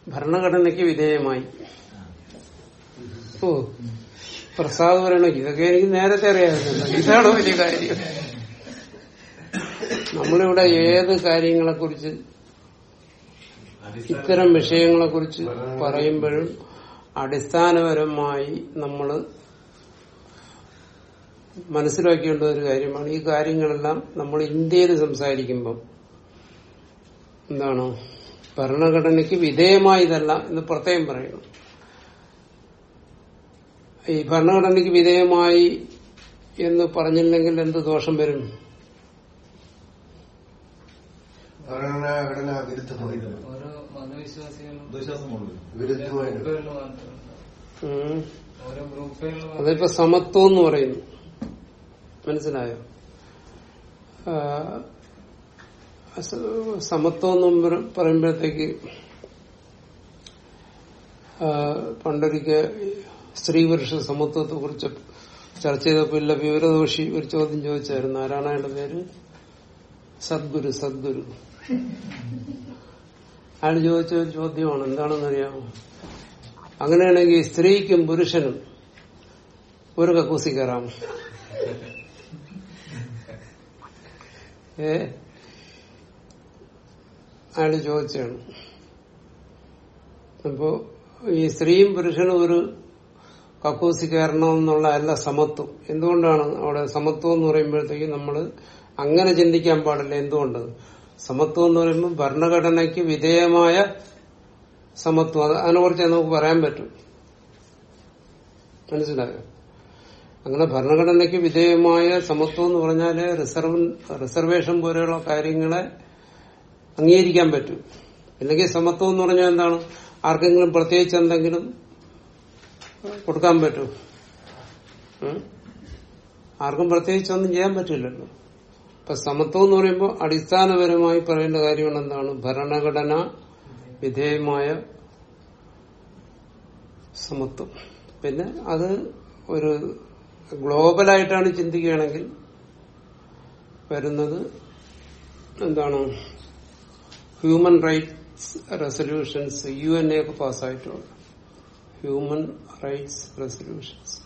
ഭരണഘടനയ്ക്ക് വിധേയമായി ഓ പ്രസാദ് പറയണോ ഇതൊക്കെ എനിക്ക് നേരത്തെ അറിയാമായിരുന്നല്ലോ ഇതാണോ വലിയ കാര്യം നമ്മളിവിടെ ഏത് കാര്യങ്ങളെ കുറിച്ച് ഇത്തരം വിഷയങ്ങളെ കുറിച്ച് പറയുമ്പോഴും അടിസ്ഥാനപരമായി നമ്മൾ മനസ്സിലാക്കേണ്ട ഒരു കാര്യമാണ് ഈ കാര്യങ്ങളെല്ലാം നമ്മൾ ഇന്ത്യയിൽ സംസാരിക്കുമ്പം എന്താണ് ഭരണഘടനയ്ക്ക് വിധേയമായതല്ല എന്ന് പ്രത്യേകം പറയുന്നു ഈ ഭരണഘടനയ്ക്ക് വിധേയമായി എന്ന് പറഞ്ഞില്ലെങ്കിൽ എന്ത് ദോഷം വരും ഭരണഘടനാ വിരുദ്ധമായി ഓരോ മതവിശ്വാസികളും വിശ്വാസമുള്ളൂ വിരുദ്ധമായിട്ട് ഗ്രൂപ്പുകളിൽ മാത്രമല്ല ഉം. ഓരോ ഗ്രൂപ്പുകളിൽ അതിപ്പോ സമത്വം എന്ന് പറയുന്നു മനസ്സിലായോ ആ, സ- സമത്വം എന്ന് പറ- പറയുമ്പോഴത്തേക്ക് ആ, പണ്ടൊരിക്കൽ സ്ത്രീ പുരുഷ സമത്വത്തെ കുറിച്ച് ചർച്ച ചെയ്തപ്പോ ഇല്ല വിവരദോഷി ഒരു ചോദ്യം ചോദിച്ചായിരുന്നു ആരാണ് അയാളുടെ പേര് സദ്ഗുരു സദ്ഗുരു അയാൾ ചോദിച്ച ഒരു ചോദ്യമാണ് എന്താണെന്നറിയാമോ അങ്ങനെയാണെങ്കിൽ സ്ത്രീക്കും പുരുഷനും ഒരു കക്കൂസി കയറാം ഏ അയാൾ ചോദിച്ചാണ് അപ്പോ ഈ സ്ത്രീയും പുരുഷനും ഒരു കക്കൂസി കയറണമെന്നുള്ള അല്ല സമത്വം എന്തുകൊണ്ടാണ് അവിടെ സമത്വം എന്ന് പറയുമ്പോഴത്തേക്ക് നമ്മൾ അങ്ങനെ ചിന്തിക്കാൻ പാടില്ല എന്തുകൊണ്ട് സമത്വം എന്ന് പറയുമ്പോൾ ഭരണഘടനയ്ക്ക് വിധേയമായ സമത്വം അത് അതിനെക്കുറിച്ച് നമുക്ക് പറയാൻ പറ്റും മനസ്സിലായോ അങ്ങനെ ഭരണഘടനയ്ക്ക് വിധേയമായ സമത്വം എന്ന് പറഞ്ഞാല് റിസർവ് റിസർവേഷൻ പോലെയുള്ള കാര്യങ്ങളെ അംഗീകരിക്കാൻ പറ്റും അല്ലെങ്കിൽ സമത്വം എന്ന് പറഞ്ഞാൽ എന്താണ് ആർക്കെങ്കിലും പ്രത്യേകിച്ച് എന്തെങ്കിലും കൊടുക്കാൻ പറ്റും ഉം? ആർക്കും പ്രത്യേകിച്ച് ഒന്നും ചെയ്യാൻ പറ്റില്ലല്ലോ ഇപ്പൊ സമത്വം എന്ന് പറയുമ്പോൾ അടിസ്ഥാനപരമായി പറയേണ്ട കാര്യമാണ് എന്താണ് ഭരണഘടന വിധേയമായ സമത്വം പിന്നെ അത് ഒരു ഗ്ലോബലായിട്ടാണ് ചിന്തിക്കുകയാണെങ്കിൽ വരുന്നത് എന്താണ് human rights resolutions U N A ഒക്കെ പാസ്സായിട്ടുണ്ട് ഹ്യൂമൻ റൈറ്റ്സ് റെസൊല്യൂഷൻസ്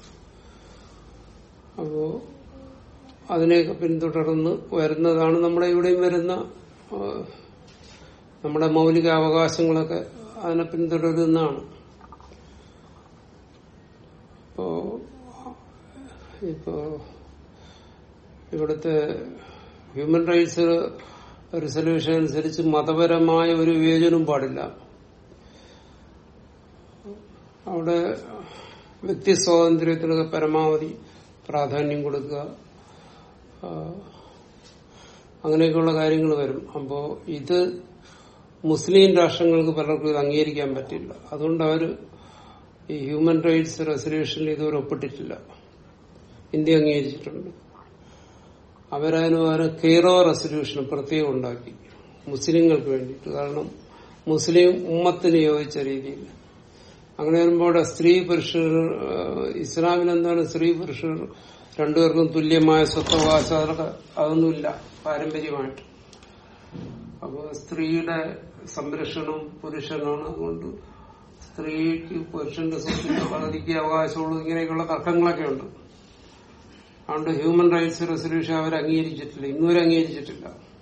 അപ്പോ അതിനെയൊക്കെ പിന്തുടർന്ന് വരുന്നതാണ് നമ്മുടെ ഇവിടെയും വരുന്ന ആ, നമ്മുടെ മൗലിക അവകാശങ്ങളൊക്കെ അതിനെ പിന്തുടരുന്നതാണ് ഇപ്പോ ഇപ്പോ ഇവിടുത്തെ ഹ്യൂമൻ റൈറ്റ്സ് റിസൊല്യൂഷൻ അനുസരിച്ച് മതപരമായ ഒരു വിവേചനവും പാടില്ല അവിടെ വ്യക്തി സ്വാതന്ത്ര്യത്തിനൊക്കെ പരമാവധി പ്രാധാന്യം കൊടുക്കുക ആ, അങ്ങനെയൊക്കെയുള്ള കാര്യങ്ങൾ വരും അപ്പോ ഇത് മുസ്ലിം രാഷ്ട്രങ്ങൾക്ക് പലർക്കും ഇത് അംഗീകരിക്കാൻ പറ്റില്ല അതുകൊണ്ട് അവര് ഈ ഹ്യൂമൻ റൈറ്റ്സ് റെസൊല്യൂഷനിൽ ഇതുവരെ ഒപ്പിട്ടിട്ടില്ല ഇന്ത്യ അംഗീകരിച്ചിട്ടുണ്ട് അവരതിന് പകരം കെയ്റോ റെസൊല്യൂഷൻ പ്രത്യേകം ഉണ്ടാക്കി മുസ്ലിങ്ങൾക്ക് വേണ്ടിയിട്ട് കാരണം മുസ്ലിം ഉമ്മത്തിന് യോജിച്ച രീതിയിൽ അങ്ങനെ വരുമ്പോൾ അവിടെ സ്ത്രീ പുരുഷർ ഇസ്ലാമിൽ എന്താണ് സ്ത്രീ പുരുഷർ രണ്ടുപേർക്കും തുല്യമായ സ്വത്തവകാശം അതൊക്കെ അതൊന്നുമില്ല പാരമ്പര്യമായിട്ട് അപ്പോൾ സ്ത്രീയുടെ സംരക്ഷണം പുരുഷനാണ് അതുകൊണ്ട് സ്ത്രീക്ക് പുരുഷന്റെ സ്വത്തിന് പകുതിക്ക് അവകാശമുള്ളൂ ഇങ്ങനെയൊക്കെയുള്ള തർക്കങ്ങളൊക്കെ ഉണ്ട് അതുകൊണ്ട് ഹ്യൂമൻ റൈറ്റ്സ് റെസൊല്യൂഷൻ അവർ അംഗീകരിച്ചിട്ടില്ല ഇന്നുവരെ അംഗീകരിച്ചിട്ടില്ല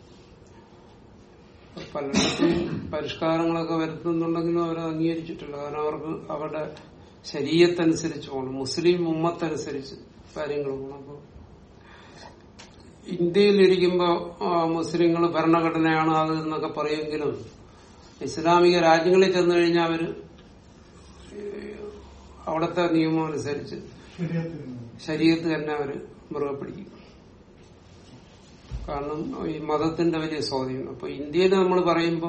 പലയിടത്തും പരിഷ്കാരങ്ങളൊക്കെ വരുത്തുന്നുണ്ടെങ്കിലും അവർ അംഗീകരിച്ചിട്ടില്ല കാരണം അവർക്ക് അവരുടെ ശരീരത്തനുസരിച്ച് പോകണം മുസ്ലിം ഉമ്മത്തനുസരിച്ച് കാര്യങ്ങൾ പോകണം അപ്പൊ ഇന്ത്യയിലിരിക്കുമ്പോ മുസ്ലിങ്ങൾ ഭരണഘടനയാണ് അത് എന്നൊക്കെ പറയുമെങ്കിലും ഇസ്ലാമിക രാജ്യങ്ങളിൽ ചെന്നു കഴിഞ്ഞാൽ അവര് അവിടുത്തെ നിയമം അനുസരിച്ച് ശരീരത്ത് തന്നെ അവര് മുറുകെ പിടിക്കും കാരണം ഈ മതത്തിന്റെ വലിയ സ്വാധീനം അപ്പൊ ഇന്ത്യയിൽ നമ്മൾ പറയുമ്പോൾ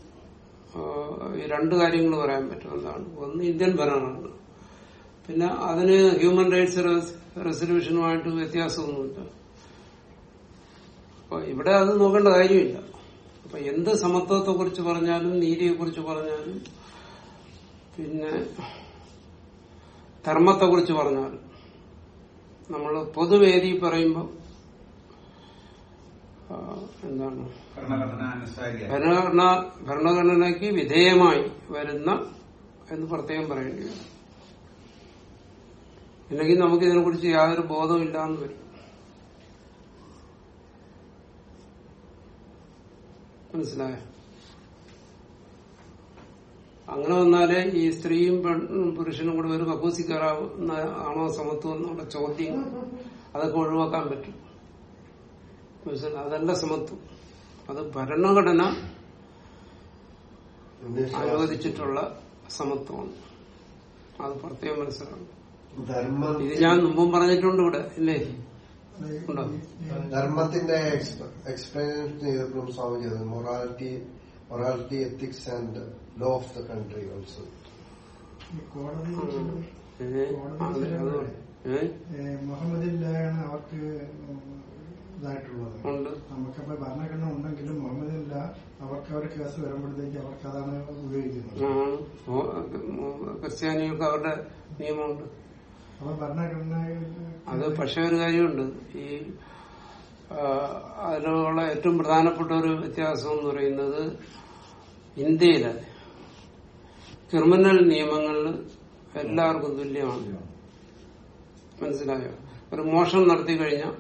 ഈ രണ്ട് കാര്യങ്ങൾ പറയാൻ പറ്റും എന്താണ് ഒന്ന് ഇന്ത്യൻ ഭരണമാണ് പിന്നെ അതിന് ഹ്യൂമൻ റൈറ്റ്സ് റെസൊല്യൂഷനുമായിട്ട് വ്യത്യാസമൊന്നുമില്ല അപ്പൊ ഇവിടെ അത് നോക്കേണ്ട കാര്യമില്ല അപ്പൊ എന്ത് സമത്വത്തെ കുറിച്ച് പറഞ്ഞാലും നീതിയെ കുറിച്ച് പറഞ്ഞാലും പിന്നെ ധർമ്മത്തെ കുറിച്ച് പറഞ്ഞാലും നമ്മൾ പൊതുവേദി പറയുമ്പോൾ ആ, എന്താണ് ഭരണഘടന അനുസാരിയായി ഭരണഘടന ഭരണഘടനയ്ക്ക് വിധേയമായി വരുന്ന എന്ന് പ്രത്യേകം പറയേണ്ടി വരും അല്ലെങ്കിൽ നമുക്ക് ഇതിനെക്കുറിച്ച് യാതൊരു ബോധവും ഇല്ലാന്ന് വരും മനസ്സിലായോ അങ്ങനെ വന്നാലേ ഈ സ്ത്രീയും പെണ്ണും പുരുഷനും കൂടെ ഒരു കക്കൂസി കയറാവുന്ന ആണോ സമത്വം എന്നുള്ള ചോദ്യം അതൊക്കെ ഒഴിവാക്കാൻ പറ്റും മനസ്സിലായോ? അതല്ല സമത്വം അത് ഭരണഘടന അനുവദിച്ചിട്ടുള്ള സമത്വമാണ് അത് പ്രത്യേകം മനസ്സിലാക്കണം ധർമ്മം ഇത് ഞാൻ മുമ്പും പറഞ്ഞിട്ടുണ്ട് ഇവിടെ ഇല്ലേ ഉണ്ടോ ധർമ്മത്തിന്റെ എക്സ്പ്ലെയിൻ ചെയ്തപ്പോഴും സ്വാമി ചെയ്തത് morality morality ethics and law of the country also ഈ കോടതി ഏ? അതെ, അത് ഏ? ഏ, മുഹമ്മദില്ലാണ് അവർക്ക് ഇതായിട്ടുള്ളത് ഉണ്ട് നമുക്കപ്പോ ഭരണഘടന ഉണ്ടെങ്കിലും മുഹമ്മദില്ല അവർക്ക് ഒരു കേസ് വരുമ്പോഴത്തേക്ക് അവർക്ക് അതാണ് ഉപയോഗിക്കുന്നത് ആ, ഓ, ക്രിസ്ത്യാനികൾക്ക് അവരുടെ നിയമമുണ്ട് അപ്പൊ ഭരണഘടന അത് പക്ഷെ ഒരു കാര്യമുണ്ട് ഈ ആ, അതിലുള്ള ഏറ്റവും പ്രധാനപ്പെട്ട ഒരു വ്യത്യാസം എന്ന് പറയുന്നത് ഇന്ത്യയിലെ ക്രിമിനൽ നിയമങ്ങളിൽ എല്ലാവർക്കും തുല്യമാണ് മനസ്സിലായോ ഒരു മോഷണം നടത്തി കഴിഞ്ഞാൽ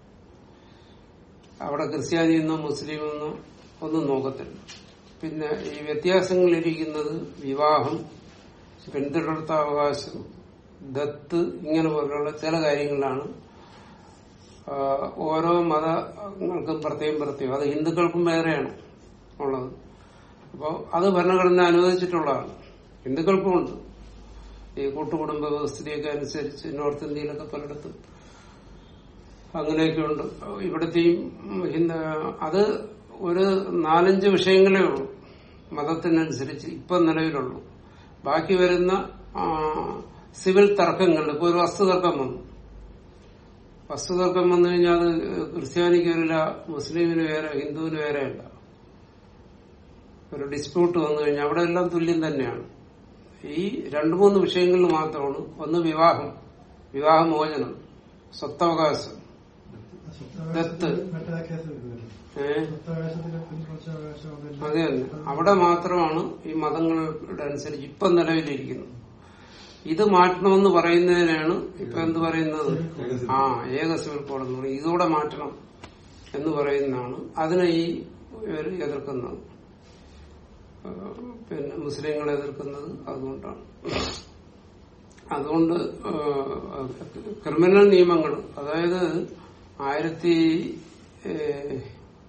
അവിടെ ക്രിസ്ത്യാനിയെന്നോ മുസ്ലിമെന്നോ ഒന്നും നോക്കത്തില്ല പിന്നെ ഈ വ്യത്യാസങ്ങളിരിക്കുന്നത് വിവാഹം പിന്തുടർത്ത അവകാശം ദത്ത് ഇങ്ങനെ പോലുള്ള ചില കാര്യങ്ങളിലാണ് ആ, ഓരോ മതങ്ങൾക്കും പ്രത്യേകം പ്രത്യേകം അത് ഹിന്ദുക്കൾക്കും വേറെയാണ് ഉള്ളത് അപ്പോൾ അത് ഭരണഘടന അനുവദിച്ചിട്ടുള്ളതാണ് ഹിന്ദുക്കൾക്കും ഉണ്ട് ഈ കൂട്ടുകുടുംബ വ്യവസ്ഥയൊക്കെ അനുസരിച്ച് നോർത്ത് ഇന്ത്യയിലൊക്കെ പലയിടത്തും അങ്ങനെയൊക്കെ ഉണ്ട് ഇവിടത്തെയും ഹിന്ദ അത് ഒരു നാലഞ്ച് വിഷയങ്ങളേ ഉള്ളൂ മതത്തിനനുസരിച്ച് ഇപ്പൊ നിലവിലുള്ളൂ ബാക്കി വരുന്ന ആ, സിവിൽ തർക്കങ്ങളിൽ ഇപ്പൊ ഒരു വസ്തു തർക്കം വന്നു വസ്തു തർക്കം വന്നു കഴിഞ്ഞാൽ അത് ക്രിസ്ത്യാനിക്ക് വരില്ല മുസ്ലിമിന് വേറെ ഹിന്ദുവിന് വേറെയല്ല ഒരു ഡിസ്പ്യൂട്ട് വന്നു കഴിഞ്ഞാൽ അവിടെ എല്ലാം തുല്യം തന്നെയാണ് ഈ രണ്ടു മൂന്ന് വിഷയങ്ങളിൽ മാത്രമാണ് ഒന്ന് വിവാഹം വിവാഹമോചനം സ്വത്തവകാശം ദത്ത്. മറ്റേ കേസ് വരും ഏഹ് സ്വത്തവകാശത്തിലെ പിന്തുടർച്ചാവകാശം അതെല്ലാം അതെ തന്നെ അവിടെ മാത്രമാണ് ഈ മതങ്ങളുടെ അനുസരിച്ച് ഇപ്പൊ നിലവിലിരിക്കുന്നത് ഇത് മാറ്റണമെന്ന് പറയുന്നതിനാണ് ഇപ്പൊ എന്ത് പറയുന്നത് ആ ഏക സിവിൽ കോഡ് എന്ന് പറയും ഇതോടെ മാറ്റണം എന്ന് പറയുന്നതാണ് അതിനെ ഈ ഇവര് എതിർക്കുന്നത് ആ, പിന്നെ മുസ്ലിങ്ങൾ എതിർക്കുന്നത് അതുകൊണ്ടാണ് അതുകൊണ്ട് ആ, ക്രിമിനൽ നിയമങ്ങൾ അതായത് ആയിരത്തി ഏഹ്,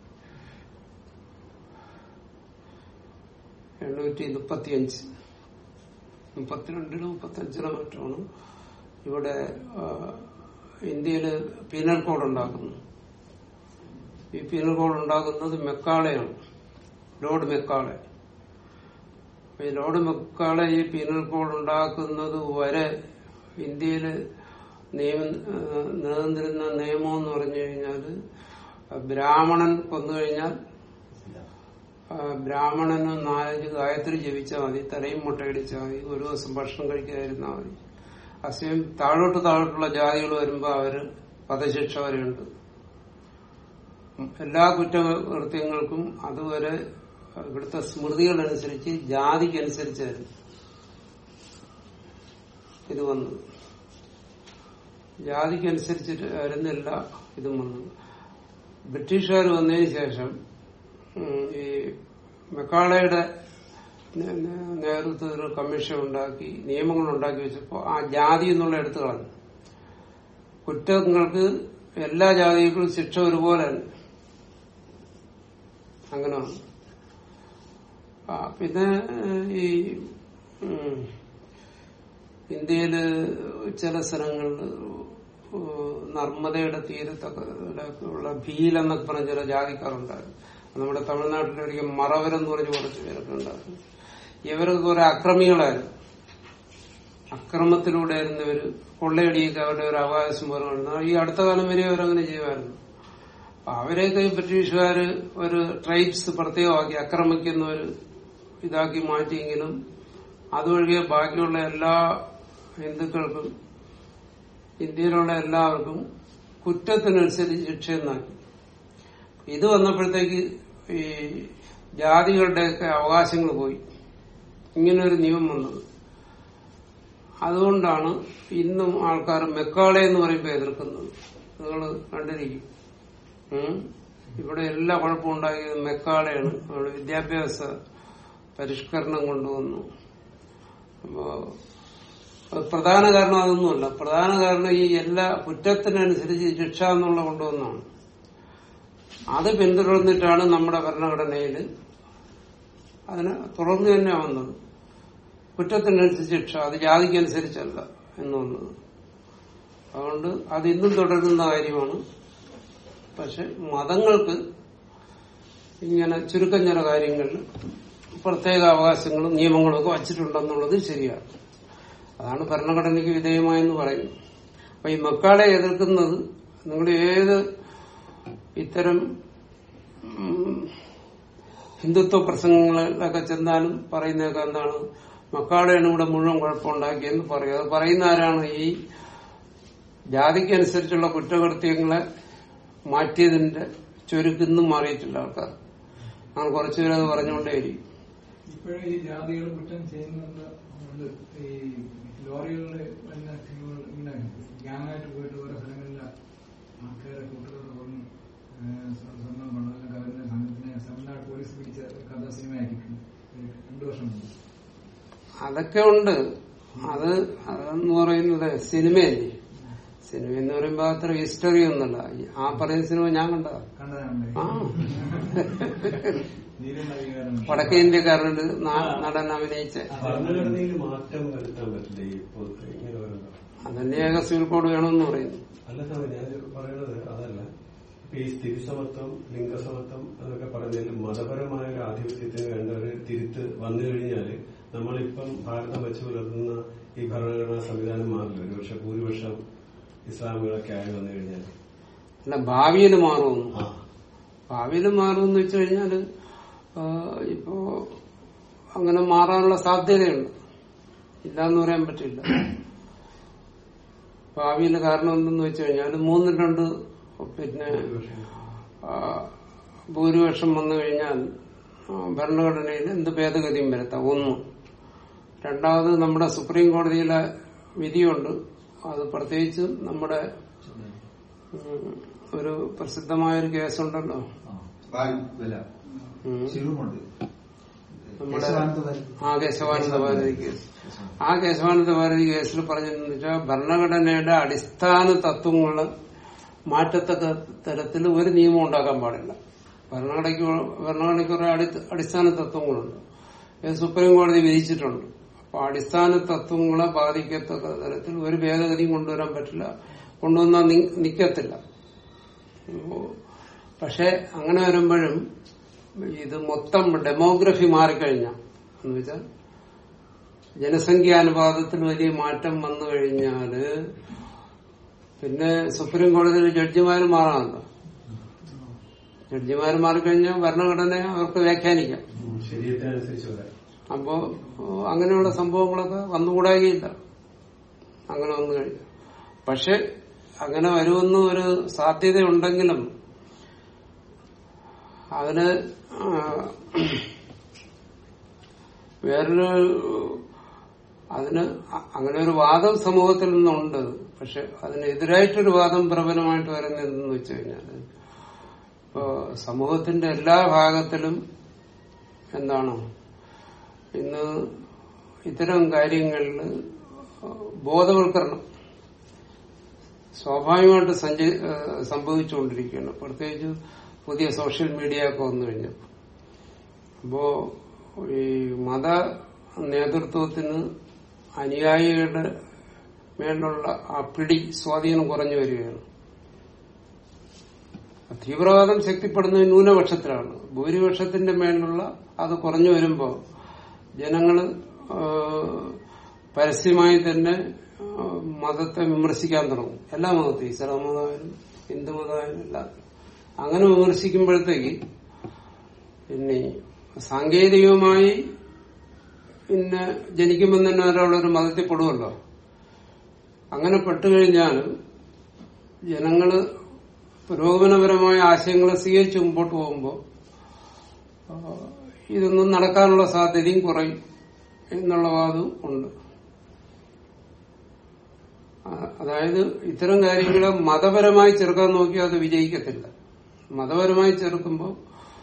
എണ്ണൂറ്റി മുപ്പത്തിയഞ്ച് മുപ്പത്തിരണ്ടിലോ മുപ്പത്തഞ്ചിലോ മറ്റാണ് ഇവിടെ ആ, ഇന്ത്യയില് പീനൽ കോഡ് ഉണ്ടാക്കുന്നു ഈ പീനൽ കോഡ് ഉണ്ടാക്കുന്നത് മെക്കാളയാണ് ലോർഡ് മെക്കാളെ അപ്പൊ ഈ ലോർഡ് മെക്കാളെ ഈ പീനൽ കോഡ് ഉണ്ടാക്കുന്നത് വരെ ഇന്ത്യയില് നിയമ ആ, നിലനിന്നിരുന്ന നിയമം എന്ന് പറഞ്ഞു കഴിഞ്ഞാല് ബ്രാഹ്മണൻ കൊന്നു കഴിഞ്ഞാൽ ആ, ബ്രാഹ്മണന് നാലഞ്ച് ഗായത്രി ജപിച്ചാൽ മതി തലയും മുട്ടയടിച്ചാൽ മതി ഒരു ദിവസം ഭക്ഷണം കഴിക്കാതിരുന്നാൽ മതി അസമയം താഴോട്ട് താഴോട്ടുള്ള ജാതികൾ വരുമ്പോ അവര് വധശിക്ഷ വരെയുണ്ട് എല്ലാ കുറ്റകൃത്യങ്ങൾക്കും അതുവരെ ഇവിടുത്തെ സ്മൃതികളനുസരിച്ച് ജാതിക്കനുസരിച്ചായിരുന്നു ഇത് വന്നത് ജാതിക്കനുസരിച്ചിട്ട് ആയിരുന്നില്ല ഇതും വന്നത് ബ്രിട്ടീഷുകാർ വന്നതിന് ശേഷം ഉം, ഈ മെക്കാളയുടെ നേ- നേ- നേതൃത്വത്തിൽ ഒരു കമ്മീഷൻ ഉണ്ടാക്കി നിയമങ്ങൾ ഉണ്ടാക്കി വെച്ചപ്പോ ആ ജാതി എന്നുള്ള എടുത്തു കളഞ്ഞു കുറ്റങ്ങൾക്ക് എല്ലാ ജാതികൾക്കും ശിക്ഷ ഒരുപോലെ അങ്ങനെ വന്നു ആ പിന്നെ ഈ ഉം, ഇന്ത്യയില് ചില സ്ഥലങ്ങളിൽ നർമ്മദയുടെ തീരത്തൊക്കെ ഉള്ള ഭീൽ എന്നൊക്കെ പറഞ്ഞ ചില ജാതിക്കാരുണ്ടായിരുന്നു നമ്മുടെ തമിഴ്നാട്ടിൽ ഒരിക്കൽ മറവരെന്ന് പറഞ്ഞ് കുറച്ച് പേരൊക്കെ ഉണ്ടായിരുന്നു ഇവരൊക്കെ കുറെ അക്രമികളായിരുന്നു അക്രമത്തിലൂടെ ആയിരുന്നു ഇവര് കൊള്ളയടിയൊക്കെ അവരുടെ ഒരു അവകാശം പോലെ കാണുന്നത് ഈ അടുത്ത കാലം വരെ അവരങ്ങനെ ചെയ്യുമായിരുന്നു അപ്പൊ അവരെയൊക്കെ ഈ ബ്രിട്ടീഷുകാര് ഒരു ട്രൈബ്സ് പ്രത്യേകമാക്കി ആക്രമിക്കുന്ന ഒരു ഇതാക്കി മാറ്റിയെങ്കിലും അതുവഴിയെ ബാക്കിയുള്ള എല്ലാ ഹിന്ദുക്കൾക്കും ഇന്ത്യയിലുള്ള എല്ലാവർക്കും കുറ്റത്തിനനുസരിച്ച് ശിക്ഷയെന്നാക്കി ഇത് വന്നപ്പോഴത്തേക്ക് ഈ ജാതികളുടെയൊക്കെ അവകാശങ്ങൾ പോയി ഇങ്ങനെ ഒരു നിയമം വന്നത് അതുകൊണ്ടാണ് ഇന്നും ആൾക്കാർ മെക്കാളെ എന്ന് പറയുമ്പോൾ എതിർക്കുന്നത് നിങ്ങൾ കണ്ടിരിക്കും ഉം. ഇവിടെ എല്ലാ കുഴപ്പവും ഉണ്ടാക്കിയത് മെക്കാളെയാണ് അവിടെ വിദ്യാഭ്യാസ പരിഷ്കരണം കൊണ്ടുവന്നു അപ്പോ അത് പ്രധാന കാരണം അതൊന്നുമല്ല പ്രധാന കാരണം ഈ എല്ലാ കുറ്റത്തിനനുസരിച്ച് ശിക്ഷ എന്നുള്ള കൊണ്ടുവന്നാണ് അത് പിന്തുടർന്നിട്ടാണ് നമ്മുടെ ഭരണഘടനയിൽ അതിന് തുടർന്ന് തന്നെ വന്നത് കുറ്റത്തിനനുസരിച്ച് ശിക്ഷ അത് ജാതിക്കനുസരിച്ചല്ല എന്ന് വന്നത് അതുകൊണ്ട് അത് ഇന്നും തുടരുന്ന കാര്യമാണ് പക്ഷെ മതങ്ങൾക്ക് ഇങ്ങനെ ചുരുക്കം ചില കാര്യങ്ങളിൽ പ്രത്യേക അവകാശങ്ങളും നിയമങ്ങളും ഒക്കെ വച്ചിട്ടുണ്ടെന്നുള്ളത് ശരിയാണ് അതാണ് ഭരണഘടനയ്ക്ക് വിധേയമായെന്ന് പറയുന്നത് അപ്പൊ ഈ മക്കളെ എതിർക്കുന്നത് നിങ്ങൾ ഏത് ഇത്തരം ഉം, ഹിന്ദുത്വ പ്രസംഗങ്ങളിലൊക്കെ ചെന്നാലും പറയുന്നതൊക്കെ എന്താണ് മക്കാളെയാണ് ഇവിടെ മുഴുവൻ കുഴപ്പമുണ്ടാക്കിയെന്ന് പറയും അത് പറയുന്ന ആരാണ് ഈ ജാതിക്കനുസരിച്ചുള്ള കുറ്റകൃത്യങ്ങളെ മാറ്റിയതിന്റെ ചുരുക്കിന്നും മാറിയിട്ടില്ല ആൾക്കാർ അങ്ങനെ കുറച്ചുപേരത് പറഞ്ഞുകൊണ്ടേയിരിക്കും ഇപ്പോഴും ഈ ജാതികൾ കുറ്റം ചെയ്യുന്നുണ്ട് ഉണ്ട്. ഈ ലോറികളില് വരുന്ന ടീമുകൾ ഇങ്ങനെ ഗ്യാങ്ങായിട്ട് പോയിട്ട് ഓരോ സ്ഥലങ്ങളിലെ ആൾക്കാരെ കൂട്ടുകാരോട് പറഞ്ഞു സ്വന്തം പണം കവരുന്ന സംഘത്തിനെ തമിഴ്നാട് പോലീസ് പിടിച്ച കഥ സിനിമയായിരിക്കും രണ്ടു വർഷം മുമ്പ് അതൊക്കെ ഉണ്ട് അത് അതെന്ന് പറയുന്നത് സിനിമയല്ലേ സിനിമ എന്ന് പറയുമ്പോ അത്ര ഹിസ്റ്ററി ഒന്നല്ല ആ പറയുന്ന സിനിമ ഞാൻ കണ്ടതാ കണ്ടതാണ് ആ നീലനവീകരണം വടക്കേ ഇന്ത്യക്കാരനൊരു നാ- നടൻ അഭിനയിച്ച ഭരണഘടനയിൽ മാറ്റം വരുത്താൻ പറ്റില്ല ഈ ഇപ്പൊ ഇങ്ങനെ വരുന്നത് അതന്നെ ഏക സിവിൽ കോഡ് വേണമെന്ന് പറയുന്നു അല്ല സാറേ ഞാൻ പറയുന്നത് അതല്ല ഇപ്പൊ ഈ സ്ഥിതിസമത്വം ലിംഗസമത്വം എന്നൊക്കെ പറയുന്നതിൽ മതപരമായ ഒരു ആധിപത്യത്തിന് വേണ്ട ഒരു തിരുത്ത് വന്നു കഴിഞ്ഞാല് നമ്മളിപ്പം ഭാരതം വെച്ച് പുലർത്തുന്ന ഈ ഭരണഘടനാ സംവിധാനം മാറില്ല ഒരുപക്ഷെ ഭൂരിപക്ഷം ഇസ്ലാമികളൊക്കെ ആയി വന്നു കഴിഞ്ഞാൽ അല്ല ഭാവിയിൽ മാറുമെന്ന് ആ ഭാവിയിൽ മാറുമെന്ന് വെച്ച് കഴിഞ്ഞാല് ആ, ഇപ്പോ അങ്ങനെ മാറാനുള്ള സാധ്യതയുണ്ട് ഇല്ലാന്ന് പറയാൻ പറ്റില്ല ഭാവിയിൽ കാരണം എന്തെന്ന് വെച്ച് കഴിഞ്ഞാൽ മൂന്നിൽ രണ്ട് പിന്നെ ആ, ഭൂരിപക്ഷം വന്നു കഴിഞ്ഞാൽ ആ, ഭരണഘടനയിൽ എന്ത് ഭേദഗതിയും വരുത്താം ഒന്ന് രണ്ടാമത് നമ്മുടെ സുപ്രീം കോടതിയിലെ വിധിയുണ്ട് അത് പ്രത്യേകിച്ച് നമ്മുടെ ഉം, ഒരു പ്രസിദ്ധമായ ഒരു കേസുണ്ടല്ലോ ഉം. നമ്മുടെ ആ കേശവാനന്ദ ഭാരതി കേസ് ആ കേശവാനന്ദ ഭാരതി കേസിൽ പറഞ്ഞതെന്ന് വെച്ചാൽ ഭരണഘടനയുടെ അടിസ്ഥാന തത്വങ്ങള് മാറ്റത്തക്ക തരത്തിൽ ഒരു നിയമം ഉണ്ടാക്കാൻ പാടില്ല ഭരണഘടനയ്ക്ക് ഭരണഘടനയ്ക്ക് കുറെ അടി- അടിസ്ഥാന തത്വങ്ങളുണ്ട് ഇത് സുപ്രീം കോടതി വിധിച്ചിട്ടുണ്ട് അപ്പൊ അടിസ്ഥാന തത്വങ്ങളെ ബാധിക്കത്തക്ക തരത്തിൽ ഒരു ഭേദഗതിയും കൊണ്ടുവരാൻ പറ്റില്ല കൊണ്ടുവന്നാൽ നി- നിക്കത്തില്ല അപ്പോ പക്ഷെ അങ്ങനെ വരുമ്പോഴും ഇത് മൊത്തം ഡെമോഗ്രഫി മാറിക്കഴിഞ്ഞ എന്ന് വെച്ചാൽ ജനസംഖ്യാനുപാതത്തിൽ വലിയ മാറ്റം വന്നു കഴിഞ്ഞാല് പിന്നെ സുപ്രീം കോടതിയിൽ ജഡ്ജിമാർ മാറാമല്ലോ ജഡ്ജിമാർ മാറിക്കഴിഞ്ഞാൽ ഭരണഘടനയെ അവർക്ക് വ്യാഖ്യാനിക്കാം ശരീരത്തിനനുസരിച്ച് വരാം അപ്പോ അങ്ങനെയുള്ള സംഭവങ്ങളൊക്കെ വന്നുകൂടാകില്ല അങ്ങനെ വന്നു കഴിഞ്ഞു പക്ഷെ അങ്ങനെ വരുമെന്ന് ഒരു സാധ്യതയുണ്ടെങ്കിലും അതിന് ആ, വേറൊരു അതിന് അ- അങ്ങനെ ഒരു വാദം സമൂഹത്തിൽ നിന്നുണ്ട് പക്ഷെ അതിനെതിരായിട്ടൊരു വാദം പ്രബലമായിട്ട് വരുന്നത് എന്തെന്ന് വെച്ച് കഴിഞ്ഞാല് ഇപ്പോ സമൂഹത്തിന്റെ എല്ലാ ഭാഗത്തിലും എന്താണ് ഇന്ന് ഇത്തരം കാര്യങ്ങളിൽ ബോധവൽക്കരണം സ്വാഭാവികമായിട്ട് സഞ്ച- ഏഹ് സംഭവിച്ചുകൊണ്ടിരിക്കുകയാണ് പ്രത്യേകിച്ച് പുതിയ സോഷ്യൽ മീഡിയ ഒക്കെ വന്നു കഴിഞ്ഞപ്പോൾ അപ്പോ ഈ മത നേതൃത്വത്തിന് അനുയായികളുടെ മേലുള്ള ആ പിടി സ്വാധീനം കുറഞ്ഞു വരികയാണ് തീവ്രവാദം ശക്തിപ്പെടുന്നത് ന്യൂനപക്ഷത്തിലാണ് ഭൂരിപക്ഷത്തിന്റെ മേലുള്ള അത് കുറഞ്ഞു വരുമ്പോ ജനങ്ങള് ആ, പരസ്യമായി തന്നെ ആ, മതത്തെ വിമർശിക്കാൻ തുടങ്ങും എല്ലാ മതത്തെയും ഇസ്ലാം മതമായാലും ഹിന്ദു മതമായാലും എല്ലാം അങ്ങനെ വിമർശിക്കുമ്പോഴത്തേക്ക് പിന്നെ സാങ്കേതികമായി പിന്നെ ജനിക്കുമ്പോൾ തന്നെ ഒരാളൊരു മതത്തിൽ പെടുമല്ലോ അങ്ങനെ പെട്ടുകഴിഞ്ഞാൽ ജനങ്ങള് പുരോഗമനപരമായ ആശയങ്ങളെ സ്വീകരിച്ച് മുമ്പോട്ട് പോകുമ്പോൾ ആ, ഇതൊന്നും നടക്കാനുള്ള സാധ്യതയും കുറയും എന്നുള്ള വാദവും ഉണ്ട് ആ, അതായത് ഇത്തരം കാര്യങ്ങളെ മതപരമായി ചെറുക്കാൻ നോക്കിയാൽ അത് വിജയിക്കത്തില്ല മതപരമായി ചെറുക്കുമ്പോൾ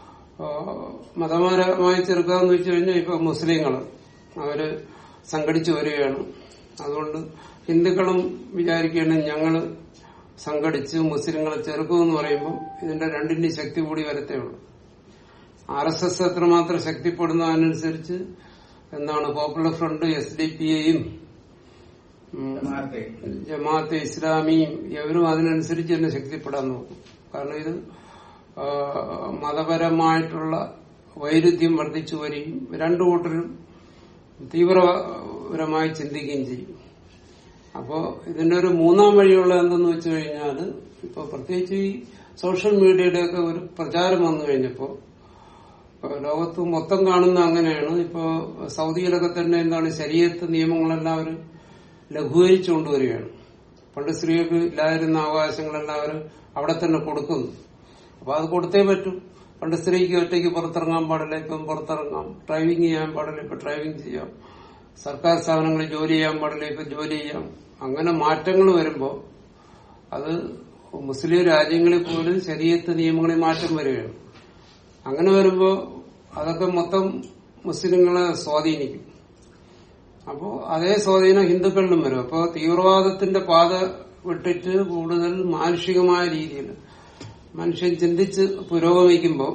മതപരമായി ചെറുക്കാന്ന് വെച്ച് കഴിഞ്ഞാൽ ഇപ്പൊ മുസ്ലിങ്ങൾ അവര് സംഘടിച്ചു വരികയാണ് അതുകൊണ്ട് ഹിന്ദുക്കളും വിചാരിക്കുകയാണ് ഞങ്ങള് സംഘടിച്ച് മുസ്ലിങ്ങളെ ചെറുക്കുമെന്ന് പറയുമ്പോൾ ഇതിന്റെ രണ്ടിന്റെ ശക്തി കൂടി വരത്തേ ഉള്ളൂ ആർ എസ് എസ് എത്രമാത്രം ശക്തിപ്പെടുന്നതനുസരിച്ച് എന്താണ് popular front S D P എയും ജമാഅത്തെ ജമാഅത്തെ ഇസ്ലാമിയും ഇവരും അതിനനുസരിച്ച് തന്നെ ശക്തിപ്പെടാൻ നോക്കും കാരണം ഇത് ആ, മതപരമായിട്ടുള്ള വൈരുദ്ധ്യം വർദ്ധിച്ചു വരികയും രണ്ടു കൂട്ടരും തീവ്രപരമായി ചിന്തിക്കുകയും ചെയ്യും അപ്പോ ഇതിന്റെ ഒരു മൂന്നാം വഴിയുള്ള എന്തെന്ന് വെച്ച് കഴിഞ്ഞാൽ ഇപ്പൊ പ്രത്യേകിച്ച് ഈ സോഷ്യൽ മീഡിയയുടെ ഒക്കെ ഒരു പ്രചാരം വന്നു കഴിഞ്ഞപ്പോ ഇപ്പൊ ലോകത്ത് മൊത്തം കാണുന്ന അങ്ങനെയാണ് ഇപ്പോ സൗദിയിലൊക്കെ തന്നെ എന്താണ് ശരീരത്ത് നിയമങ്ങളെല്ലാം അവർ ലഘൂകരിച്ചു കൊണ്ടുവരികയാണ് പണ്ട് സ്ത്രീകൾക്ക് ഇല്ലാതിരുന്ന അവകാശങ്ങളെല്ലാം അവർ അവിടെ തന്നെ കൊടുക്കുന്നു അപ്പൊ അത് കൊടുത്തേ പറ്റൂ പണ്ട് സ്ത്രീക്ക് ഒറ്റയ്ക്ക് പുറത്തിറങ്ങാൻ പാടില്ല ഇപ്പം പുറത്തിറങ്ങാം ഡ്രൈവിംഗ് ചെയ്യാൻ പാടില്ല ഇപ്പൊ ഡ്രൈവിംഗ് ചെയ്യാം സർക്കാർ സ്ഥാപനങ്ങളിൽ ജോലി ചെയ്യാൻ പാടില്ല ഇപ്പൊ ജോലി ചെയ്യാം അങ്ങനെ മാറ്റങ്ങൾ വരുമ്പോ അത് മുസ്ലിം രാജ്യങ്ങളിൽ പോലും ശരീരത്ത് നിയമങ്ങളിൽ മാറ്റം വരികയാണ് അങ്ങനെ വരുമ്പോ അതൊക്കെ മൊത്തം മുസ്ലിങ്ങളെ സ്വാധീനിക്കും അപ്പോ അതേ സ്വാധീനം ഹിന്ദുക്കളിലും വരും അപ്പോ തീവ്രവാദത്തിന്റെ പാത വിട്ടിട്ട് കൂടുതൽ മാനുഷികമായ രീതിയിൽ മനുഷ്യൻ ചിന്തിച്ച് പുരോഗമിക്കുമ്പോൾ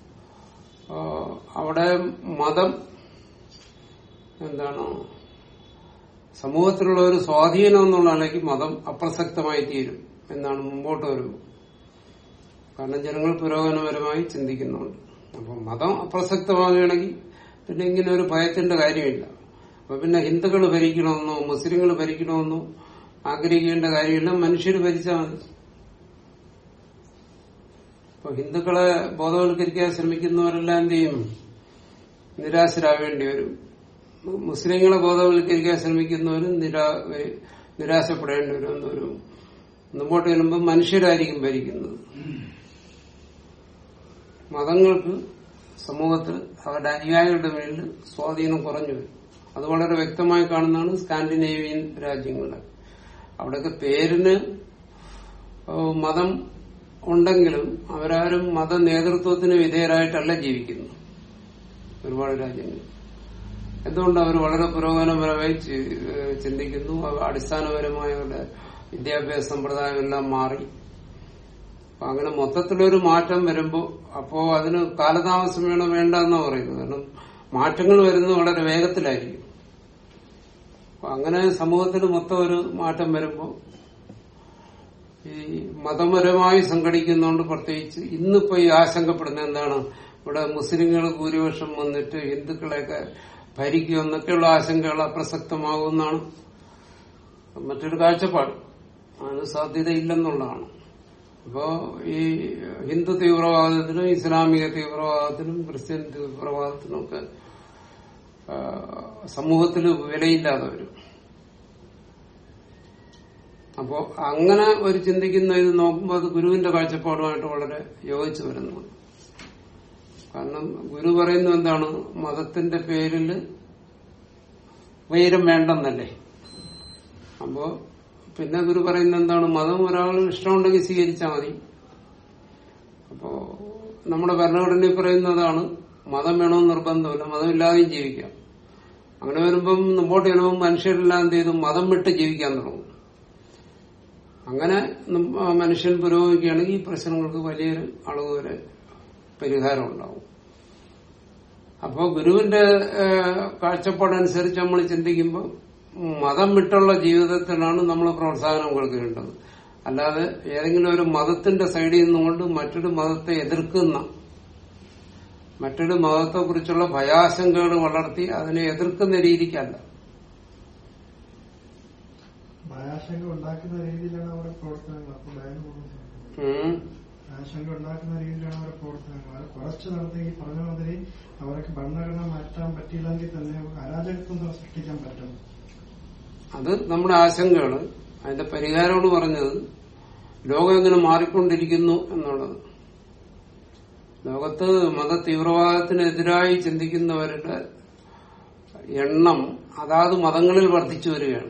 അവിടെ മതം എന്താണ് സമൂഹത്തിലുള്ള ഒരു സ്വാധീനം എന്നുള്ള നിലയ്ക്ക് മതം അപ്രസക്തമായി തീരും എന്നാണ് മുമ്പോട്ട് വരുമ്പോൾ കാരണം ജനങ്ങൾ പുരോഗമനപരമായി ചിന്തിക്കുന്നുണ്ട് അപ്പൊ മതം അപ്രസക്തമാകുകയാണെങ്കിൽ പിന്നെ ഇങ്ങനെ ഒരു ഭയത്തിന്റെ കാര്യമില്ല അപ്പൊ പിന്നെ ഹിന്ദുക്കൾ ഭരിക്കണമെന്നോ മുസ്ലിങ്ങൾ ഭരിക്കണമെന്നോ ആഗ്രഹിക്കേണ്ട കാര്യമില്ല മനുഷ്യർ ഭരിച്ചാൽ മതി അപ്പൊ ഹിന്ദുക്കളെ ബോധവൽക്കരിക്കാൻ ശ്രമിക്കുന്നവരെല്ലാം എന്ത് ചെയ്യും നിരാശരാവേണ്ടി വരും മുസ്ലിങ്ങളെ ബോധവൽക്കരിക്കാൻ ശ്രമിക്കുന്നവരും നിരാ നിരാശപ്പെടേണ്ടി വരും എന്നൊരു മുമ്പോട്ട് ചെല്ലുമ്പോൾ മനുഷ്യരായിരിക്കും ഭരിക്കുന്നത് മതങ്ങൾക്ക് സമൂഹത്തിൽ അവരുടെ അനുയായികളുടെ മേലിൽ സ്വാധീനം കുറഞ്ഞു വരും അത് വളരെ വ്യക്തമായി കാണുന്നതാണ് സ്കാൻഡിനേവിയൻ രാജ്യങ്ങളിൽ അവിടെയൊക്കെ പേരിന് ഏഹ് മതം ഉണ്ടെങ്കിലും അവരാരും മത നേതൃത്വത്തിന് വിധേയരായിട്ടല്ല ജീവിക്കുന്നു ഒരുപാട് രാജ്യങ്ങൾ എന്തുകൊണ്ട് അവർ വളരെ പുരോഗമനപരമായി ചി- ഏഹ് ചിന്തിക്കുന്നു അവ അടിസ്ഥാനപരമായ അവരുടെ വിദ്യാഭ്യാസ സമ്പ്രദായം എല്ലാം മാറി അപ്പൊ അങ്ങനെ മൊത്തത്തിലൊരു മാറ്റം വരുമ്പോ അപ്പോ അതിന് കാലതാമസം വേണം വേണ്ട എന്നാ പറയുന്നത് കാരണം മാറ്റങ്ങൾ വരുന്നത് വളരെ വേഗത്തിലായിരിക്കും അപ്പൊ അങ്ങനെ സമൂഹത്തിൽ മൊത്തം ഒരു മാറ്റം വരുമ്പോ ഈ മതപരമായി സംഘടിക്കുന്നതുകൊണ്ട് പ്രത്യേകിച്ച് ഇന്നിപ്പോ ഈ ആശങ്കപ്പെടുന്ന എന്താണ് ഇവിടെ മുസ്ലിങ്ങൾ ഭൂരിപക്ഷം വന്നിട്ട് ഹിന്ദുക്കളെയൊക്കെ ഭരിക്കുമെന്നൊക്കെയുള്ള ആശങ്കകൾ അപ്രസക്തമാകുമെന്നാണ് മറ്റൊരു കാഴ്ചപ്പാട് അതിന് സാധ്യതയില്ലെന്നുള്ളതാണ് അപ്പോ ഈ ഹിന്ദു തീവ്രവാദത്തിനും ഇസ്ലാമിക തീവ്രവാദത്തിനും ക്രിസ്ത്യൻ തീവ്രവാദത്തിനും ഒക്കെ ആ, സമൂഹത്തിൽ വിലയില്ലാതെ വരും അപ്പോ അങ്ങനെ ഒരു ചിന്തിക്കുന്ന ഇത് നോക്കുമ്പോൾ അത് ഗുരുവിന്റെ കാഴ്ചപ്പാടുമായിട്ട് വളരെ യോജിച്ചു വരുന്നുണ്ട് കാരണം ഗുരു പറയുന്നത് എന്താണ് മതത്തിന്റെ പേരിൽ വൈരം വേണ്ടെന്നല്ലേ അപ്പോ പിന്നെ ഗുരു പറയുന്നത് എന്താണ് മതം ഒരാൾ ഇഷ്ടമുണ്ടെങ്കിൽ സ്വീകരിച്ചാൽ മതി അപ്പോ നമ്മുടെ ഭരണഘടനയിൽ പറയുന്നതാണ് മതം വേണമെന്ന് നിർബന്ധമില്ല മതമില്ലാതെയും ജീവിക്കാം അങ്ങനെ വരുമ്പം മുമ്പോട്ട് ചെല്ലുമ്പോൾ മനുഷ്യരെല്ലാം എന്ത് ചെയ്തു മതം വിട്ട് ജീവിക്കാൻ തുടങ്ങും അങ്ങനെ നം- ആ മനുഷ്യൻ പുരോഗമിക്കുകയാണെങ്കിൽ ഈ പ്രശ്നങ്ങൾക്ക് വലിയൊരു അളവ് വരെ പരിഹാരം ഉണ്ടാവും അപ്പോൾ ഗുരുവിന്റെ ഏഹ്, കാഴ്ചപ്പാടനുസരിച്ച് നമ്മൾ ചിന്തിക്കുമ്പോൾ മതം വിട്ടുള്ള ജീവിതത്തിനാണ് നമ്മൾ പ്രോത്സാഹനം കൊടുക്കേണ്ടത് അല്ലാതെ ഏതെങ്കിലും ഒരു മതത്തിന്റെ സൈഡിൽ നിന്നുകൊണ്ട് മറ്റൊരു മതത്തെ എതിർക്കുന്ന മറ്റൊരു മതത്തെ കുറിച്ചുള്ള ഭയാശങ്കകൾ വളർത്തി അതിനെ എതിർക്കുന്ന രീതിക്കല്ല ഭയാശങ്ക ഉണ്ടാക്കുന്ന രീതിയിലാണ് അവരുടെ പ്രവർത്തനങ്ങൾ അപ്പോൾ ഭയം കൂടുന്നത് ഉം. ആശങ്ക ഉണ്ടാക്കുന്ന രീതിയിലാണ് അവരുടെ പ്രവർത്തനങ്ങൾ അത് കുറച്ച് നടത്തി ഈ പറഞ്ഞ മാതിരി അവർക്ക് ഭരണഘടന മാറ്റാൻ പറ്റിയില്ലെങ്കിൽ തന്നെ അരാജകത്വം തന്നെ സൃഷ്ടിക്കാൻ പറ്റും അത് നമ്മുടെ ആശങ്കകള് അതിന്റെ പരിഹാരമാണ് പറഞ്ഞത് ലോകം എങ്ങനെ മാറിക്കൊണ്ടിരിക്കുന്നു എന്നുള്ളത് ലോകത്ത് മത തീവ്രവാദത്തിനെതിരായി ചിന്തിക്കുന്നവരുടെ എണ്ണം അതാത് മതങ്ങളിൽ വർദ്ധിച്ചു വരികയാണ്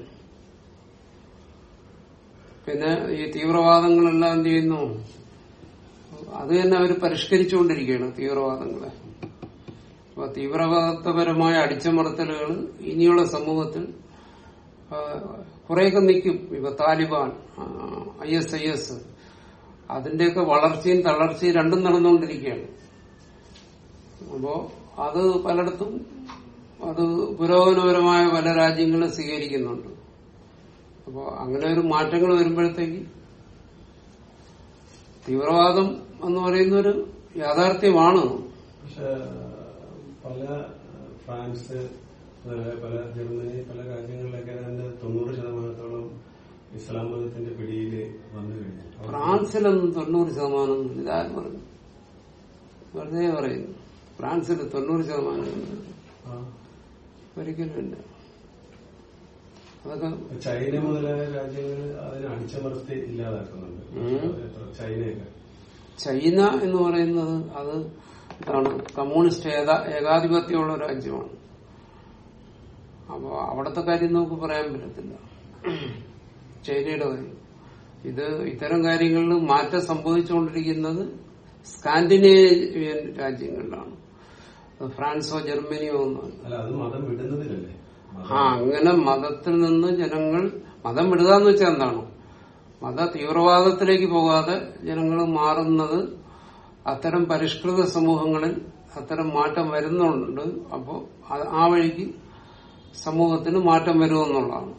പിന്നെ ഈ തീവ്രവാദങ്ങളെല്ലാം എന്ത് ചെയ്യുന്നു അത് തന്നെ അവർ പരിഷ്കരിച്ചുകൊണ്ടിരിക്കുകയാണ് തീവ്രവാദങ്ങളെ അപ്പൊ തീവ്രവാദപരമായ അടിച്ചമർത്തലുകൾ ഇനിയുള്ള സമൂഹത്തിൽ ആ, കുറെയൊക്കെ നിൽക്കും ഇപ്പൊ Taliban I S I S അതിന്റെയൊക്കെ വളർച്ചയും തളർച്ചയും രണ്ടും നടന്നുകൊണ്ടിരിക്കുകയാണ് അപ്പോ അത് പലയിടത്തും അത് പുരോഗമനപരമായ പല രാജ്യങ്ങളും സ്വീകരിക്കുന്നുണ്ട് അപ്പോ അങ്ങനെ ഒരു മാറ്റങ്ങൾ വരുമ്പോഴത്തേക്ക് തീവ്രവാദം എന്ന് പറയുന്ന ഒരു യാഥാർത്ഥ്യമാണ് പക്ഷെ പല ഫ്രാൻസ് അതുപോലെ പല ജർമ്മനി പല രാജ്യങ്ങളിലൊക്കെ അതിന്റെ തൊണ്ണൂറ് ശതമാനത്തോളം ഇസ്ലാം മതത്തിന്റെ പിടിയിൽ വന്നു കഴിഞ്ഞു അവർ- ഫ്രാൻസിലൊന്നും തൊണ്ണൂറ് ശതമാനം ഇതാരും പറഞ്ഞു വെറുതെ പറയുന്നു ഫ്രാൻസിൽ തൊണ്ണൂറ് ശതമാനം ആ. ഒരിക്കലും ഇല്ല അതൊക്കെ ചൈന മുതലായ രാജ്യങ്ങൾ അതിനെ അടിച്ചമർത്തി ഇല്ലാതാക്കുന്നുണ്ട് ഉം. ചൈനയൊക്കെ ചൈന എന്ന് പറയുന്നത് അത് ഇതാണ് കമ്മ്യൂണിസ്റ്റ് ഏകാ ഏകാധിപത്യമുള്ള രാജ്യമാണ് അപ്പൊ അവിടുത്തെ കാര്യം നമുക്ക് പറയാൻ പറ്റത്തില്ല ചൈനയുടെ കാര്യം ഇത് ഇത്തരം കാര്യങ്ങളിൽ മാറ്റം സംഭവിച്ചുകൊണ്ടിരിക്കുന്നത് സ്കാൻഡിനേവിയൻ രാജ്യങ്ങളിലാണ് അത് ഫ്രാൻസോ ജർമ്മനിയോ ഒന്നുമല്ല അല്ല അത് മതം വിടുന്നതിലല്ലേ മതം- ആ അങ്ങനെ മതത്തിൽ നിന്ന് ജനങ്ങൾ മതം വിടുക എന്ന് വെച്ചാൽ എന്താണ് മത തീവ്രവാദത്തിലേക്ക് പോകാതെ ജനങ്ങൾ മാറുന്നത് അത്തരം പരിഷ്കൃത സമൂഹങ്ങളിൽ അത്തരം മാറ്റം വരുന്നുണ്ട് അപ്പോൾ ആ വഴിക്ക് സമൂഹത്തിന് മാറ്റം വരുമെന്നുള്ളതാണ്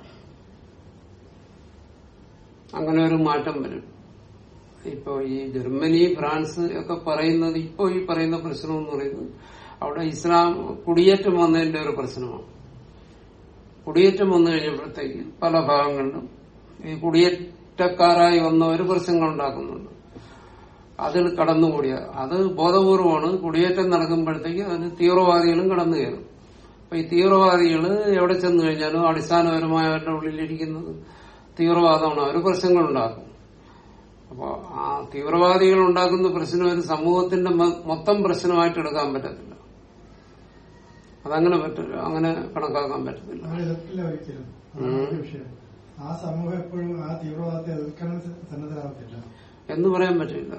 അങ്ങനെ ഒരു മാറ്റം വരും ഇപ്പോ ഈ ജർമ്മനി ഫ്രാൻസ് ഒക്കെ പറയുന്നത് ഇപ്പോ ഈ പറയുന്ന പ്രശ്നം എന്ന് പറയുന്നത് അവിടെ ഇസ്ലാം കുടിയേറ്റം വന്നതിന്റെ ഒരു പ്രശ്നമാണ് കുടിയേറ്റം വന്നു കഴിഞ്ഞപ്പോഴത്തേക്ക് പല ഭാഗങ്ങളിലും ഈ കുടിയേറ്റക്കാരായി വന്നവർ പ്രശ്നങ്ങൾ ഉണ്ടാക്കുന്നുണ്ട് അതിൽ കടന്നുകൂടിയ അത് ബോധപൂർവമാണ് കുടിയേറ്റം നടക്കുമ്പോഴത്തേക്ക് അതിന് തീവ്രവാദികളും കടന്നു കയറും അപ്പൊ ഈ തീവ്രവാദികൾ എവിടെ ചെന്ന് കഴിഞ്ഞാലും അടിസ്ഥാനപരമായ അവരുടെ ഉള്ളിലിരിക്കുന്നത് തീവ്രവാദമാണ് അവർ പ്രശ്നങ്ങൾ ഉണ്ടാക്കും അപ്പൊ ആ തീവ്രവാദികൾ ഉണ്ടാക്കുന്ന പ്രശ്നം ഒരു സമൂഹത്തിന്റെ മൊ- മൊത്തം പ്രശ്നമായിട്ട് എടുക്കാൻ പറ്റത്തില്ല അതങ്ങനെ പറ്റില്ല അങ്ങനെ കണക്കാക്കാൻ പറ്റത്തില്ല അവരെ എതിർക്കില്ല ഒരിക്കലും അതാണ് മറ്റു വിഷയം ആ സമൂഹം എപ്പോഴും ആ തീവ്രവാദത്തെ എതിർക്കാൻ സന്നദ്ധരാകത്തില്ല എന്ന് പറയാൻ പറ്റില്ല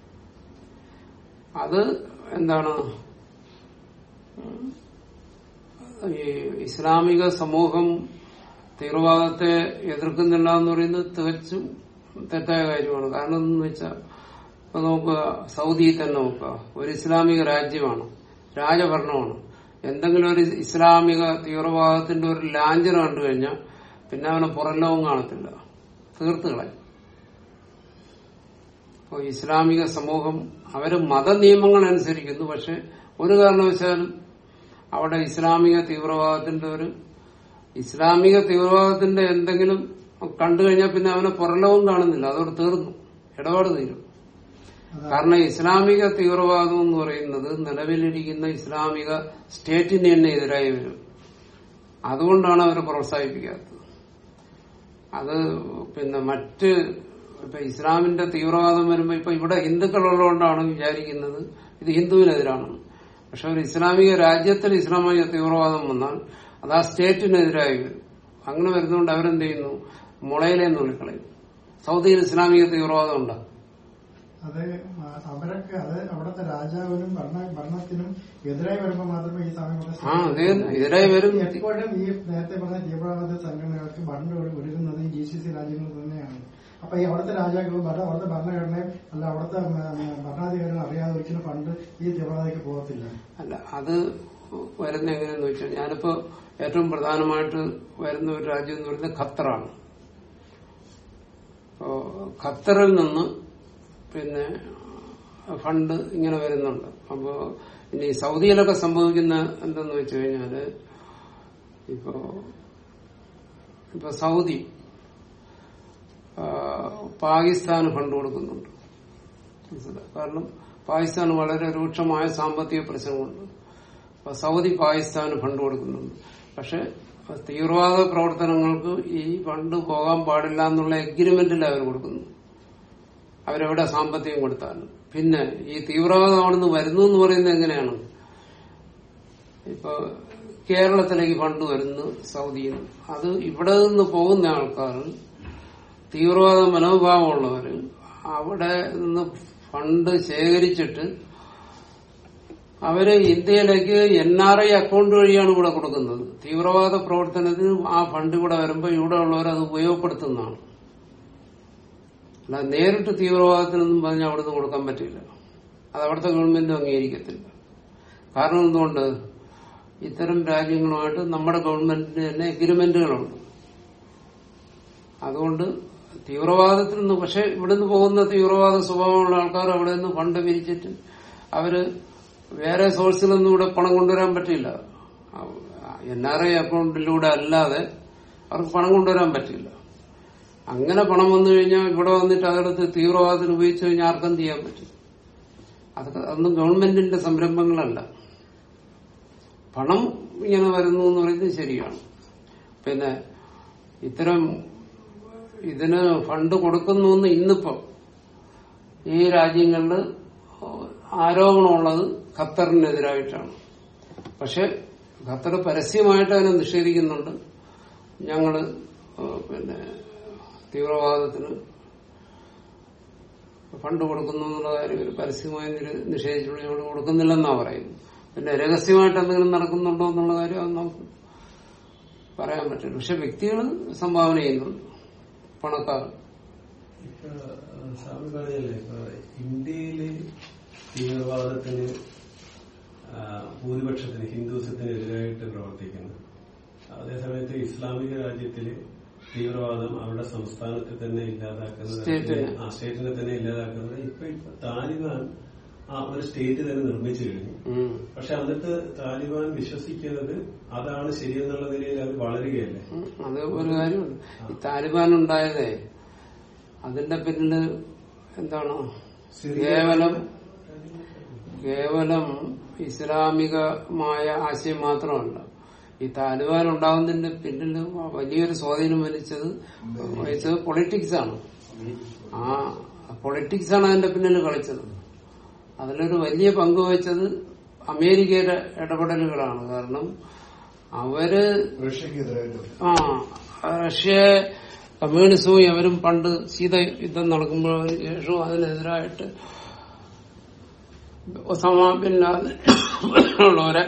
അത് എന്താണ് ഉം, ഈ ഇസ്ലാമിക സമൂഹം തീവ്രവാദത്തെ എതിർക്കുന്നില്ല എന്ന് പറയുന്നത് തികച്ചും തെറ്റായ കാര്യമാണ് കാരണം എന്ന് വെച്ചാൽ ഇപ്പൊ നോക്കുക സൗദിയിൽ തന്നെ നോക്കുക ഒരു ഇസ്ലാമിക രാജ്യമാണ് രാജഭരണമാണ് എന്തെങ്കിലും ഒരു ഇസ്ലാമിക തീവ്രവാദത്തിന്റെ ഒരു ലാഞ്ചന കണ്ടു കഴിഞ്ഞാൽ പിന്നെ അവനെ പുറം ലോകം കാണത്തില്ല തീർത്ത് കളയും അപ്പോൾ ഇസ്ലാമിക സമൂഹം അവര് മതനിയമങ്ങൾ അനുസരിക്കുന്നു പക്ഷെ ഒരു കാരണവശാലും അവിടെ ഇസ്ലാമിക തീവ്രവാദത്തിന്റെ ഒരു ഇസ്ലാമിക തീവ്രവാദത്തിന്റെ എന്തെങ്കിലും കണ്ടു കഴിഞ്ഞാൽ പിന്നെ അവനെ പുറലോകം കാണുന്നില്ല അതോട് തീർന്നു ഇടപാട് തീരും കാരണം ഇസ്ലാമിക തീവ്രവാദം എന്ന് പറയുന്നത് നിലവിലിരിക്കുന്ന ഇസ്ലാമിക സ്റ്റേറ്റിന് തന്നെ എതിരായി വരും അതുകൊണ്ടാണ് അവരെ പ്രോത്സാഹിപ്പിക്കാത്തത് അത് പിന്നെ മറ്റ് ഇപ്പൊ ഇസ്ലാമിന്റെ തീവ്രവാദം വരുമ്പോ ഇപ്പൊ ഇവിടെ ഹിന്ദുക്കളുള്ളതുകൊണ്ടാണ് വിചാരിക്കുന്നത് ഇത് ഹിന്ദുവിനെതിരാണ് പക്ഷെ ഒരു ഇസ്ലാമിക രാജ്യത്തിൽ ഇസ്ലാമിക തീവ്രവാദം വന്നാൽ അത് ആ സ്റ്റേറ്റിനെതിരായി വരും അങ്ങനെ വരുന്നതുകൊണ്ട് അവരെന്ത് ചെയ്യുന്നു മുളയിലെ നുള്ളിക്കളയും സൗദിയിൽ ഇസ്ലാമിക തീവ്രവാദം ഉണ്ടോ അത് ആ- അവരൊക്കെ അത് അവിടുത്തെ രാജാവിനും ഭരണ ഭരണത്തിനും എതിരായി വരുമ്പോൾ മാത്രമേ ഈ സമയം ഇവിടെ ആ അതേ എതിരായി വരും എപ്പോഴും ഈ നേരത്തെ പറഞ്ഞ തീവ്രവാദ സംഘടനകൾക്ക് ഫണ്ട് ഒരുങ്ങുന്നത് ഈ ജി സി സി രാജ്യങ്ങൾ തന്നെയാണ് അപ്പൊ ഈ അവിടുത്തെ രാജാക്കളും ഭരണ അവിടുത്തെ ഭരണഘടനയും അല്ല അവിടുത്തെ ഉം, ഉം, ഭരണാധികാരികളും അറിയാതെ ഒരിക്കലും ഫണ്ട് ഈ തീവ്രവാദിക്ക് പോകത്തില്ല അല്ല അത് വരുന്ന എങ്ങനെയെന്ന് വെച്ചാൽ ഞാനിപ്പോ ഏറ്റവും പ്രധാനമായിട്ട് വരുന്ന ഒരു രാജ്യം എന്ന് പറയുന്നത് ഖത്തറാണ് അപ്പോ ഖത്തറിൽ നിന്ന് പിന്നെ ഫണ്ട് ഇങ്ങനെ വരുന്നുണ്ട് അപ്പോ ഇനി സൗദിയിലൊക്കെ സംഭവിക്കുന്ന എന്തെന്ന് വെച്ച് കഴിഞ്ഞാല് ഇപ്പോ ഇപ്പൊ സൗദി ആ, പാകിസ്ഥാന് ഫണ്ട് കൊടുക്കുന്നുണ്ട് മനസ്സിലായോ? കാരണം പാകിസ്ഥാന് വളരെ രൂക്ഷമായ സാമ്പത്തിക പ്രശ്നമുണ്ട് അപ്പൊ സൗദി പാകിസ്ഥാന് ഫണ്ട് കൊടുക്കുന്നുണ്ട് പക്ഷെ തീവ്രവാദ പ്രവർത്തനങ്ങൾക്ക് ഈ ഫണ്ട് പോകാൻ പാടില്ല എന്നുള്ള എഗ്രിമെന്റിൽ അവർ കൊടുക്കുന്നു അവരെവിടെ സാമ്പത്തികം കൊടുത്താലും പിന്നെ ഈ തീവ്രവാദം അവിടുന്ന് വരുന്നു എന്ന് പറയുന്നത് എങ്ങനെയാണ് ഇപ്പൊ കേരളത്തിലേക്ക് ഫണ്ട് വരുന്നു സൗദിയിൽ നിന്ന് അത് ഇവിടെ നിന്ന് പോകുന്ന ആൾക്കാർ തീവ്രവാദ മനോഭാവമുള്ളവര് അവിടെ നിന്ന് ഫണ്ട് ശേഖരിച്ചിട്ട് അവര് ഇന്ത്യയിലേക്ക് എൻ ആർ ഐ അക്കൗണ്ട് വഴിയാണ് ഇവിടെ കൊടുക്കുന്നത് തീവ്രവാദ പ്രവർത്തനത്തിന് ആ ഫണ്ട് ഇവിടെ വരുമ്പോൾ ഇവിടെ ഉള്ളവർ അത് ഉപയോഗപ്പെടുത്തുന്നതാണ് അല്ല നേരിട്ട് തീവ്രവാദത്തിനൊന്നും പറഞ്ഞാൽ അവിടുന്ന് കൊടുക്കാൻ പറ്റില്ല അത് അവിടുത്തെ ഗവൺമെന്റ് അംഗീകരിക്കത്തില്ല കാരണം എന്തുകൊണ്ട് ഇത്തരം രാജ്യങ്ങളുമായിട്ട് നമ്മുടെ ഗവൺമെന്റിന് തന്നെ എഗ്രിമെന്റുകളുണ്ട് അതുകൊണ്ട് തീവ്രവാദത്തിൽ നിന്ന് പക്ഷെ ഇവിടുന്ന് പോകുന്ന തീവ്രവാദ സ്വഭാവമുള്ള ആൾക്കാർ അവിടെ നിന്ന് ഫണ്ട് പിരിച്ചിട്ട് അവര് വേറെ സോഴ്സിലൊന്നും ഇവിടെ പണം കൊണ്ടുവരാൻ പറ്റില്ല എൻ ആർ ഐ അക്കൗണ്ടിലൂടെ അല്ലാതെ അവർക്ക് പണം കൊണ്ടുവരാൻ പറ്റില്ല അങ്ങനെ പണം വന്നു കഴിഞ്ഞാൽ ഇവിടെ വന്നിട്ട് അതെടുത്ത് തീവ്രവാദത്തിന് ഉപയോഗിച്ചു കഴിഞ്ഞാൽ ആർക്കെന്ത് ചെയ്യാൻ പറ്റും അതൊക്കെ അതൊന്നും ഗവൺമെന്റിന്റെ സംരംഭങ്ങളല്ല പണം ഇങ്ങനെ വരുന്നു എന്ന് പറയുന്നത് ശരിയാണ് പിന്നെ ഇത്തരം ഇതിന് ഫണ്ട് കൊടുക്കുന്നു എന്ന് ഇന്നിപ്പോ ഈ രാജ്യങ്ങളിൽ ആരോപണമുള്ളത് ഖത്തറിനെതിരായിട്ടാണ് പക്ഷെ ഖത്തർ പരസ്യമായിട്ട് അതിനെ നിഷേധിക്കുന്നുണ്ട് ഞങ്ങള് ഏഹ് പിന്നെ തീവ്രവാദത്തിന് ഫണ്ട് കൊടുക്കുന്നു എന്നുള്ള കാര്യം ഒരു പരസ്യമായി നിര- നിഷേധിച്ചുകൊണ്ട് ഞങ്ങൾ കൊടുക്കുന്നില്ലെന്നാ പറയുന്നത് പിന്നെ രഹസ്യമായിട്ട് എന്തെങ്കിലും നടക്കുന്നുണ്ടോ എന്നുള്ള കാര്യം അത് നമുക്ക് പറയാൻ പറ്റില്ല പക്ഷെ വ്യക്തികൾ സംഭാവന ചെയ്യുന്നുണ്ട് പണക്കാർ ഇപ്പൊ ആ, സ്വാമി പറഞ്ഞല്ലേ ഇപ്പൊ ഇന്ത്യയില് തീവ്രവാദത്തിന് ആ, ഭൂരിപക്ഷത്തിന് ഹിന്ദുസത്തിന് എതിരായിട്ട് പ്രവർത്തിക്കുന്നു അതേസമയത്ത് ഇസ്ലാമിക രാജ്യത്തില് തീവ്രവാദം അവരുടെ സംസ്ഥാനത്തെ തന്നെ ഇല്ലാതാക്കുന്നത് സ്റ്റേറ്റിനെ. ആ സ്റ്റേറ്റിനെ തന്നെ ഇല്ലാതാക്കുന്നത് ഇപ്പൊ ഇപ്പൊ താലിബാൻ ആ ഒരു സ്റ്റേറ്റ് തന്നെ നിർമ്മിച്ചു കഴിഞ്ഞു ഉം. പക്ഷെ എന്നിട്ട് താലിബാൻ വിശ്വസിക്കുന്നത് അതാണ് ശരിയെന്നുള്ള നിലയിൽ അത് വളരുകയല്ലേ ഉം. അത് ഒരു കാര്യമുണ്ട് ഈ താലിബാൻ ഉണ്ടായതേ അതിന്റെ പിന്നില് എന്താണ് കേവലം കേവലം ഇസ്ലാമികമായ ആശയം മാത്രമല്ല ഈ താലിബാൻ ഉണ്ടാകുന്നതിന്റെ പിന്നിൽ വലിയൊരു സ്വാധീനം വലിച്ചത് വഹിച്ചത് പൊളിറ്റിക്സ് ആണ് ആ പൊളിറ്റിക്സ് ആണ് അതിന്റെ പിന്നിൽ കളിച്ചത് അതിലൊരു വലിയ പങ്ക് വഹിച്ചത് അമേരിക്കയുടെ ഇടപെടലുകളാണ് കാരണം അവര് റഷ്യക്കെതിരായിട്ട് ആ റഷ്യ കമ്മ്യൂണിസവും അവരും പണ്ട് ശീത യുദ്ധം നടക്കുമ്പോൾ ശേഷവും അതിനെതിരായിട്ട് ഒസാമ ബിൻ ലാദൻ ഉള്ളവരെ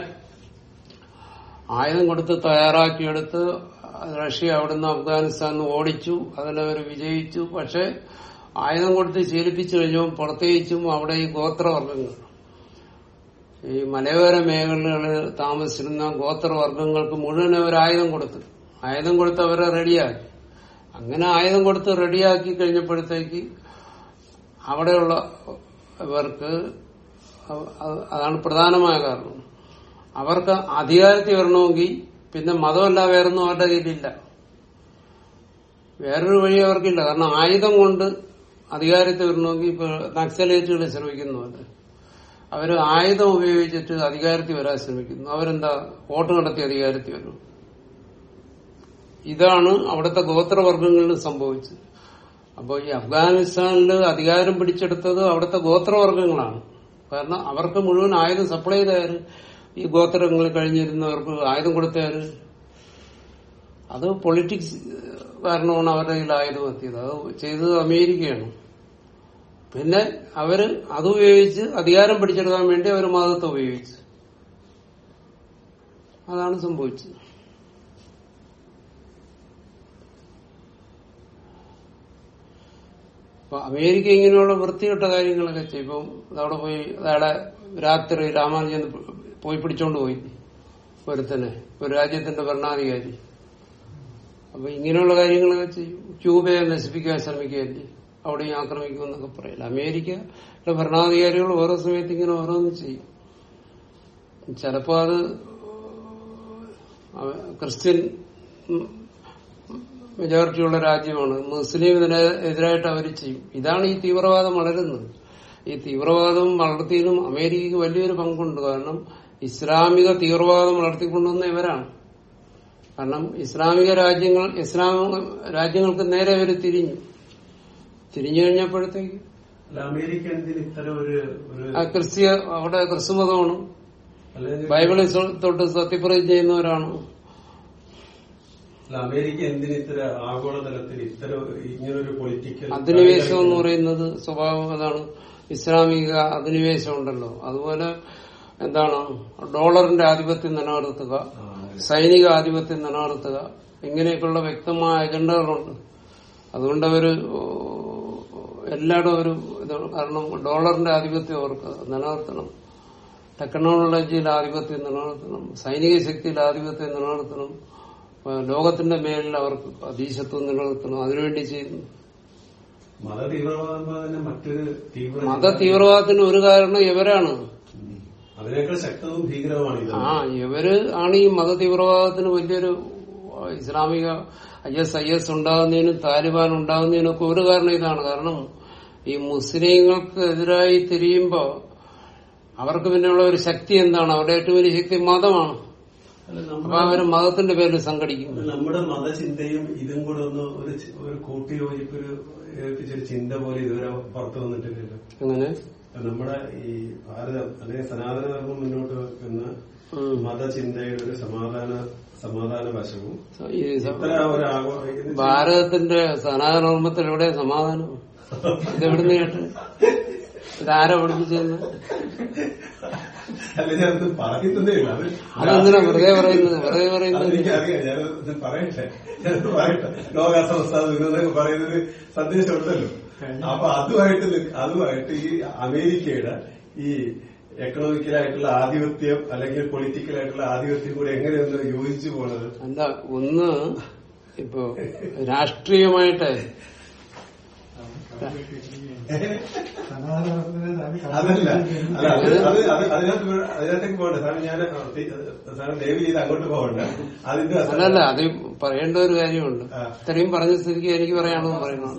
ആയുധം കൊടുത്ത് തയ്യാറാക്കിയെടുത്ത് റഷ്യ അവിടുന്ന് അഫ്ഗാനിസ്ഥാനിൽ നിന്ന് ഓടിച്ചു അതിലവർ വിജയിച്ചു പക്ഷെ ആയുധം കൊടുത്ത് ശീലിപ്പിച്ചു കഴിഞ്ഞപ്പോൾ പ്രത്യേകിച്ചും അവിടെ ഈ ഗോത്രവർഗങ്ങൾ ഈ മലയോര മേഖലകളിൽ താമസിച്ചിരുന്ന ഗോത്രവർഗങ്ങൾക്ക് മുഴുവൻ അവർ ആയുധം കൊടുത്തു ആയുധം കൊടുത്ത് അവരെ റെഡിയാക്കി അങ്ങനെ ആയുധം കൊടുത്ത് റെഡിയാക്കി കഴിഞ്ഞപ്പോഴത്തേക്ക് അവിടെയുള്ള ഇവർക്ക് അവ- അത് അതാണ് പ്രധാനമായ കാരണം അവർക്ക് അധികാരത്തിൽ വരണമെങ്കിൽ പിന്നെ മതമല്ല വേറൊന്നും അവരുടെ കയ്യിലില്ല വേറൊരു വഴി അവർക്കില്ല കാരണം ആയുധം കൊണ്ട് അധികാരത്തിൽ വരണമെങ്കിൽ ഇപ്പൊ നക്സലേറ്റുകൾ ശ്രമിക്കുന്നുണ്ട് അവര് ആയുധം ഉപയോഗിച്ചിട്ട് അധികാരത്തിൽ വരാൻ ശ്രമിക്കുന്നു അവരെന്താ വോട്ട് നടത്തി അധികാരത്തിൽ വരും ഇതാണ് അവിടുത്തെ ഗോത്രവർഗങ്ങളിൽ സംഭവിച്ചത് അപ്പോൾ ഈ അഫ്ഗാനിസ്ഥാനിൽ അധികാരം പിടിച്ചെടുത്തത് അവിടുത്തെ ഗോത്രവർഗങ്ങളാണ് കാരണം അവർക്ക് മുഴുവൻ ആയുധം സപ്ലൈ ചെയ്താര് ഈ ഗോത്രങ്ങളിൽ കഴിഞ്ഞിരുന്നവർക്ക് ആയുധം കൊടുത്താര് അത് പൊളിറ്റിക്സ് കാരണമാണ് അവരുടെ കയ്യിൽ ആയുധം എത്തിയത് അത് ചെയ്തത് അമേരിക്കയാണ് പിന്നെ അവര് അത് ഉപയോഗിച്ച് അധികാരം പിടിച്ചെടുക്കാൻ വേണ്ടി അവർ മതത്തെ ഉപയോഗിച്ചു അതാണ് സംഭവിച്ചത് അപ്പൊ അമേരിക്ക ഇങ്ങനെയുള്ള വൃത്തികെട്ട കാര്യങ്ങളൊക്കെ ചെയ്യും ഇപ്പം അവിടെ പോയി അയാളെ രാത്രി രാമാനുജൻ പോയി പിടിച്ചോണ്ട് പോയി ഒരുത്തനെ ഒരു രാജ്യത്തിന്റെ ഭരണാധികാരി അപ്പൊ ഇങ്ങനെയുള്ള കാര്യങ്ങളൊക്കെ ചെയ്യും ക്യൂബയെ നശിപ്പിക്കാൻ ശ്രമിക്കുകയല്ലേ അവിടെയും ആക്രമിക്കുമെന്നൊക്കെ പറയില്ല അമേരിക്കയുടെ ഭരണാധികാരികൾ ഓരോ സമയത്ത് ഇങ്ങനെ ഓരോന്നും ചെയ്യും ചിലപ്പോ അത് അവ- ക്രിസ്ത്യൻ ഉം, മെജോറിറ്റിയുള്ള രാജ്യമാണ് മുസ്ലിം ഇതിന് എതിരായിട്ട് അവർ ചെയ്യും ഇതാണ് ഈ തീവ്രവാദം വളരുന്നത് ഈ തീവ്രവാദം വളർത്തിയതിനും അമേരിക്കക്ക് വലിയൊരു പങ്കുണ്ട് കാരണം ഇസ്ലാമിക തീവ്രവാദം വളർത്തിക്കൊണ്ടുവന്ന ഇവരാണ് കാരണം ഇസ്ലാമിക രാജ്യങ്ങൾ ഇസ്ലാം രാജ്യങ്ങൾക്ക് നേരെ അവർ തിരിഞ്ഞു തിരിഞ്ഞു കഴിഞ്ഞപ്പോഴത്തേക്ക് അല്ല അമേരിക്ക എന്തിന് ഇത്തരം ഒരു ഒരു ആ ക്രിസ്ത്യ അവിടെ ക്രിസ്തുമതമാണ് അല്ലെങ്കിൽ ബൈബിളിൽ സ്വ- തൊട്ട് സത്യപ്രതിജ്ഞ ചെയ്യുന്നവരാണ് അല്ല അമേരിക്ക എന്തിന് ഇത്തര ആഗോളതലത്തിൽ ഇത്തരം ഇങ്ങനൊരു പൊളിറ്റിക്കൽ അധിനിവേശം എന്ന് പറയുന്നത് സ്വഭാവം അതാണ് ഇസ്ലാമിക അധിനിവേശം ഉണ്ടല്ലോ അതുപോലെ എന്താണ് ഡോളറിന്റെ ആധിപത്യം നിലനിർത്തുക സൈനിക ആധിപത്യം നിലനിർത്തുക ഇങ്ങനെയൊക്കെയുള്ള വ്യക്തമായ അജണ്ടകളുണ്ട് അതുകൊണ്ട് അവര് ഓ, എല്ലായിടും ഒരു ഇത് കാരണം ഡോളറിന്റെ ആധിപത്യം അവർക്ക് നിലനിർത്തണം ടെക്നോളജിയിൽ ആധിപത്യം നിലനിർത്തണം സൈനിക ശക്തിയിൽ ആധിപത്യം നിലനിർത്തണം ഏഹ് ലോകത്തിന്റെ മേലിൽ അവർക്ക് അതീശത്വം നിലനിർത്തണം അതിനുവേണ്ടി ചെയ്യുന്നു മത തീവ്രവാദം പോലെ തന്നെ മറ്റൊരു തീവ്ര മത തീവ്രവാദത്തിന് ഒരു കാരണം ഇവരാണ് ഉം. അതിനേക്കാൾ ശക്തവും ഭീകരവുമാണ് ഇത് ആ ഇവര് ആണ് ഈ മത തീവ്രവാദത്തിന് വലിയൊരു ഇസ്ലാമിക ഐ എസ് ഐ എസ് ഉണ്ടാകുന്നതിനും താലിബാൻ ഉണ്ടാകുന്നതിനും ഒക്കെ ഒരു കാരണം ഇതാണ് കാരണം ഈ മുസ്ലിങ്ങൾക്ക് എതിരായി തിരിയുമ്പോ അവർക്ക് പിന്നെയുള്ള ഒരു ശക്തി എന്താണ് അവരുടെ ഏറ്റവും വലിയ ശക്തി മതമാണ് അല്ല, അപ്പൊ നമ്മുടെ അവര് മതത്തിന്റെ പേരിൽ സംഘടിക്കും നമ്മുടെ മതചിന്തയും ഇതും കൂടെ ഒന്ന് ഒരു ചി- ഒരു കൂട്ടിയോജിപ്പ് ഒരു ഏൽപ്പിച്ചൊരു ചിന്ത പോലെ ഇതുവരെ പുറത്തു വന്നിട്ടില്ലല്ലോ അങ്ങനെ നമ്മുടെ ഈ ഭാരതം അല്ലെങ്കിൽ സനാതന ധർമ്മം മുന്നോട്ട് വെക്കുന്ന ഉം. മതചിന്തയുടെ ഒരു സമാധാന സമാധാന വശവും ഈ സ- ഇത്ര ഒരു ആഗോ- ഇത് ഭാരതത്തിന്റെ സനാതനോർമ്മത്തിൽ എവിടെ സമാധാനം ഇതെവിടുന്ന് കേട്ട് ഇതാരാ പഠിപ്പിച്ചെന്ന് അല്ല ഞാനത് പറയുന്നതേ ഇല്ല അത് അതെന്തിനാ വെറുതെ പറയുന്നത് വെറുതെ പറയുന്നത് അതെനിക്കറിയാം ഞാനത് പറയട്ടെ ഞാനത് പറയട്ടെ ലോകാസമസ്ത എന്നൊക്കെ പറയുന്നൊരു സന്ദേശം ഉണ്ടല്ലോ അപ്പൊ അതുമായിട്ട് നി- അതുമായിട്ട് ഈ അമേരിക്കയുടെ ഈ എക്കണോമിക്കലായിട്ടുള്ള ആധിപത്യം അല്ലെങ്കിൽ പൊളിറ്റിക്കലായിട്ടുള്ള ആധിപത്യം കൂടെ എങ്ങനെയൊന്ന് യോജിച്ചു പോണത് അല്ല ഒന്ന് ഇപ്പോ രാഷ്ട്രീയമായിട്ട് അതല്ല അല്ല അത് അത് അത് അതിനകത്ത് വീ- അതിനകത്തേക്ക് പോകണ്ട സാറേ ഞാൻ സാറ് ദയവ് ചെയ്ത് അങ്ങോട്ട് പോകണ്ട അതിന്റെ അല്ലല്ല അത് പറയേണ്ട ഒരു കാര്യമുണ്ട് ആ. ഇത്രയും പറഞ്ഞ സ്ഥിതിക്ക് എനിക്ക് പറയാണെന്ന് പറയണം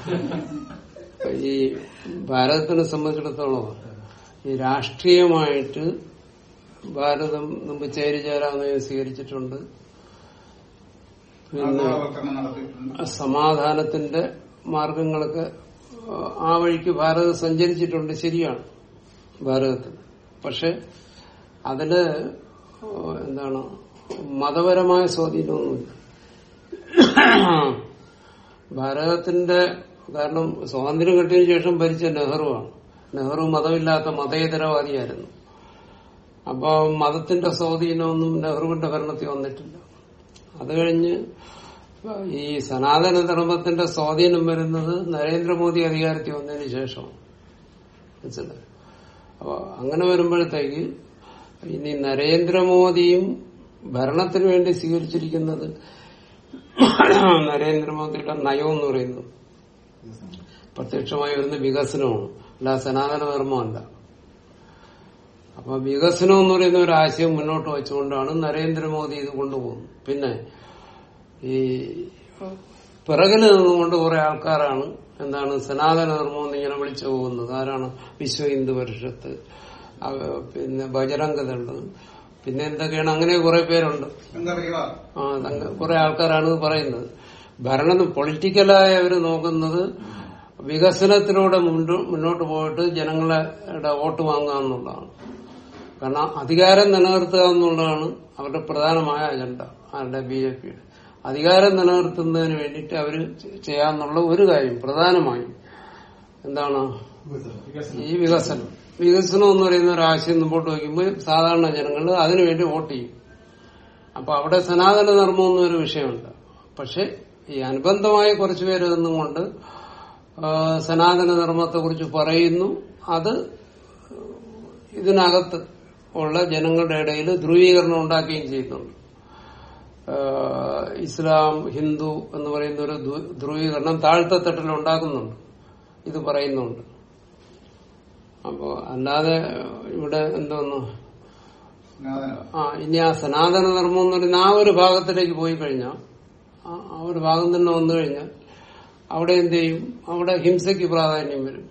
ഈ ഭാരതത്തിനെ സംബന്ധിച്ചിടത്തോളം ഈ രാഷ്ട്രീയമായിട്ട് ഭാരതം മുമ്പ് ചേരിചേരാമെന്ന് സ്വീകരിച്ചിട്ടുണ്ട് പിന്നെ ആഗോളവൽക്കരണം നടത്തിയിട്ടുണ്ട് സമാധാനത്തിന്റെ മാർഗങ്ങളൊക്കെ ആ, ആ വഴിക്ക് ഭാരതം സഞ്ചരിച്ചിട്ടുണ്ട് ശരിയാണ് ഭാരതത്തിൽ പക്ഷെ അതില് ആ, എന്താണ് മതപരമായ സ്വാധീനമൊന്നുമില്ല ഭാരതത്തിന്റെ കാരണം സ്വാതന്ത്ര്യം കിട്ടിയതിനു ശേഷം ഭരിച്ച നെഹ്റുവാണ് നെഹ്റു മതമില്ലാത്ത മതേതരവാദിയായിരുന്നു അപ്പൊ മതത്തിന്റെ സ്വാധീനമൊന്നും നെഹ്റുവിന്റെ ഭരണത്തിൽ വന്നിട്ടില്ല അത് കഴിഞ്ഞ് ഈ സനാതന ധർമ്മത്തിന്റെ സ്വാധീനം വരുന്നത് നരേന്ദ്രമോദി അധികാരത്തിൽ വന്നതിന് ശേഷമാണ് മനസ്സിലായി അപ്പൊ അങ്ങനെ വരുമ്പോഴത്തേക്ക് ഇനി നരേന്ദ്രമോദിയും ഭരണത്തിന് വേണ്ടി സ്വീകരിച്ചിരിക്കുന്നത് നരേന്ദ്രമോദിയുടെ നയം എന്ന് പറയുന്നത് പ്രത്യക്ഷമായി വരുന്ന വികസനമാണ് അല്ല സനാതന ധർമ്മമല്ല അപ്പൊ വികസനം എന്ന് പറയുന്ന ഒരു ആശയം മുന്നോട്ട് വെച്ചുകൊണ്ടാണ് നരേന്ദ്രമോദി ഇത് കൊണ്ടുപോകുന്നത് പിന്നെ ഈ പിറകിൽ നിന്നുകൊണ്ട് കുറെ ആൾക്കാരാണ് എന്താണ് സനാതന ധർമ്മം എന്ന് ഇങ്ങനെ വിളിച്ചു പോകുന്നത് ആരാണ് വിശ്വ ഹിന്ദു പരിഷത്ത് അവ- പിന്നെ ബജരംഗതുണ്ട് പിന്നെ എന്തൊക്കെയാണ് അങ്ങനെ കുറെ പേരുണ്ട് സംഘപരിവാർ ആ സംഘ- കുറെ ആൾക്കാരാണ് ഇത് പറയുന്നത് ഭരണം പൊളിറ്റിക്കലായി അവർ നോക്കുന്നത് വികസനത്തിലൂടെ മുന്നോ- മുന്നോട്ട് പോയിട്ട് ജനങ്ങളുടെ വോട്ട് വാങ്ങുക എന്നുള്ളതാണ് കാരണം അധികാരം നിലനിർത്തുക എന്നുള്ളതാണ് അവരുടെ പ്രധാനമായ അജണ്ട അവരുടെ ബി ജെ പിയുടെ അധികാരം നിലനിർത്തുന്നതിന് വേണ്ടിയിട്ട് അവർ ചെയ്യാന്നുള്ള ഒരു കാര്യം പ്രധാനമായും എന്താണ് ഈ വികസനം വികസനം എന്ന് പറയുന്ന ഒരു ആശയം മുമ്പോട്ട് വയ്ക്കുമ്പോൾ സാധാരണ ജനങ്ങൾ അതിനുവേണ്ടി വോട്ട് ചെയ്യും അപ്പൊ അവിടെ സനാതന ധർമ്മം എന്നൊരു വിഷയമുണ്ട് പക്ഷെ ഈ അനുബന്ധമായ കുറച്ചു പേര് നിന്നും കൊണ്ട് ആ, സനാതന ധർമ്മത്തെ കുറിച്ച് പറയുന്നു അത് ഇതിനകത്ത് ഉള്ള ജനങ്ങളുടെ ഇടയിൽ ധ്രുവീകരണം ഉണ്ടാക്കുകയും ചെയ്യുന്നുണ്ട് ആ, ഇസ്ലാം ഹിന്ദു എന്ന് പറയുന്ന ഒരു ധ്രു- ധ്രുവീകരണം താഴ്ത്തത്തട്ടിൽ ഉണ്ടാക്കുന്നുണ്ട് ഇത് പറയുന്നുണ്ട് അപ്പോ അല്ലാതെ ഇവിടെ എന്തോന്നു സനാതന ആ ഇനി ആ സനാതന ധർമ്മം എന്ന് പറയുന്ന ആ ഒരു ഭാഗത്തിലേക്ക് പോയി കഴിഞ്ഞാൽ ആ ആ ഒരു ഭാഗം തന്നെ വന്നു കഴിഞ്ഞാൽ അവിടെ എന്ത് ചെയ്യും അവിടെ ഹിംസയ്ക്ക് പ്രാധാന്യം വരും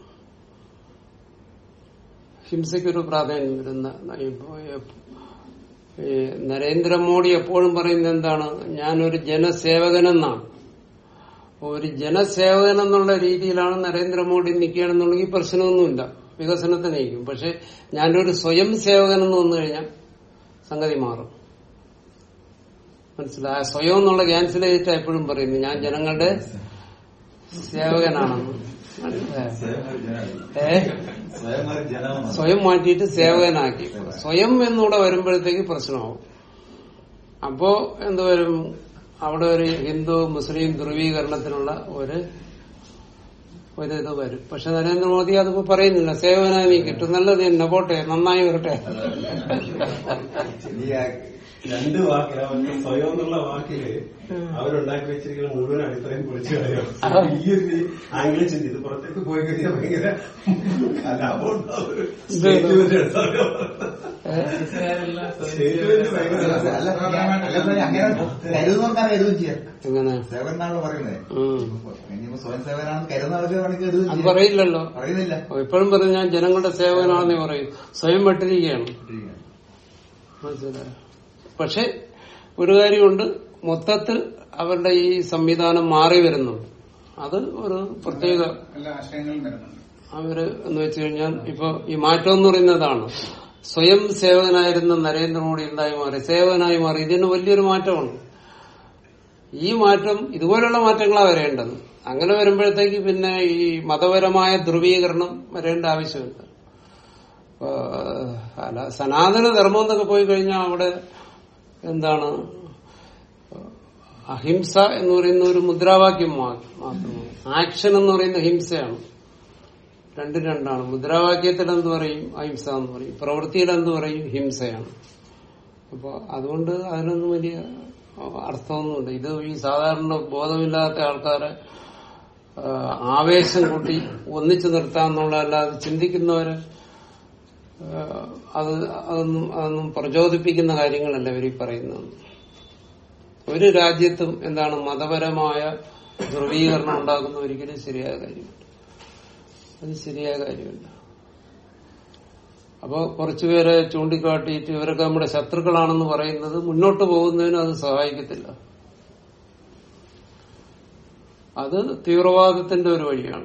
ഹിംസയ്ക്കൊരു പ്രാധാന്യം വരുന്ന ഇപ്പോ എപ്പ- ഈ നരേന്ദ്രമോദി എപ്പോഴും പറയുന്നത് എന്താണ് ഞാനൊരു ജനസേവകനെന്നാണ് ഒരു ജനസേവകൻ എന്നുള്ള രീതിയിലാണ് നരേന്ദ്രമോദി നിൽക്കുകയാണെന്നുണ്ടെങ്കിൽ പ്രശ്നമൊന്നുമില്ല വികസനത്തിന് നയിക്കും പക്ഷെ ഞാനൊരു സ്വയം സേവകൻ എന്ന് വന്നു കഴിഞ്ഞാൽ സംഗതി മാറും മനസ്സിലായ സ്വയം എന്നുള്ള ക്യാൻസൽ ചെയ്തിട്ട് എപ്പോഴും പറയുന്നു ഞാൻ ജനങ്ങളുടെ സേവകനാണെന്ന് മനസ്സിലായോ? ഏ സ്വയം മാറ്റിയിട്ട് സേവകനാക്കി സ്വയം എന്നൂടെ വരുമ്പോഴത്തേക്ക് പ്രശ്നമാവും അപ്പോ എന്തുവരും അവിടെ ഒരു ഹിന്ദു മുസ്ലിം ധ്രുവീകരണത്തിനുള്ള ഒരു ഒരു ഇത് വരും പക്ഷെ നരേന്ദ്രമോദി അതിപ്പോ പറയുന്നില്ല സേവനായി നീ കിട്ടും നല്ലത് തന്നെ പോട്ടെ നന്നായി വരട്ടെ രണ്ട് വാക്കിൽ അവർക്ക് സ്വയം എന്നുള്ള വാക്കില് അവരുണ്ടാക്കി വെച്ചിരിക്കുന്ന മുഴുവൻ അടിത്തറയും പൊളിച്ചു കളയും ഈ ഒരു ആംഗിളിൽ ചിന്തിത് പുറത്തേക്ക് പോയി കഴിഞ്ഞാൽ ഭയങ്കര കലാപം ഉണ്ടാവും. സ്റ്റേറ്റ്മെന്റ് എടുത്താലോ? പോലീസുകാരെല്ലാം സ്വയം സ്റ്റേറ്റ്മെന്റ് ഭയങ്കര അങ്ങനെ കരുതുന്നവർക്കാണ് കരുതും ചെയ്യാം എങ്ങനെ സേവൻ എന്നാണല്ലോ പറയുന്നത് ഉം. ഇനിയിപ്പോ സ്വയം സേവനാണെന്ന് കരുതുന്നവർക്ക് വേണമെങ്കിൽ കരുതും അത് ചെയ്യാം. പറയില്ലല്ലോ പറയുന്നില്ല എപ്പോഴും പറഞ്ഞു ഞാൻ ജനങ്ങളുടെ സേവകനാണെന്നേ പറയും സ്വയം വെട്ടിരിക്കുകയാണ് മനസ്സിലായോ പക്ഷെ ഒരു കാര്യമുണ്ട് മൊത്തത്തിൽ അവരുടെ ഈ സംവിധാനം മാറി വരുന്നുണ്ട് അത് ഒരു പ്രത്യേക എല്ലാ ആശയങ്ങളും വരുന്നുണ്ട് അവര് എന്ന് വെച്ച് കഴിഞ്ഞാൽ ഇപ്പൊ ഈ മാറ്റം എന്ന് പറയുന്നതാണ് സ്വയം സേവകനായിരുന്ന നരേന്ദ്രമോദി എന്തായി മാറി സേവകനായി മാറി ഇതിന് വലിയൊരു മാറ്റമാണ് ഈ മാറ്റം ഇതുപോലുള്ള മാറ്റങ്ങളാണ് വരേണ്ടത് അങ്ങനെ വരുമ്പോഴത്തേക്ക് പിന്നെ ഈ മതപരമായ ധ്രുവീകരണം വരേണ്ട ആവശ്യമില്ല ആ, അല്ല സനാതന ധർമ്മം എന്നൊക്കെ പോയി കഴിഞ്ഞാൽ അവിടെ എന്താണ് അഹിംസ എന്ന് പറയുന്ന ഒരു മുദ്രാവാക്യം മാ- മാത്രമാണ് ആക്ഷൻ എന്ന് പറയുന്ന ഹിംസയാണ് രണ്ടും രണ്ടാണ് മുദ്രാവാക്യത്തിൽ എന്ത് പറയും അഹിംസ എന്ന് പറയും പ്രവൃത്തിയിൽ എന്ത് പറയും ഹിംസയാണ് അപ്പൊ അതുകൊണ്ട് അതിനൊന്നും വലിയ അർത്ഥമൊന്നുമില്ല ഇത് ഈ സാധാരണ ബോധമില്ലാത്ത ആൾക്കാരെ ആ, ആവേശം കൂട്ടി ഒന്നിച്ചു നിർത്താന്നുള്ളതല്ലാതെ ചിന്തിക്കുന്നവര് ആ, അത് അതൊന്നും അതൊന്നും പ്രചോദിപ്പിക്കുന്ന കാര്യങ്ങളല്ല ഇവർ പറയുന്നത് ഒരു രാജ്യത്തും എന്താണ് മതപരമായ ധ്രുവീകരണം ഉണ്ടാക്കുന്ന ഒരിക്കലും ശരിയായ കാര്യമില്ല അത് ശരിയായ കാര്യമില്ല അപ്പോ കുറച്ചുപേരെ ചൂണ്ടിക്കാട്ടിയിട്ട് ഇവരൊക്കെ നമ്മുടെ ശത്രുക്കളാണെന്ന് പറയുന്നത് മുന്നോട്ട് പോകുന്നതിന് അത് സഹായിക്കത്തില്ല അത് തീവ്രവാദത്തിന്റെ ഒരു വഴിയാണ്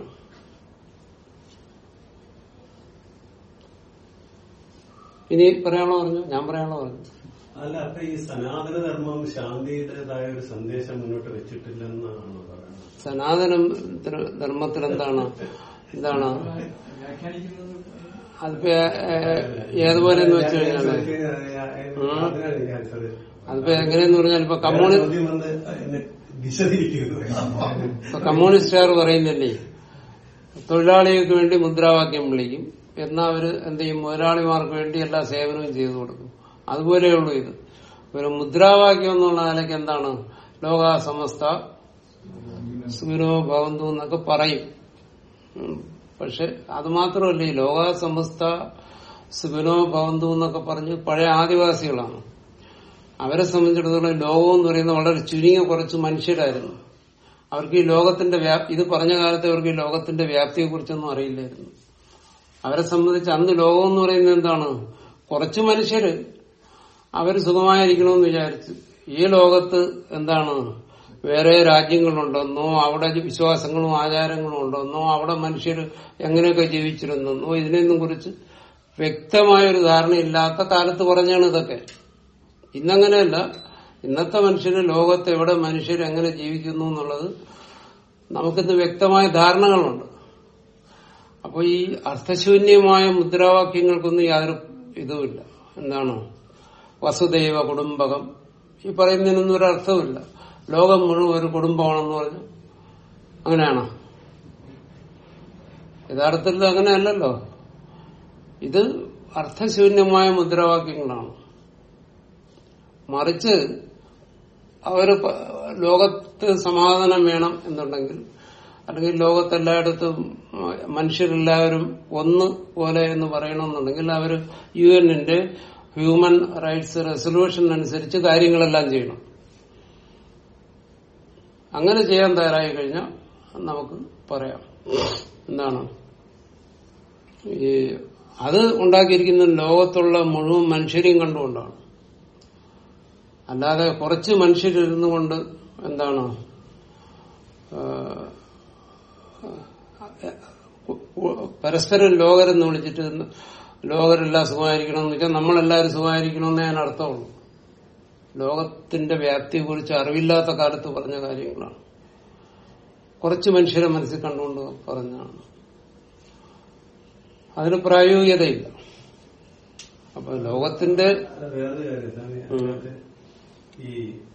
ഇനി പറയാനുള്ള പറഞ്ഞു ഞാൻ പറയാനുള്ള പറഞ്ഞു അല്ല അപ്പൊ ഈ സനാതന ധർമ്മം ശാന്തിയുടേതായ ഒരു സന്ദേശം മുന്നോട്ട് വെച്ചിട്ടില്ലെന്നാണ് പറയുന്നത് സനാതന ധർമ്മത്തിൽ എന്താണ് എന്താണ് വ്യാഖ്യാനിക്കുന്നത് അതിപ്പോ ഏ- ഏതുപോലെ എന്ന് വെച്ച് കഴിഞ്ഞാല് അതിനാണ് ഞാൻ സാറ് അതിപ്പോ എങ്ങനെയെന്ന് പറഞ്ഞാൽ ഇപ്പൊ കമ്മ്യൂണി ചോദ്യം വന്ന് എന്നെ വിശദീകരിക്കുന്നത് ഇപ്പൊ കമ്മ്യൂണിസ്റ്റുകാർ പറയുന്നില്ലേ തൊഴിലാളികൾക്ക് വേണ്ടി മുദ്രാവാക്യം വിളിക്കും എന്നാ അവര് എന്ത് ചെയ്യും മുതലാളിമാർക്ക് വേണ്ടി എല്ലാ സേവനവും ചെയ്തു കൊടുക്കും അതുപോലെയുള്ളൂ ഇത് ഒരു മുദ്രാവാക്യം എന്നുള്ള നിലയ്ക്ക് എന്താണ് ലോക സമസ്ത സുഖിനോ ഭവന്തു എന്നൊക്കെ പറയും ഉം. പക്ഷെ അത് മാത്രമല്ല ഈ ലോക സമസ്ത സുഖിനോ ഭവന്തു എന്നൊക്കെ പറഞ്ഞ് പഴയ ആദിവാസികളാണ് അവരെ സംബന്ധിച്ചിടത്തോളം ലോകം എന്ന് പറയുന്നത് വളരെ ചുരുങ്ങിയ കുറച്ച് മനുഷ്യരായിരുന്നു അവർക്ക് ഈ ലോകത്തിന്റെ വ്യാപ് ഇത് പറഞ്ഞ കാലത്ത് അവർക്ക് ഈ ലോകത്തിന്റെ വ്യാപ്തിയെ കുറിച്ചൊന്നും അറിയില്ലായിരുന്നു അവരെ സംബന്ധിച്ച് അന്ന് ലോകം എന്ന് പറയുന്നത് എന്താണ് കുറച്ച് മനുഷ്യര് അവര് സുഖമായിരിക്കണമെന്ന് വിചാരിച്ചു ഈ ലോകത്ത് എന്താണ് വേറെ രാജ്യങ്ങളുണ്ടെന്നോ അവിടെ വിശ്വാസങ്ങളും ആചാരങ്ങളും ഉണ്ടെന്നോ അവിടെ മനുഷ്യർ എങ്ങനെയൊക്കെ ജീവിച്ചിരുന്നെന്നോ ഇതിനെയൊന്നും കുറിച്ച് വ്യക്തമായൊരു ധാരണയില്ലാത്ത കാലത്ത് പറഞ്ഞാണ് ഇതൊക്കെ ഇന്നങ്ങനെയല്ല ഇന്നത്തെ മനുഷ്യര് ലോകത്ത് എവിടെ മനുഷ്യർ എങ്ങനെ ജീവിക്കുന്നു എന്നുള്ളത് നമുക്കിന്ന് വ്യക്തമായ ധാരണകളുണ്ട് അപ്പോൾ ഈ അർത്ഥശൂന്യമായ മുദ്രാവാക്യങ്ങൾക്കൊന്നും യാതൊരു ഇതുമില്ല എന്താണ് വസുദൈവ കുടുംബകം ഈ പറയുന്നതിനൊന്നും ഒരു അർത്ഥമില്ല ലോകം മുഴുവൻ ഒരു കുടുംബമാണെന്ന് പറഞ്ഞു അങ്ങനെയാണോ യഥാർത്ഥത്തിൽ അങ്ങനെയല്ലല്ലോ ഇത് അർത്ഥശൂന്യമായ മുദ്രാവാക്യങ്ങളാണ് മറിച്ച് അവര് പ- ലോകത്ത് സമാധാനം വേണം എന്നുണ്ടെങ്കിൽ അല്ലെങ്കിൽ ലോകത്തെല്ലായിടത്തും മനുഷ്യരെല്ലാവരും ഒന്ന് പോലെ എന്ന് പറയണമെന്നുണ്ടെങ്കിൽ അവർ യു എന്നിന്റെ ഹ്യൂമൻ റൈറ്റ്സ് റെസൊല്യൂഷൻ അനുസരിച്ച് കാര്യങ്ങളെല്ലാം ചെയ്യണം അങ്ങനെ ചെയ്യാൻ തയ്യാറായി കഴിഞ്ഞാൽ നമുക്ക് പറയാം എന്താണ് ഈ അത് ഉണ്ടാക്കിയിരിക്കുന്ന ലോകത്തുള്ള മുഴുവൻ മനുഷ്യരെയും കണ്ടുകൊണ്ടാണ് അല്ലാതെ കുറച്ച് മനുഷ്യരിരുന്നു കൊണ്ട് എന്താണ് ആ, പരസ്പരം ലോകരെന്ന് വിളിച്ചിട്ട് ലോകരെല്ലാം സുഖമായിരിക്കണമെന്ന് വെച്ചാൽ നമ്മളെല്ലാവരും സുഖമായിരിക്കണമെന്നേ ഞാൻ അർത്ഥമുള്ളൂ ലോകത്തിന്റെ വ്യാപ്തിയെ കുറിച്ച് അറിവില്ലാത്ത കാലത്ത് പറഞ്ഞ കാര്യങ്ങളാണ് കുറച്ച് മനുഷ്യരെ മനസ്സിൽ കണ്ടുകൊണ്ട് പറഞ്ഞാണ് അതിന് പ്രായോഗികതയില്ല അപ്പൊ ലോകത്തിന്റെ അല്ല, വേറൊരു കാര്യം സ്വാമി, അതിനകത്ത് ഈ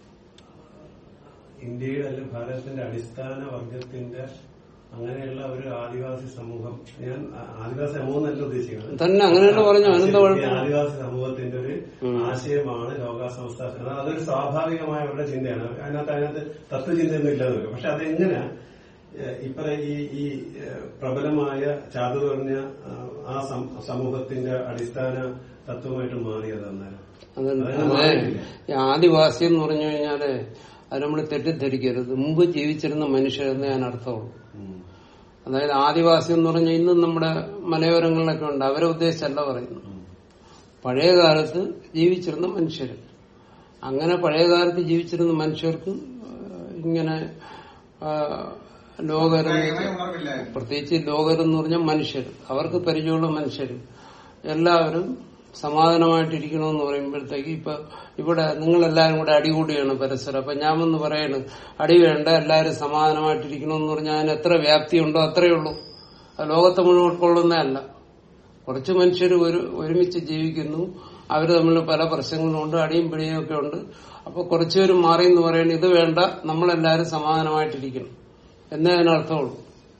ഇന്ത്യയുടെ അല്ലെങ്കിൽ ഭാരതത്തിന്റെ അടിസ്ഥാന വർഗത്തിന്റെ അങ്ങനെയുള്ള ഒരു ആദിവാസി സമൂഹം ഞാൻ ആ- ആദിവാസി സമൂഹം എന്നല്ല ഉദ്ദേശിക്കുന്നത് തന്നെ അങ്ങനെയല്ല പറഞ്ഞു അതിനെന്താ ഈ കുഴപ്പം ആദിവാസി സമൂഹത്തിന്റെ ഒരു ഉം. ആശയമാണ് ലോകാസംസ്ഥ അത് അതൊരു സ്വാഭാവികമായ അവരുടെ ചിന്തയാണ് അതിനകത്ത് അതിനകത്ത് തത്വചിന്തയൊന്നും ഇല്ലാതെ വരും പക്ഷെ അതെങ്ങനെ ഇപ്പറ ഈ ഈ ഏഹ്, പ്രബലമായ ചാതുർവർണ്ണ ആ സം- സമൂഹത്തിന്റെ അടിസ്ഥാന തത്വമായിട്ട് മാറിയത് അന്നേരം അത് അതായത് അതെ മാറിയില്ല. ഈ ആദിവാസി എന്ന് പറഞ്ഞു കഴിഞ്ഞാല് അത് നമ്മൾ തെറ്റിദ്ധരിക്കരുത് മുമ്പ് ജീവിച്ചിരുന്ന മനുഷ്യരെന്ന് ഞാൻ അർത്ഥമുള്ളൂ ഉം. അതായത് ആദിവാസി എന്ന് പറഞ്ഞാൽ ഇന്നും നമ്മുടെ മലയോരങ്ങളിലൊക്കെ ഉണ്ട് അവരെ ഉദ്ദേശിച്ചല്ല പറയുന്നത് ഉം. പഴയ കാലത്ത് ജീവിച്ചിരുന്ന മനുഷ്യർ അങ്ങനെ പഴയ കാലത്ത് ജീവിച്ചിരുന്ന മനുഷ്യർക്ക് ആ, ഇങ്ങനെ ആ, ലോകരും കാര്യമായ ഉണർവില്ലായിരുന്നു പ്രത്യേകിച്ച് ലോകരെന്ന് പറഞ്ഞാൽ മനുഷ്യർ അവർക്ക് പരിചയമുള്ള മനുഷ്യർ എല്ലാവരും സമാധാനമായിട്ടിരിക്കണമെന്ന് പറയുമ്പോഴത്തേക്ക് ഇപ്പൊ ഇവിടെ നിങ്ങളെല്ലാരും കൂടെ അടികൂടിയാണ് പരസ്പരം അപ്പൊ ഞാൻ വന്ന് പറയണ് അടി വേണ്ട എല്ലാവരും സമാധാനമായിട്ടിരിക്കണമെന്ന് പറഞ്ഞാൽ അതിന് എത്ര വ്യാപ്തിയുണ്ടോ അത്രയേ ഉള്ളൂ അത് ലോകത്തെ മുഴുവൻ ഉൾക്കൊള്ളുന്നതല്ല കുറച്ച് മനുഷ്യർ ഒരു ഒരുമിച്ച് ജീവിക്കുന്നു അവർ തമ്മിൽ പല പ്രശ്നങ്ങളും ഉണ്ട് അടിയും പിടിയും ഒക്കെ ഉണ്ട് അപ്പൊ കുറച്ചുപേര് മാറി എന്ന് പറയുന്നത് ഇത് വേണ്ട നമ്മളെല്ലാരും സമാധാനമായിട്ടിരിക്കണം എന്നേ അതിനർത്ഥമുള്ളൂ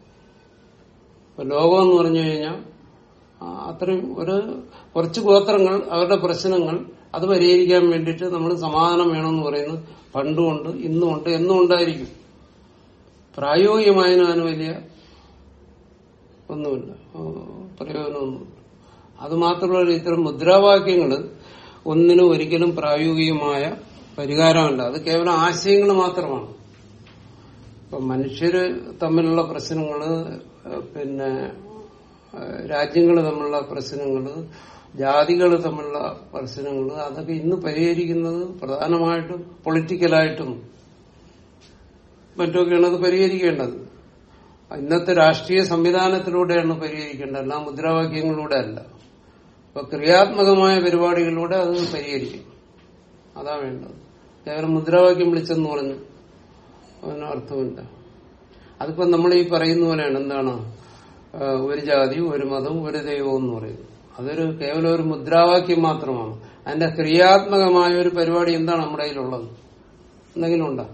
ഇപ്പൊ ലോകം എന്ന് പറഞ്ഞു കഴിഞ്ഞാൽ ആ, അത്രയും ഒരു കുറച്ച് ഗോത്രങ്ങൾ അവരുടെ പ്രശ്നങ്ങൾ അത് പരിഹരിക്കാൻ വേണ്ടിയിട്ട് നമ്മൾ സമാധാനം വേണമെന്ന് പറയുന്നത് പണ്ടുമുണ്ട് ഇന്നുമുണ്ട് എന്നും ഉണ്ടായിരിക്കും പ്രായോഗികമായതിനും അതിന് വലിയ ഒന്നുമില്ല ആ, പ്രയോജനമൊന്നുമില്ല അത് മാത്രമല്ല ഇത്തരം മുദ്രാവാക്യങ്ങൾ ഒന്നിനും ഒരിക്കലും പ്രായോഗികമായ പരിഹാരമല്ല അത് കേവലം ആശയങ്ങൾ മാത്രമാണ് ഇപ്പൊ മനുഷ്യര് തമ്മിലുള്ള പ്രശ്നങ്ങള് ഏഹ് പിന്നെ രാജ്യങ്ങൾ തമ്മിലുള്ള പ്രശ്നങ്ങള് ജാതികൾ തമ്മിലുള്ള പ്രശ്നങ്ങൾ അതൊക്കെ ഇന്ന് പരിഹരിക്കുന്നത് പ്രധാനമായിട്ടും പൊളിറ്റിക്കലായിട്ടും മറ്റുമൊക്കെയാണ് അത് പരിഹരിക്കേണ്ടത് ഇന്നത്തെ രാഷ്ട്രീയ സംവിധാനത്തിലൂടെയാണ് പരിഹരിക്കേണ്ടത് അല്ല മുദ്രാവാക്യങ്ങളിലൂടെ അല്ല അപ്പൊ ക്രിയാത്മകമായ പരിപാടികളിലൂടെ അത് പരിഹരിക്കും അതാ വേണ്ടത് കേവലം മുദ്രാവാക്യം വിളിച്ചെന്ന് പറഞ്ഞു അതിന് അർത്ഥമില്ല അതിപ്പോ നമ്മൾ ഈ പറയുന്ന പോലെയാണ് എന്താണ് ആ, ഒരു ജാതി ഒരു മതം ഒരു ദൈവം എന്ന് പറയുന്നത് അതൊരു കേവലം ഒരു മുദ്രാവാക്യം മാത്രമാണ് അതിന്റെ ക്രിയാത്മകമായ ഒരു പരിപാടി എന്താണ് നമ്മുടെ കയ്യിലുള്ളത് എന്തെങ്കിലും ഉണ്ടോ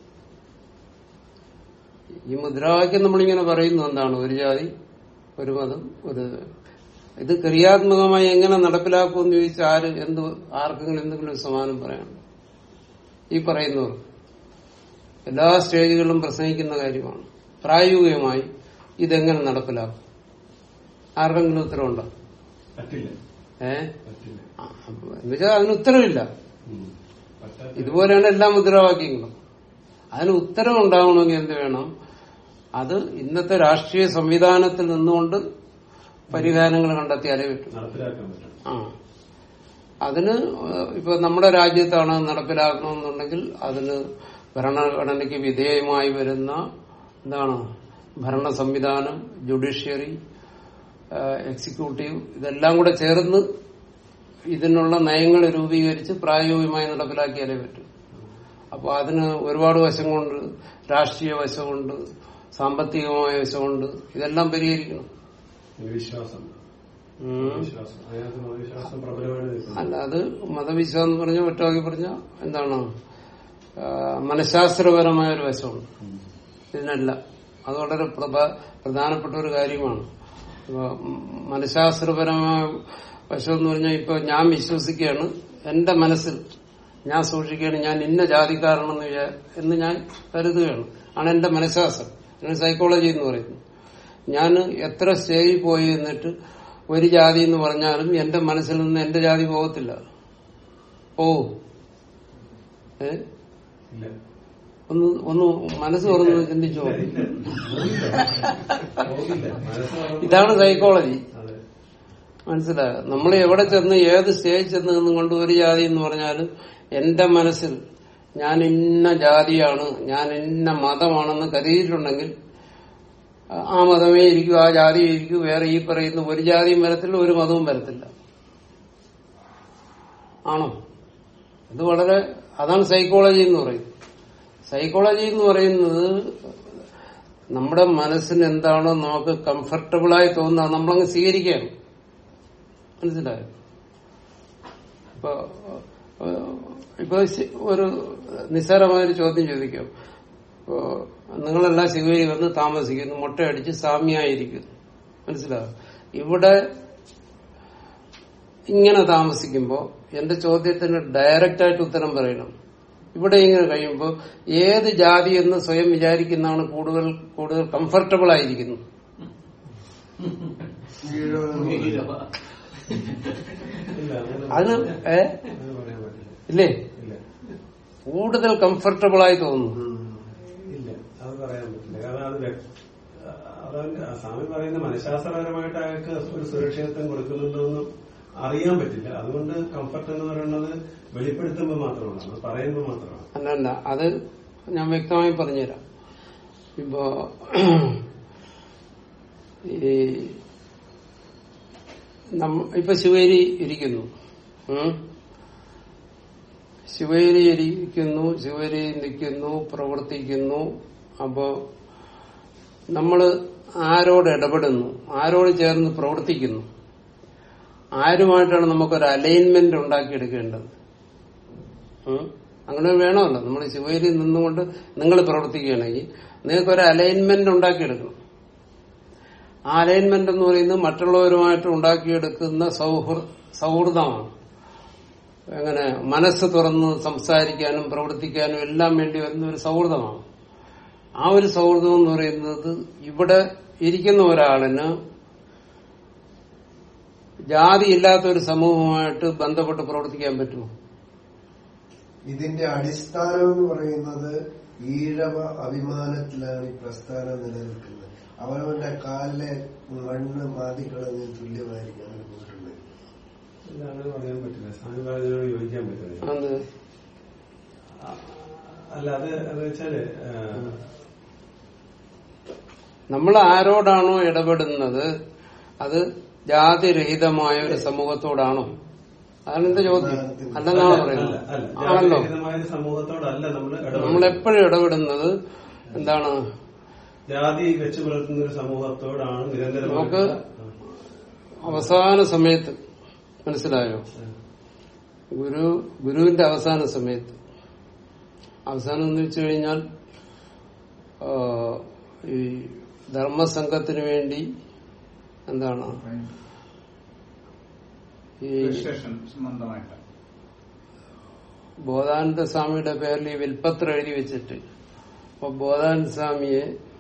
ഈ മുദ്രാവാക്യം നമ്മളിങ്ങനെ പറയുന്നു എന്താണ് ഒരു ജാതി ഒരു മതം ഒരു ഇത് ക്രിയാത്മകമായി എങ്ങനെ നടപ്പിലാക്കുമെന്ന് ചോദിച്ചാൽ ആര് എന്ത് ആർക്കെങ്കിലും എന്തെങ്കിലും ഒരു സമാനം പറയാം ഈ പറയുന്നവർ എല്ലാ സ്റ്റേജുകളിലും പ്രസംഗിക്കുന്ന കാര്യമാണ് പ്രായോഗികമായി ഇതെങ്ങനെ നടപ്പിലാക്കും ആർക്കെങ്കിലും ഉത്തരവുണ്ടോ പറ്റില്ല ഏ പറ്റില്ല ആ, അപ്പൊ എന്നുവെച്ചാൽ അതിന് ഉത്തരവില്ല ഉം. പറ്റാത്ത ഇതുപോലെയാണ് എല്ലാ മുദ്രാവാക്യങ്ങളും അതിന് ഉത്തരം ഉണ്ടാവണമെങ്കിൽ എന്ത് വേണം അത് ഇന്നത്തെ രാഷ്ട്രീയ സംവിധാനത്തിൽ നിന്നുകൊണ്ട് പരിഹാരങ്ങൾ കണ്ടെത്തിയാലേ പറ്റൂ നടപ്പിലാക്കാൻ പറ്റും ആ അതിന് ഏഹ്, ഇപ്പൊ നമ്മുടെ രാജ്യത്താണ് അത് നടപ്പിലാക്കണമെന്നുണ്ടെങ്കിൽ അതിന് ഭരണഘടനയ്ക്ക് വിധേയമായി വരുന്ന എന്താണ് ഭരണ സംവിധാനം ജുഡീഷ്യറി എക്സിക്യൂട്ടീവ് ഇതെല്ലാം കൂടെ ചേർന്ന് ഇതിനുള്ള നയങ്ങൾ രൂപീകരിച്ച് പ്രായോഗികമായി നടപ്പിലാക്കിയാലേ പറ്റൂ അപ്പോൾ അതിന് ഒരുപാട് വശങ്ങളുണ്ട് രാഷ്ട്രീയ വശമുണ്ട് സാമ്പത്തികമായ വശമുണ്ട് ഇതെല്ലാം പരിഹരിക്കണം വിശ്വാസം ഉം. വിശ്വാസം അതിനകത്ത് മതവിശ്വാസം പ്രബലമായി നിൽക്കുന്നു അല്ല അത് മതവിശ്വാസം എന്ന് പറഞ്ഞ ഒറ്റവാക്കി പറഞ്ഞ എന്താണ് ആ, മനഃശാസ്ത്രപരമായ ഒരു വശമുണ്ട് ഇതിനല്ല അത് വളരെ പ്രധാ- പ്രധാനപ്പെട്ട ഒരു കാര്യമാണ് ഇപ്പൊ ഉം, മനഃശാസ്ത്രപരമായ വശം എന്ന് പറഞ്ഞാൽ ഇപ്പൊ ഞാൻ വിശ്വസിക്കുകയാണ് എന്റെ മനസ്സിൽ ഞാൻ സൂക്ഷിക്കുകയാണ് ഞാൻ ഇന്ന ജാതിക്കാരനെന്ന് വിചാ എന്ന് ഞാൻ കരുതുകയാണ് ആണ് എന്റെ മനഃശാസ്ത്രം അതിന് സൈക്കോളജി എന്ന് പറയുന്നത് ഞാൻ എത്ര സ്റ്റേജിൽ പോയി എന്നിട്ട് ഒരു ജാതി എന്ന് പറഞ്ഞാലും എന്റെ മനസ്സിൽ നിന്ന് എന്റെ ജാതി പോകത്തില്ല പോവും ഏ ഇല്ല ഒന്ന് ഒന്ന് മനസ്സ് തുറന്ന് ചിന്തിച്ചോ പോകില്ല മനസ്സ് തുറന്ന് ഇതാണ് സൈക്കോളജി അതെ മനസ്സിലായോ നമ്മൾ എവിടെ ചെന്ന് ഏത് സ്റ്റേജ് ചെന്ന് നിന്നുകൊണ്ട് ഒരു ജാതി എന്ന് പറഞ്ഞാലും എന്റെ മനസ്സിൽ ഞാൻ ഇന്ന ജാതിയാണ് ഞാൻ ഇന്ന മതമാണെന്ന് കരുതിയിട്ടുണ്ടെങ്കിൽ ആ മതമേ ഇരിക്കൂ ആ ജാതി ഇരിക്കൂ വേറെ ഈ പറയുന്ന ഒരു ജാതിയും വരത്തില്ല ഒരു മതവും വരത്തില്ല ആണോ ഇത് വളരെ അതാണ് സൈക്കോളജി എന്ന് പറയുന്നത് സൈക്കോളജി എന്ന് പറയുന്നത് നമ്മുടെ മനസ്സിന് എന്താണോ നമുക്ക് കംഫർട്ടബിളായി തോന്നുന്നത് നമ്മളങ്ങ് സ്വീകരിക്കുകയാണ് മനസ്സിലായോ ഇപ്പൊ ഏഹ്, ഇപ്പൊ ശ- ഒരു നിസ്സാരമായൊരു ചോദ്യം ചോദിക്കാം ഇപ്പോ നിങ്ങളെല്ലാം ശിവരി വന്ന് താമസിക്കുന്നു മുട്ടയടിച്ച് സാമ്യായിരിക്കുന്നു മനസ്സിലാവും ഇവിടെ ഇങ്ങനെ താമസിക്കുമ്പോ എന്റെ ചോദ്യത്തിന് ഡയറക്റ്റ് ആയിട്ട് ഉത്തരം പറയണം ഇവിടെ ഇങ്ങനെ കഴിയുമ്പോൾ ഏത് ജാതി എന്ന് സ്വയം വിചാരിക്കുന്നതാണ് കൂടുതൽ കൂടുതൽ കംഫർട്ടബിൾ ആയിരിക്കുന്നത് ഈഴവ ഇല്ല അങ്ങനെ അതിന് ഏ അങ്ങനെ പറയാൻ പറ്റില്ല ഇല്ലേ ഇല്ല കൂടുതൽ കംഫർട്ടബിൾ ആയി തോന്നുന്നു ഇല്ല അത് പറയാൻ പറ്റില്ല കാരണം അത് വ്യക്ത- അതവന്റെ സ്വാമി പറയുന്ന മനഃശാസ്ത്രപരമായിട്ട് അയാൾക്ക് ഒരു സുരക്ഷിതത്വം കൊടുക്കുന്നുണ്ടോന്നും അറിയാൻ പറ്റില്ല അതുകൊണ്ട് കംഫർട്ട് എന്ന് പറയുന്നത് വെളിപ്പെടുത്തുമ്പോൾ മാത്രമാണ് അത് പറയുമ്പോൾ മാത്രമാണ് അല്ലല്ല അത് ഞാൻ വ്യക്തമായി പറഞ്ഞുതരാം ഇപ്പോ ഈ നമ്മ ഇപ്പൊ ശിവേരി ഇരിക്കുന്നു ഉം? ശിവേരി ഇരിക്കുന്നു ശിവേരി നിൽക്കുന്നു പ്രവർത്തിക്കുന്നു അപ്പോ നമ്മള് ആരോട് ഇടപെടുന്നു ആരോട് ചേർന്ന് പ്രവർത്തിക്കുന്നു ആരുമായിട്ടാണ് നമുക്കൊരു അലൈൻമെന്റ് ഉണ്ടാക്കിയെടുക്കേണ്ടത് ഉം? അങ്ങനെ വേണമല്ലോ നമ്മൾ ശിവയിൽ നിന്നുകൊണ്ട് നിങ്ങൾ പ്രവർത്തിക്കുകയാണെങ്കിൽ നിങ്ങൾക്ക് ഒരു അലൈൻമെന്റ് ഉണ്ടാക്കിയെടുക്കണം ആ അലൈൻമെന്റ് എന്ന് പറയുന്നത് മറ്റുള്ളവരുമായിട്ട് ഉണ്ടാക്കിയെടുക്കുന്ന സൗഹൃ സൗഹൃദമാണ് എങ്ങനെ മനസ്സ് തുറന്ന് സംസാരിക്കാനും പ്രവർത്തിക്കാനും എല്ലാം വേണ്ടി വരുന്ന ഒരു സൗഹൃദമാണ് ആ ഒരു സൗഹൃദം എന്ന് പറയുന്നത് ഇവിടെ ഇരിക്കുന്ന ഒരാളിന് ജാതി ഇല്ലാത്ത ഒരു സമൂഹമായിട്ട് ബന്ധപ്പെട്ട് പ്രവർത്തിക്കാൻ പറ്റുമോ ഇതിന്റെ അടിസ്ഥാനം എന്ന് പറയുന്നത് ഈഴവ അഭിമാനത്തിലാണ് ഈ പ്രസ്ഥാനം നിലനിൽക്കുന്നത് അവനവന്റെ കാലിലെ മണ്ണ് മാതിക്കളഞ്ഞ് തുല്യമായിരിക്കും അങ്ങനെ പോയിട്ടുണ്ട് ഇല്ല അങ്ങനെ പറയാൻ പറ്റില്ല സ്വാമി പറഞ്ഞതിനോട് യോജിക്കാൻ പറ്റില്ല അത് അല്ല അത് എന്ന് വെച്ചാല് ആ, നമ്മൾ ആരോടാണോ ഇടപെടുന്നത് അത് ജാതിരഹിതമായ ഒരു സമൂഹത്തോടാണോ അതാണ് എന്റെ ചോദ്യം അല്ലെന്നാണ് അല്ല പറയുന്നത് അല്ല ആണല്ലോ ജാതിരഹിതമായ ഒരു സമൂഹത്തോടല്ല നമ്മൾ നമ്മൾ എപ്പോഴും ഇടപെടുന്നത് എന്താണ് ജാതി വെച്ച് പുലർത്തുന്ന ഒരു സമൂഹത്തോടാണ് നിരന്തരമായിട്ട് നമുക്ക് അവസാന സമയത്ത് മനസ്സിലായോ ഗുരു ഗുരുവിന്റെ അവസാന സമയത്ത് അവസാനം എന്ന് വെച്ചു കഴിഞ്ഞാൽ ആ, ഈ ധർമ്മസംഘത്തിന് വേണ്ടി എന്താണ് ഈ രജിസ്ട്രേഷൻ സംബന്ധമായിട്ട് ബോധാനന്ദ സ്വാമിയുടെ പേരിൽ ഈ വിൽപ്പത്രം എഴുതി വെച്ചിട്ട് അപ്പൊ ബോധാനന്ദ സ്വാമിയെ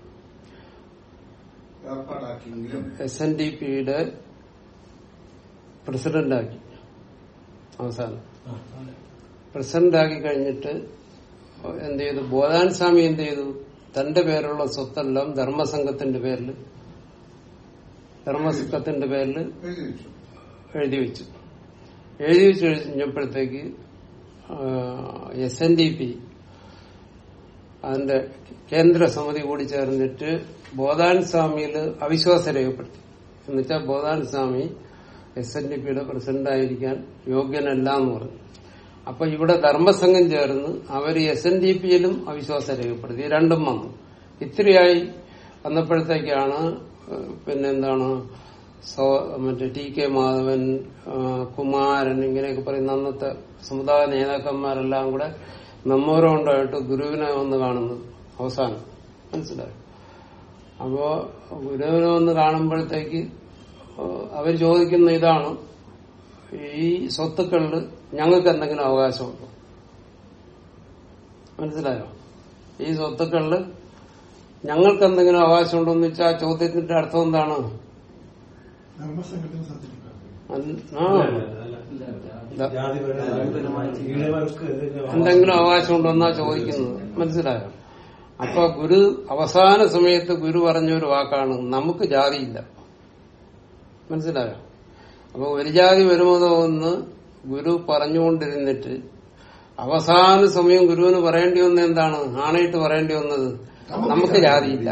ഏർപ്പാടാക്കിയെങ്കിലും എസ് എൻ ഡി പിയുടെ പ്രസിഡന്റാക്കി അവസാനം പ്രസിഡന്റാക്കി കഴിഞ്ഞിട്ട് എന്ത് ചെയ്തു ബോധാൻ സ്വാമി എന്ത് ചെയ്തു തന്റെ പേരുള്ള സ്വത്തെല്ലാം ധർമ്മസംഘത്തിന്റെ പേരിൽ ധർമ്മസംഘത്തിന്റെ പേരിൽ എഴുതി വെച്ചു എഴുതി വെച്ചു എഴുതി വെച്ച് കഴിഞ്ഞപ്പോഴത്തേക്ക് എസ് എൻ ഡി പി അതിന്റെ കേന്ദ്ര സമിതി കൂടി ചേർന്നിട്ട് ബോധാൻ സ്വാമിയിൽ അവിശ്വാസം രേഖപ്പെടുത്തി എന്നുവെച്ചാൽ Bodhan Swami S N D പിയുടെ പ്രസിഡന്റായിരിക്കാൻ യോഗ്യനല്ല എന്ന് പറഞ്ഞു അപ്പൊ ഇവിടെ ധർമ്മസംഘം ചേർന്ന് അവർ എസ് എൻ ഡി പിയിലും അവിശ്വാസം രേഖപ്പെടുത്തി ഈ രണ്ടും വന്നു ഇത്രയായി വന്നപ്പോഴത്തേക്കാണ് ഏഹ്, പിന്നെന്താണ് സോ- മറ്റേ ടി കെ മാധവൻ ആ, കുമാരൻ ഇങ്ങനെയൊക്കെ പറയുന്ന അന്നത്തെ സമുദായ നേതാക്കന്മാരെല്ലാം കൂടെ മെമ്മോറോണ്ടായിട്ട് ഗുരുവിനെ വന്ന് കാണുന്നത് അവസാനം മനസ്സിലായോ അപ്പോ ഗുരുവിനെ വന്ന് കാണുമ്പോഴത്തേക്ക് അവർ ചോദിക്കുന്ന ഇതാണ് ഈ സ്വത്തുക്കളിൽ ഞങ്ങൾക്ക് എന്തെങ്കിലും അവകാശമുണ്ടോ മനസ്സിലായോ ഈ സ്വത്തുക്കളിൽ ഞങ്ങൾക്ക് എന്തെങ്കിലും അവകാശമുണ്ടോ എന്ന് വെച്ചാൽ ആ ചോദ്യത്തിന്റെ അർത്ഥം എന്താണ് ധർമ്മസംഘത്തിന് സർട്ടിഫിക്കറ്റ് അല്ല- ആ, അല്ല, അല്ല, അല്ല. ജാതിപരമായ ഈഴവർക്ക് എന്തെങ്കിലും എന്തെങ്കിലും അവകാശമുണ്ടോ എന്നാ ചോദിക്കുന്നത് മനസ്സിലായോ അപ്പൊ ഗുരു അവസാന സമയത്ത് ഗുരു പറഞ്ഞ ഒരു വാക്കാണ് നമുക്ക് ജാതിയില്ല മനസ്സിലായോ അപ്പൊ ഒരു ജാതി വരുമതോ എന്ന് ഗുരു പറഞ്ഞുകൊണ്ടിരുന്നിട്ട് അവസാന സമയം ഗുരുവിന് പറയേണ്ടി വന്ന എന്താണ് ആണയിട്ട് പറയേണ്ടി വന്നത് നമുക്ക് ജാതിയില്ല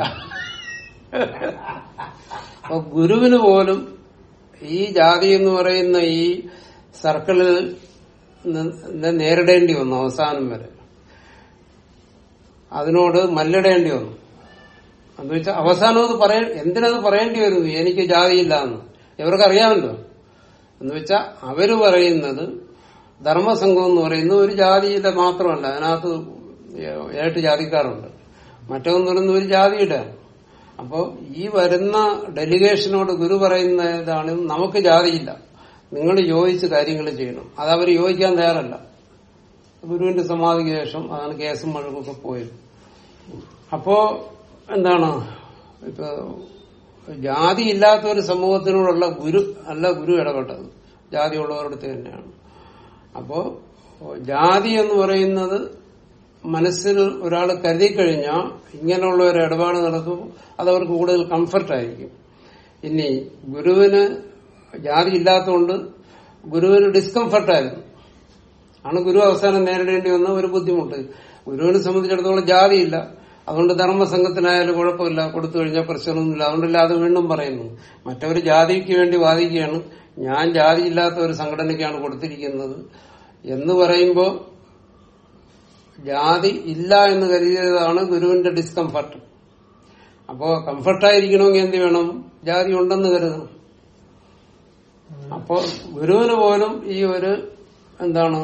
അപ്പൊ ഗുരുവിന് പോലും ഈ ജാതി എന്ന് പറയുന്ന ഈ സർക്കിളിൽ നിന്ന് നേരിടേണ്ടി വന്നു അവസാനം വരെ അതിനോട് മല്ലിടേണ്ടി വന്നു എന്ന് വെച്ചാൽ അവസാനം അത് പറയ എന്തിനത് പറയേണ്ടി വരുന്നു എനിക്ക് ജാതിയില്ല എന്ന് ഇവർക്കറിയാമല്ലോ എന്ന് വെച്ചാൽ അവര് പറയുന്നത് ധർമ്മസംഘം എന്ന് പറയുന്നത് ഒരു ജാതിയിലെ മാത്രമല്ല അതിനകത്ത് ഏട്ട് ജാതിക്കാരുണ്ട് മറ്റൊന്ന് പറയുന്ന ഒരു ജാതിയുടെ അപ്പോ ഈ വരുന്ന ഡെലിഗേഷനോട് ഗുരു പറയുന്ന ഇതാണ് നമുക്ക് ജാതിയില്ല നിങ്ങൾ യോജിച്ച് കാര്യങ്ങൾ ചെയ്യണം അത് അവർ യോജിക്കാൻ തയ്യാറല്ല ഗുരുവിന്റെ സമാധിക്ക് ശേഷം അതാണ് കേസും മഴകൊക്കെ പോയത് അപ്പോ എന്താണ് ഇപ്പൊ ജാതി ഇല്ലാത്ത ഒരു സമൂഹത്തിനോടുള്ള ഗുരു അല്ല ഗുരു ഇടപെട്ടത് ജാതി ഉള്ളവരുടെ തന്നെയാണ് അപ്പോ ജാതി എന്ന് പറയുന്നത് മനസ്സിൽ ഒരാൾ കരുതി കഴിഞ്ഞാൽ ഇങ്ങനെയുള്ള ഒരു ഇടപാട് നടത്തും അത് അവർക്ക് കൂടുതൽ കംഫർട്ടായിരിക്കും ഇനി ഗുരുവിന് ജാതി ഇല്ലാത്തതുകൊണ്ട് ഗുരുവിന് ഡിസ്കംഫർട്ടായിരുന്നു ആണ് ഗുരു അവസാനം നേരിടേണ്ടി വന്ന ഒരു ബുദ്ധിമുട്ട് ഗുരുവിനെ സംബന്ധിച്ചിടത്തോളം ജാതിയില്ല അതുകൊണ്ട് ധർമ്മസംഘത്തിനായാലും കുഴപ്പമില്ല കൊടുത്തു കഴിഞ്ഞാൽ പ്രശ്നമൊന്നുമില്ല അതുകൊണ്ടല്ല അത് വീണ്ടും പറയുന്നു മറ്റവർ ജാതിക്ക് വേണ്ടി വാദിക്കുകയാണ് ഞാൻ ജാതിയില്ലാത്ത ഒരു സംഘടനയ്ക്കാണ് കൊടുത്തിരിക്കുന്നത് എന്ന് പറയുമ്പോൾ ജാതി ഇല്ല എന്ന് കരുതിയതാണ് ഗുരുവിന്റെ ഡിസ്കംഫർട്ട് അപ്പോ കംഫർട്ടായിരിക്കണമെങ്കിൽ എന്ത് വേണം ജാതി ഉണ്ടെന്ന് കരുതണം അപ്പോ ഗുരുവിന് പോലും ഈ ഒരു എന്താണ്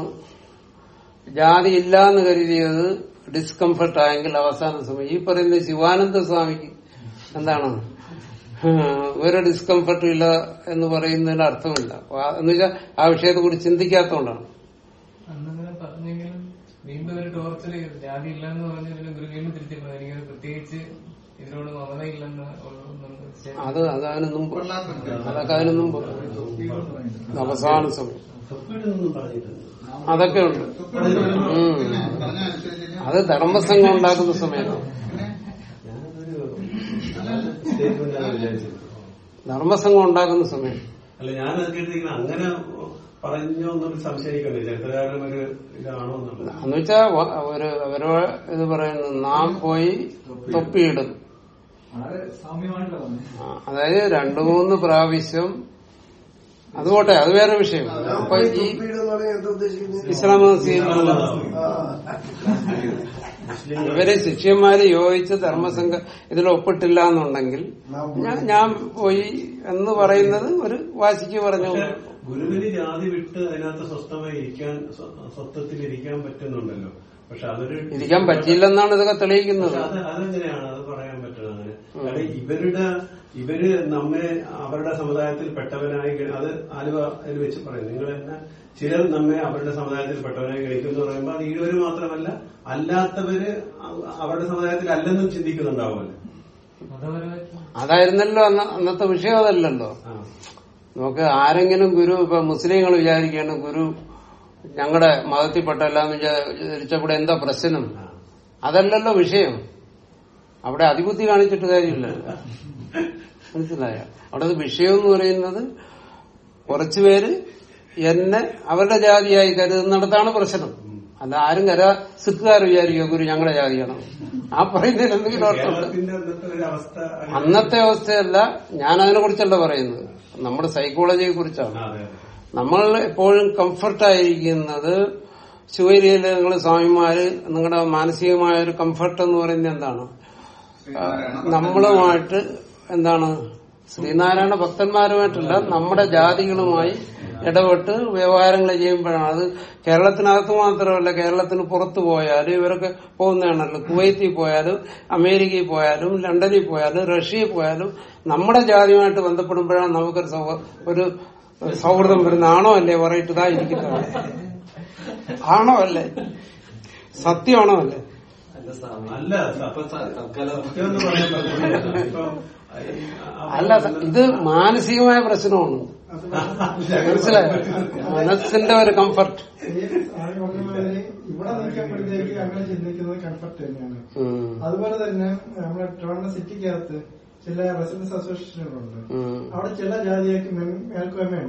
ജാതി ഇല്ല എന്ന് കരുതിയത് ഡിസ്കംഫർട്ട് ആയെങ്കിൽ അവസാന സമയം ഈ പറയുന്ന ശിവാനന്ദ സ്വാമിക്ക് എന്താണ് ഒരു ഡിസ്കംഫർട്ടും ഇല്ല എന്ന് പറയുന്നതിന് അർത്ഥമില്ല എന്ന് വെച്ചാൽ ആ വിഷയത്തെ കുറിച്ച് ചിന്തിക്കാത്തതുകൊണ്ടാണ് അന്നങ്ങനെ പറഞ്ഞെങ്കിലും വീണ്ടും ഒരു ടോർച്ചർ ചെയ്തു ജാതി ഇല്ലെന്ന് പറഞ്ഞ ഗുരു വീണ്ടും തിരിച്ചു പറഞ്ഞു എനിക്കത് പ്രത്യേകിച്ച് ഇതിനോട് മമതയില്ലെന്ന് ഉള്ളതെന്നുള്ളത് ശരി. അത് അതതിന് മുമ്പ് അതൊക്കെ അതിന് മുമ്പ് അവസാന സമയം തൊപ്പിയിടുന്നൊന്നും പറഞ്ഞിട്ടുണ്ട് അതൊക്കെ ഉണ്ട് ഉം. അത് ധർമ്മസംഘം ഉണ്ടാക്കുന്ന സമയത്താണ് ഞാനതൊരു സ്റ്റേറ്റ്മെന്റ് ആണ് വിചാരിച്ചത് ധർമ്മസംഘം ഉണ്ടാക്കുന്ന സമയം അല്ല ഞാനത് കേട്ടിരിക്കുന്ന അങ്ങനെ പറഞ്ഞോ എന്നൊരു സംശയം എനിക്കുണ്ട് ചരിത്രകാരൻ ഒരു ഇതാണോ എന്നുള്ളത് എന്ന് വെച്ചാ വ- ഒരു അവരോ ഇത് പറയുന്നത് നാം പോയി തൊപ്പിയിടും വളരെ സാമ്യമായിട്ടുള്ളതാണ് ആ, അതായത് രണ്ടു മൂന്ന് പ്രാവശ്യം അത് പോട്ടെ അത് വേറെ വിഷയം അപ്പൊ ഈ തൊപ്പിയിടുന്ന് പറഞ്ഞാൽ എന്താ ഉദ്ദേശിക്കുന്നത് ഇസ്ലാം മതം സ്വീകരിക്കുന്നത് ആ. മുസ്ലിം ഇവര് ശിഷ്യന്മാര് യോജിച്ച് ധർമ്മസംഘ ഇതിൽ ഒപ്പിട്ടില്ല എന്നുണ്ടെങ്കിൽ ഞാൻ- ഞാൻ പോയി എന്ന് പറയുന്നത് ഒരു വാശിക്ക് പറഞ്ഞു പക്ഷെ ഗുരുവിന് ജാതി വിട്ട് അതിനകത്ത് സ്വസ്ഥമായി ഇരിക്കാൻ സ്വ- സ്വത്വത്തിൽ ഇരിക്കാൻ പറ്റുന്നുണ്ടല്ലോ പക്ഷെ അതൊരു ഇരിക്കാൻ പറ്റിയില്ലെന്നാണ് ഇതൊക്കെ തെളിയിക്കുന്നത് പക്ഷെ അത് അതെങ്ങനെയാണ് അത് പറയാൻ പറ്റണത് അങ്ങനെ കാരണം ഇവരുടെ ഇവര് നമ്മെ അവരുടെ സമുദായത്തിൽ പെട്ടവനായി ഗണി- അത് ആലുവ അതിൽ വെച്ച് പറയും നിങ്ങൾ തന്നെ ചിലർ നമ്മെ അവരുടെ സമുദായത്തിൽ പെട്ടവനായി ഗണിക്കും എന്ന് പറയുമ്പോൾ അത് ഈഴവര് മാത്രമല്ല അല്ലാത്തവര് അവ- അവരുടെ സമുദായത്തിൽ അല്ലെന്നും ചിന്തിക്കുന്നുണ്ടാവുമല്ലോ മതപരമായിട്ട് അതായിരുന്നല്ലോ അന്ന അന്നത്തെ വിഷയം അതല്ലല്ലോ ആ. നമുക്ക് ആരെങ്കിലും ഗുരു ഇപ്പൊ മുസ്ലിങ്ങൾ വിചാരിക്കുകയാണ് ഗുരു ഞങ്ങളുടെ മതത്തിൽപ്പെട്ടല്ലാന്ന് വിചാരിച്ചപ്പോൾ എന്താ പ്രശ്നം അതല്ലല്ലോ വിഷയം അവിടെ അതിബുദ്ധി കാണിച്ചിട്ട് കാര്യമില്ലല്ലോ മനസ്സിലായ അവിടെ അത് വിഷയം എന്ന് പറയുന്നത് കുറച്ചുപേര് എന്നെ അവരുടെ ജാതിയായി കരുതുന്നിടത്താണ് പ്രശ്നം അല്ല ആരും കര സിഖുകാർ വിചാരിക്കുക ഗുരു ഞങ്ങളുടെ ജാതിയാണ് ആ പറയുന്നതിൽ എന്തെങ്കിലും അർത്ഥമുണ്ട് കേരളത്തിന്റെ അന്നത്തെ ഒരു അവസ്ഥ അങ്ങനെ- അന്നത്തെ അവസ്ഥയല്ല ഞാൻ അതിനെ കുറിച്ചല്ല പറയുന്നത് നമ്മുടെ സൈക്കോളജിയെ കുറിച്ചാണ് ആ, അതെ അതെ. നമ്മൾ എപ്പോഴും കംഫർട്ടായിരിക്കുന്നത് ശിവരിയിലെ നിങ്ങൾ സ്വാമിമാര് നിങ്ങളുടെ മാനസികമായ ഒരു കംഫർട്ട് എന്ന് പറയുന്നത് എന്താണ് ആ, നമ്മളുമായിട്ട് എന്താണ് ശ്രീനാരായണ ഭക്തന്മാരുമായിട്ടല്ല നമ്മുടെ ജാതികളുമായി ഇടപെട്ട് വ്യവഹാരങ്ങൾ ചെയ്യുമ്പോഴാണ് അത് കേരളത്തിനകത്ത് മാത്രമല്ല കേരളത്തിന് പുറത്തു പോയാലും ഇവരൊക്കെ പോകുന്നതാണല്ലോ കുവൈത്തിൽ പോയാലും അമേരിക്കയിൽ പോയാലും ലണ്ടനിൽ പോയാലും റഷ്യയിൽ പോയാലും നമ്മുടെ ജാതിയുമായിട്ട് ബന്ധപ്പെടുമ്പോഴാണ് നമുക്കൊരു സൗ- ഒരു സൗഹൃദം വരുന്ന ആണോ അല്ലേ പറയിട്ട് ഇതാ ഇരിക്കുന്നത് ആണോ അല്ലേ സത്യമാണോ അല്ലേ അല്ല സത്യം എന്ന് പറയാൻ പറ്റില്ല ഇപ്പം ഈ- ആ- അല്ല ഇത് മാനസികമായ പ്രശ്നമാണ് മനസ്സിലായോ മനസ്സിന്റെ ഒരു കംഫർട്ട് ഈ സ്വാമി പറഞ്ഞ മാതിരി ഇവിടെ നിൽക്കുമ്പോഴത്തേക്ക് അങ്ങനെ ചിന്തിക്കുന്നത് കംഫർട്ട് തന്നെയാണ് ഉം. അതുപോലെ തന്നെ നമ്മുടെ ട്രിവാൻഡ്രം സിറ്റിക്കകത്ത് ചില റെസിഡൻസ് അസോസിയേഷനുകളുണ്ട് ഉം. അവിടെ ചില ജാതികൾക്ക് മേൽ- മേൽക്കോയ്മയുണ്ട്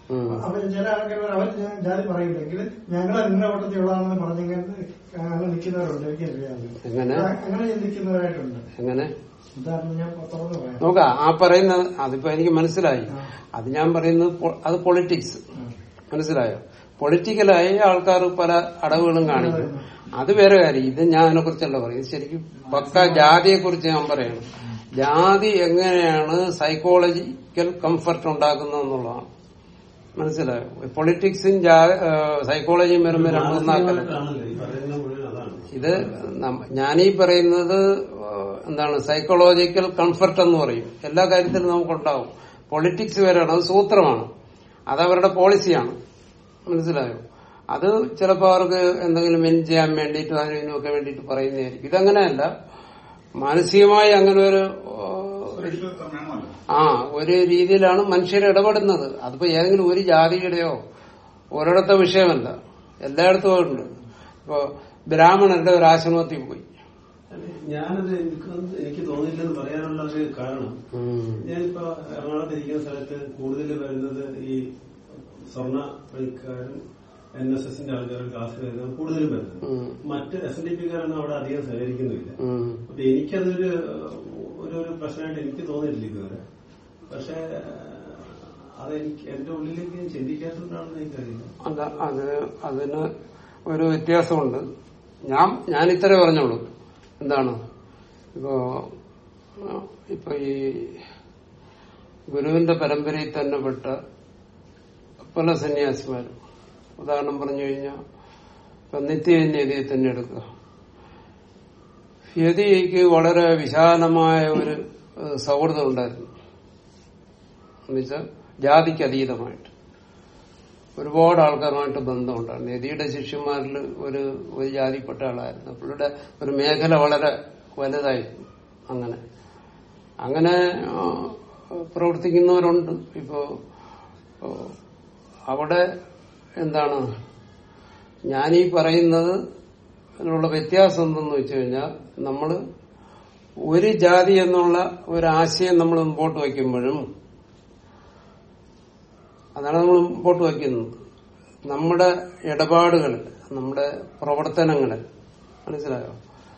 ഉം. അവർ ചില ആൾക്കാർ അവർ ജാതി പറയില്ലെങ്കിൽ ഞങ്ങളെ നിങ്ങളുടെ കൂട്ടത്തിലുള്ളതാണെന്ന് പറഞ്ഞിങ്ങനെ അങ്ങനെ നിൽക്കുന്നവരുണ്ട് എനിക്കറിയാം എങ്ങനെ അങ്ങനെ ചിന്തിക്കുന്നവരായിട്ടുണ്ട് എങ്ങനെ ഉദാഹരണം ഞാൻ തുറന്നു പറയാം നോക്ക ആ പറയുന്നത് അതിപ്പോ എനിക്ക് മനസ്സിലായി അത് ഞാൻ പറയുന്നത് പൊ- അത് പൊളിറ്റിക്സ് മനസ്സിലായോ പൊളിറ്റിക്കലായി ആൾക്കാർ പല അടവുകളും കാണിക്കും അത് വേറെ കാര്യം ഇത് ഞാൻ അതിനെ കുറിച്ചല്ല പറയും ഇത് ശരിക്കും പക്ക ജാതിയെ കുറിച്ച് ഞാൻ പറയണം ജാതി എങ്ങനെയാണ് സൈക്കോളജിക്കൽ കംഫർട്ട് ഉണ്ടാക്കുന്നത് എന്നുള്ളതാണ് മനസ്സിലായോ പൊളിറ്റിക്സും സൈക്കോളജിയും വരുമ്പോൾ രണ്ടൊന്നാക്കല ആണല്ലോ ഈ പറയുന്ന മുഴുവൻ അതാണ് ഇത് നമ്മ- ഞാനീ പറയുന്നത് ഏഹ്, എന്താണ് സൈക്കോളജിക്കൽ കംഫർട്ട് എന്ന് പറയും എല്ലാ കാര്യത്തിലും നമുക്കുണ്ടാവും പൊളിറ്റിക്സ് വരെയാണ് അത് സൂത്രമാണ് അത് അവരുടെ പോളിസിയാണ് മനസ്സിലായോ അത് ചിലപ്പോൾ അവർക്ക് എന്തെങ്കിലും വിൻ ചെയ്യാൻ വേണ്ടിയിട്ട് അതിനും ഇതിനുമൊക്കെ വേണ്ടിയിട്ട് പറയുന്നതായിരിക്കും ഇതങ്ങനെയല്ല മാനസികമായി അങ്ങനെ ഒരു ഏഹ്, സുരക്ഷിതത്വം വേണമല്ലോ ആ ഒരു രീതിയിലാണ് മനുഷ്യർ ഇടപെടുന്നത് അതിപ്പോ ഏതെങ്കിലും ഒരു ജാതിയുടെയോ ഒരിടത്തെ വിഷയമല്ല എല്ലായിടത്തും ഉണ്ട് ഇപ്പൊ ബ്രാഹ്മണരുടെ ഒരു ആശ്രമത്തിൽ പോയി ഞാനത് എനിക്ക് എനിക്ക് തോന്നിയില്ലെന്ന് പറയാനുള്ള ഒരു കാരണം ഞാനിപ്പോ എറണാകുളത്ത് ഇരിക്കുന്ന സ്ഥലത്ത് കൂടുതൽ വരുന്നത് ഈ സ്വർണ്ണ പണിക്കാരും എൻ എസ് എസിന്റെ ആൾക്കാരും ക്ലാസ്സിൽ വരുന്നത് കൂടുതലും വരുന്നത് ഉം. മറ്റ് എസ് എൻ ഡി പിക്കാരൊന്നും അവിടെ അധികം സഹകരിക്കുന്നില്ല ഉം. അപ്പൊ എനിക്കതൊരു ഒരു ഒരു പ്രശ്നമായിട്ട് എനിക്ക് തോന്നിയിട്ടില്ല ഇതുവരെ പക്ഷെ അതെനിക്ക് എന്റെ ഉള്ളിലേക്ക് ഞാൻ ചിന്തിക്കാത്തതുകൊണ്ടാണെന്ന് എനിക്കറിയില്ല അത് അത് അതിന് ഒരു വ്യത്യാസമുണ്ട് ഞാൻ ഞാൻ ഇത്രേ പറഞ്ഞോളൂ എന്താണ് ഇപ്പോ ആ, ഇപ്പൊ ഈ ഗുരുവിന്റെ പരമ്പരയിൽ തന്നെ പെട്ട പല സന്യാസിമാരും ഉദാഹരണം പറഞ്ഞു കഴിഞ്ഞാൽ ഇപ്പൊ നിത്യയജ്ഞതയെ തന്നെ എടുക്കുക യതിക്ക് വളരെ വിശാലമായ ഒരു ഏഹ്, സൗഹൃദം ഉണ്ടായിരുന്നു എന്നുവെച്ചാൽ ജാതിക്ക് അതീതമായിട്ട് ഒരുപാട് ആൾക്കാരുമായിട്ട് ബന്ധമുണ്ടായിരുന്നു യതിയുടെ ശിഷ്യന്മാരിൽ ഒരു ഒരു ജാതിപ്പെട്ട ആളായിരുന്നു പുള്ളിയുടെ ഒരു മേഖല വളരെ വലുതായിരുന്നു അങ്ങനെ അങ്ങനെ ആ, പ്രവർത്തിക്കുന്നവരുണ്ട് ഇപ്പോ ഓ, അവിടെ എന്താണ് ഞാനീ പറയുന്നത് അതിനുള്ള വ്യത്യാസം എന്തെന്ന് വെച്ച് കഴിഞ്ഞാൽ നമ്മൾ ഒരു ജാതി എന്നുള്ള ഒരു ആശയം നമ്മൾ മുമ്പോട്ട് വയ്ക്കുമ്പോഴും അതാണ് നമ്മൾ മുമ്പോട്ട് വയ്ക്കുന്നത് നമ്മുടെ ഇടപാടുകളിൽ നമ്മുടെ പ്രവർത്തനങ്ങളിൽ മനസ്സിലായോ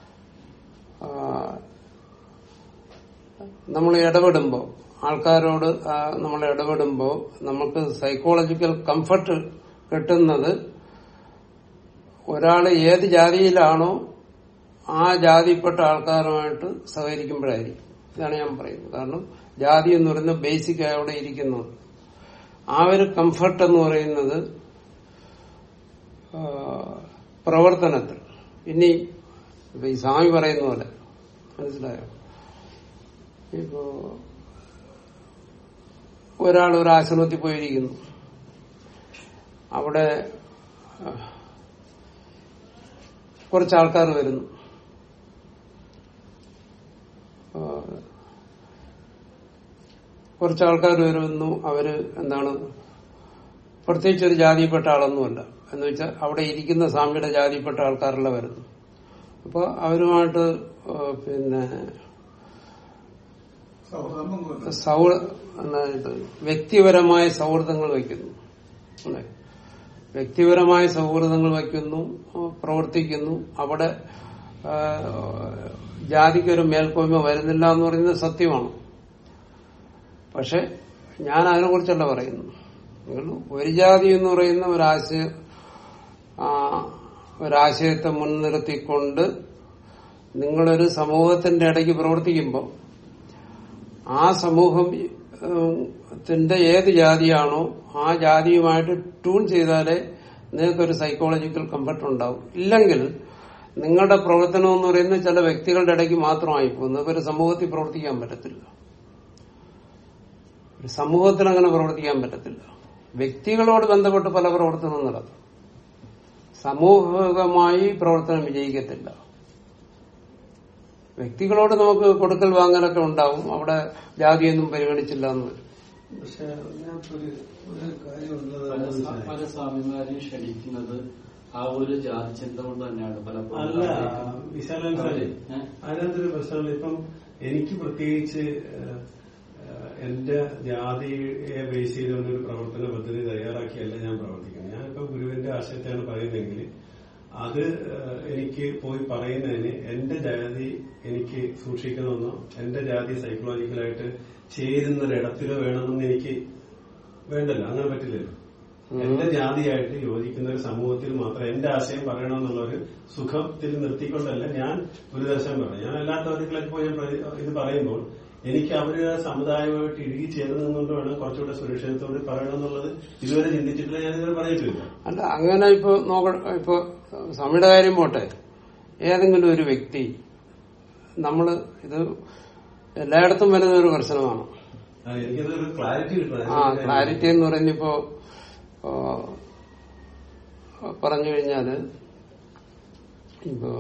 നമ്മൾ ഇടപെടുമ്പോൾ ആൾക്കാരോട് നമ്മൾ ഇടപെടുമ്പോൾ നമുക്ക് സൈക്കോളജിക്കൽ കംഫർട്ട് കിട്ടുന്നത് ഒരാൾ ഏത് ജാതിയിലാണോ ആ ജാതിപ്പെട്ട ആൾക്കാരുമായിട്ട് സഹകരിക്കുമ്പോഴായിരിക്കും ഇതാണ് ഞാൻ പറയുന്നത് കാരണം ജാതി എന്ന് പറയുന്നത് ബേസിക് അവിടെ ഇരിക്കുന്നുണ്ട് ആ ഒരു കംഫർട്ട് എന്ന് പറയുന്നത് ആ, പ്രവർത്തനത്തിൽ ഇനി ഇപ്പൊ ഈ സ്വാമി പറയുന്ന പോലെ മനസ്സിലായോ ഇപ്പോ ഒരാൾ ഒരു ആശ്രമത്തിൽ പോയിരിക്കുന്നു അവിടെ ആ, കുറച്ച് ആൾക്കാർ വരുന്നു ആ, കുറച്ച് ആൾക്കാർ വരുന്നു അവര് എന്താണ് പ്രത്യേകിച്ച് ഒരു ജാതിയിൽപ്പെട്ട ആളൊന്നുമല്ല എന്ന് വെച്ചാൽ അവിടെ ഇരിക്കുന്ന സ്വാമിയുടെ ജാതിയിൽപ്പെട്ട ആൾക്കാരെല്ലാം വരുന്നു അപ്പൊ അവരുമായിട്ട് ആ, പിന്നെ സൗഹൃദം പങ്കുവെക്കുന്നു. സൗ അതായത് വ്യക്തിപരമായ സൗഹൃദങ്ങൾ വയ്ക്കുന്നു അല്ലേ? വ്യക്തിപരമായ സൗഹൃദങ്ങൾ വയ്ക്കുന്നു ആ, പ്രവർത്തിക്കുന്നു അവിടെ ആ, ജാതിക്കൊരു മേൽക്കോയ്മ വരുന്നില്ല എന്ന് പറയുന്നത് സത്യമാണ് പക്ഷെ ഞാൻ അതിനെക്കുറിച്ചല്ല പറയുന്നു നിങ്ങൾ ഒരു ജാതി എന്ന് പറയുന്ന ഒരാശയ ആ, ഒരാശയത്തെ മുൻനിർത്തിക്കൊണ്ട് നിങ്ങളൊരു സമൂഹത്തിന്റെ ഇടയ്ക്ക് പ്രവർത്തിക്കുമ്പോൾ ആ സമൂഹം ഉം, ത്തിന്റെ ഏത് ജാതിയാണോ ആ ജാതിയുമായിട്ട് ട്യൂൺ ചെയ്താലേ നിങ്ങൾക്കൊരു സൈക്കോളജിക്കൽ കംഫർട്ട് ഉണ്ടാവും ഇല്ലെങ്കിൽ നിങ്ങളുടെ പ്രവർത്തനം എന്ന് പറയുന്നത് ചില വ്യക്തികളുടെ ഇടയ്ക്ക് മാത്രമായി പോകും നിങ്ങൾക്ക് ഒരു സമൂഹത്തിൽ പ്രവർത്തിക്കാൻ പറ്റത്തില്ല ഒരു സമൂഹത്തിൽ അങ്ങനെ പ്രവർത്തിക്കാൻ പറ്റത്തില്ല വ്യക്തികളോട് ബന്ധപ്പെട്ട് പല പ്രവർത്തനവും നടത്തും സമൂഹികമായി പ്രവർത്തനം വിജയിക്കത്തില്ല വ്യക്തികളോട് നമുക്ക് കൊടുക്കൽ വാങ്ങലൊക്കെ ഉണ്ടാവും അവിടെ ജാതിയൊന്നും പരിഗണിച്ചില്ല എന്ന് വരും പക്ഷെ അതിനകത്തൊരു ഒരു കാര്യമുള്ളത് പല എന്താണെന്ന് സ- വെച്ചാൽ പല സ്വാമിമാരെയും ക്ഷണിക്കുന്നത് ആ ഒരു ജാതി ചിന്ത കൊണ്ട് തന്നെയാണ് പലപ്പോഴും അല്ല വിശാലൻ സാറേ ഏ? അതിനകത്തൊരു പ്രശ്നമുള്ള ഇപ്പം എനിക്ക് പ്രത്യേകിച്ച് ഏഹ്, ഏഹ്, എന്റെ ജാതിയെ ബേസ് ചെയ്തുകൊണ്ട് ഒരു പ്രവർത്തന പദ്ധതി തയ്യാറാക്കിയല്ല ഞാൻ പ്രവർത്തിക്കുന്നത് ഞാനിപ്പോ ഗുരുവിന്റെ ആശയത്തെയാണ് പറയുന്നതെങ്കിൽ അത് ഏഹ്, എനിക്ക് പോയി പറയുന്നതിന് എന്റെ ജാതി എനിക്ക് സൂക്ഷിക്കണമെന്നോ എന്റെ ജാതി സൈക്കോളജിക്കലായിട്ട് ചേരുന്ന ഒരിടത്തിലോ വേണമെന്ന് എനിക്ക് വേണ്ടല്ലോ അങ്ങനെ പറ്റില്ലല്ലോ എന്റെ ജാതിയായിട്ട് യോജിക്കുന്ന ഒരു സമൂഹത്തിൽ മാത്രം എന്റെ ആശയം പറയണമെന്നുള്ള ഒരു സുഖത്തിൽ നിർത്തിക്കൊണ്ടല്ല ഞാൻ ഒരു ദർശനം പറഞ്ഞു ഞാൻ അല്ലാത്തവർക്കൊക്കെ പോയി ഞാൻ പ്രതി- ഇത് പറയുമ്പോൾ എനിക്ക് അവരുടെ സമുദായമായിട്ട് ഇഴുകി ചേർന്ന് നിന്നുകൊണ്ട് വേണം കുറച്ചുകൂടെ സുരക്ഷിതത്തോട് പറയണമെന്നുള്ളത് ഇതുവരെ ചിന്തിച്ചിട്ടില്ല ഞാൻ ഇതുവരെ പറഞ്ഞിട്ടില്ല അല്ല അങ്ങനെ ഇപ്പൊ നോക്ക ഇപ്പൊ സ്വാമിയുടെ കാര്യം പോട്ടെ ഏതെങ്കിലും ഒരു വ്യക്തി നമ്മള് ഇത് എല്ലായിടത്തും വരുന്ന ഒരു പ്രശ്നമാണ് ആ, എനിക്കതൊരു ക്ലാരിറ്റി കിട്ടണം ആ ക്ലാരിറ്റി എന്ന് പറയുന്ന ഇപ്പോ ആ, പറഞ്ഞു കഴിഞ്ഞാല് ഇപ്പോ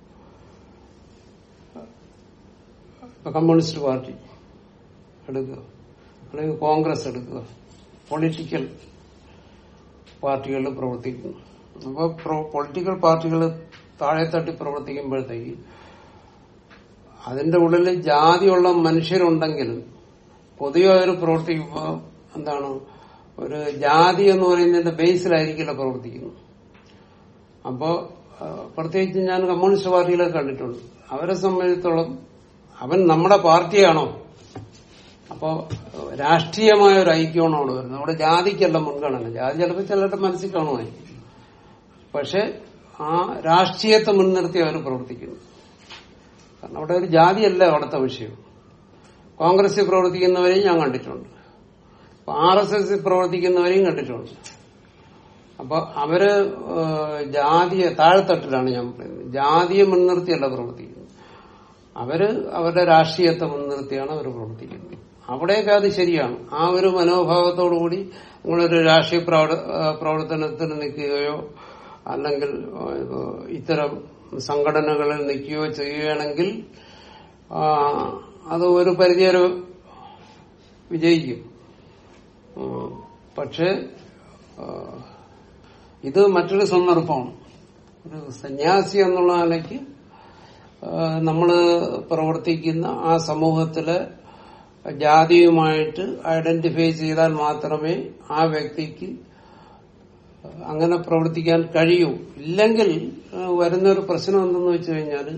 ഇപ്പൊ കമ്മ്യൂണിസ്റ്റ് പാർട്ടി എടുക്കുക അല്ലെങ്കിൽ കോൺഗ്രസ് എടുക്കുക പൊളിറ്റിക്കൽ പാർട്ടികൾ പ്രവർത്തിക്കുന്നു അപ്പോൾ പൊളിറ്റിക്കൽ പാർട്ടികൾ താഴെ തട്ടി പ്രവർത്തിക്കുമ്പോഴത്തേക്ക് അതിന്റെ ഉള്ളിൽ ജാതിയുള്ള മനുഷ്യരുണ്ടെങ്കിലും പൊതുവെ അവർ പ്രവർത്തിക്കുമ്പോൾ എന്താണ് ഒരു ജാതി എന്ന് പറയുന്നതിന്റെ ബേസിലായിരിക്കില്ല പ്രവർത്തിക്കുന്നത് അപ്പോ ആ, പ്രത്യേകിച്ച് ഞാൻ കമ്മ്യൂണിസ്റ്റ് പാർട്ടികളെ കണ്ടിട്ടുണ്ട് അവരെ സംബന്ധിച്ചിടത്തോളം അവൻ നമ്മുടെ പാർട്ടിയാണോ അപ്പോ രാഷ്ട്രീയമായ ഒരു ഐക്യമാണ് അവിടെ വരുന്നത് അവിടെ ജാതിക്കല്ല മുൻഗണന ജാതി ചിലപ്പോൾ ചിലരുടെ മനസ്സിൽ കാണുമായിരിക്കും പക്ഷെ ആ രാഷ്ട്രീയത്തെ മുൻനിർത്തി അവർ പ്രവർത്തിക്കുന്നു കാരണം അവിടെ ഒരു ജാതിയല്ല അവിടുത്തെ വിഷയം കോൺഗ്രസിൽ പ്രവർത്തിക്കുന്നവരെയും ഞാൻ കണ്ടിട്ടുണ്ട് ആർ എസ് എസിൽ പ്രവർത്തിക്കുന്നവരെയും കണ്ടിട്ടുണ്ട് അപ്പൊ അവര് ഏഹ്, ജാതിയെ താഴെത്തട്ടിലാണ് ഞാൻ പറയുന്നത് ജാതിയെ മുൻനിർത്തിയല്ല പ്രവർത്തിക്കുന്നത് അവര് അവരുടെ രാഷ്ട്രീയത്തെ മുൻനിർത്തിയാണ് അവർ പ്രവർത്തിക്കുന്നത് അവിടെയൊക്കെ അത് ശരിയാണ് ആ ഒരു മനോഭാവത്തോടുകൂടി നിങ്ങളൊരു രാഷ്ട്രീയ പ്രവർത്ത- ഏഹ് പ്രവർത്തനത്തിന് നിൽക്കുകയോ അല്ലെങ്കിൽ ഏഹ്, ഇത്തരം സംഘടനകളിൽ നിൽക്കുകയോ ചെയ്യുകയാണെങ്കിൽ ആ, അത് ഒരു പരിധിവരെ വിജയിക്കും ഉം, പക്ഷേ ആ, ഇത് മറ്റൊരു സന്ദർഭമാണ് ഒരു സന്യാസി എന്നുള്ള നിലയ്ക്ക് നമ്മൾ പ്രവർത്തിക്കുന്ന ആ സമൂഹത്തിലെ ജാതിയുമായിട്ട് ഐഡന്റിഫൈ ചെയ്താൽ മാത്രമേ ആ വ്യക്തിക്ക് അങ്ങനെ പ്രവർത്തിക്കാൻ കഴിയൂ ഇല്ലെങ്കിൽ ആ, വരുന്നൊരു പ്രശ്നം എന്തെന്ന് വെച്ച് കഴിഞ്ഞാൽ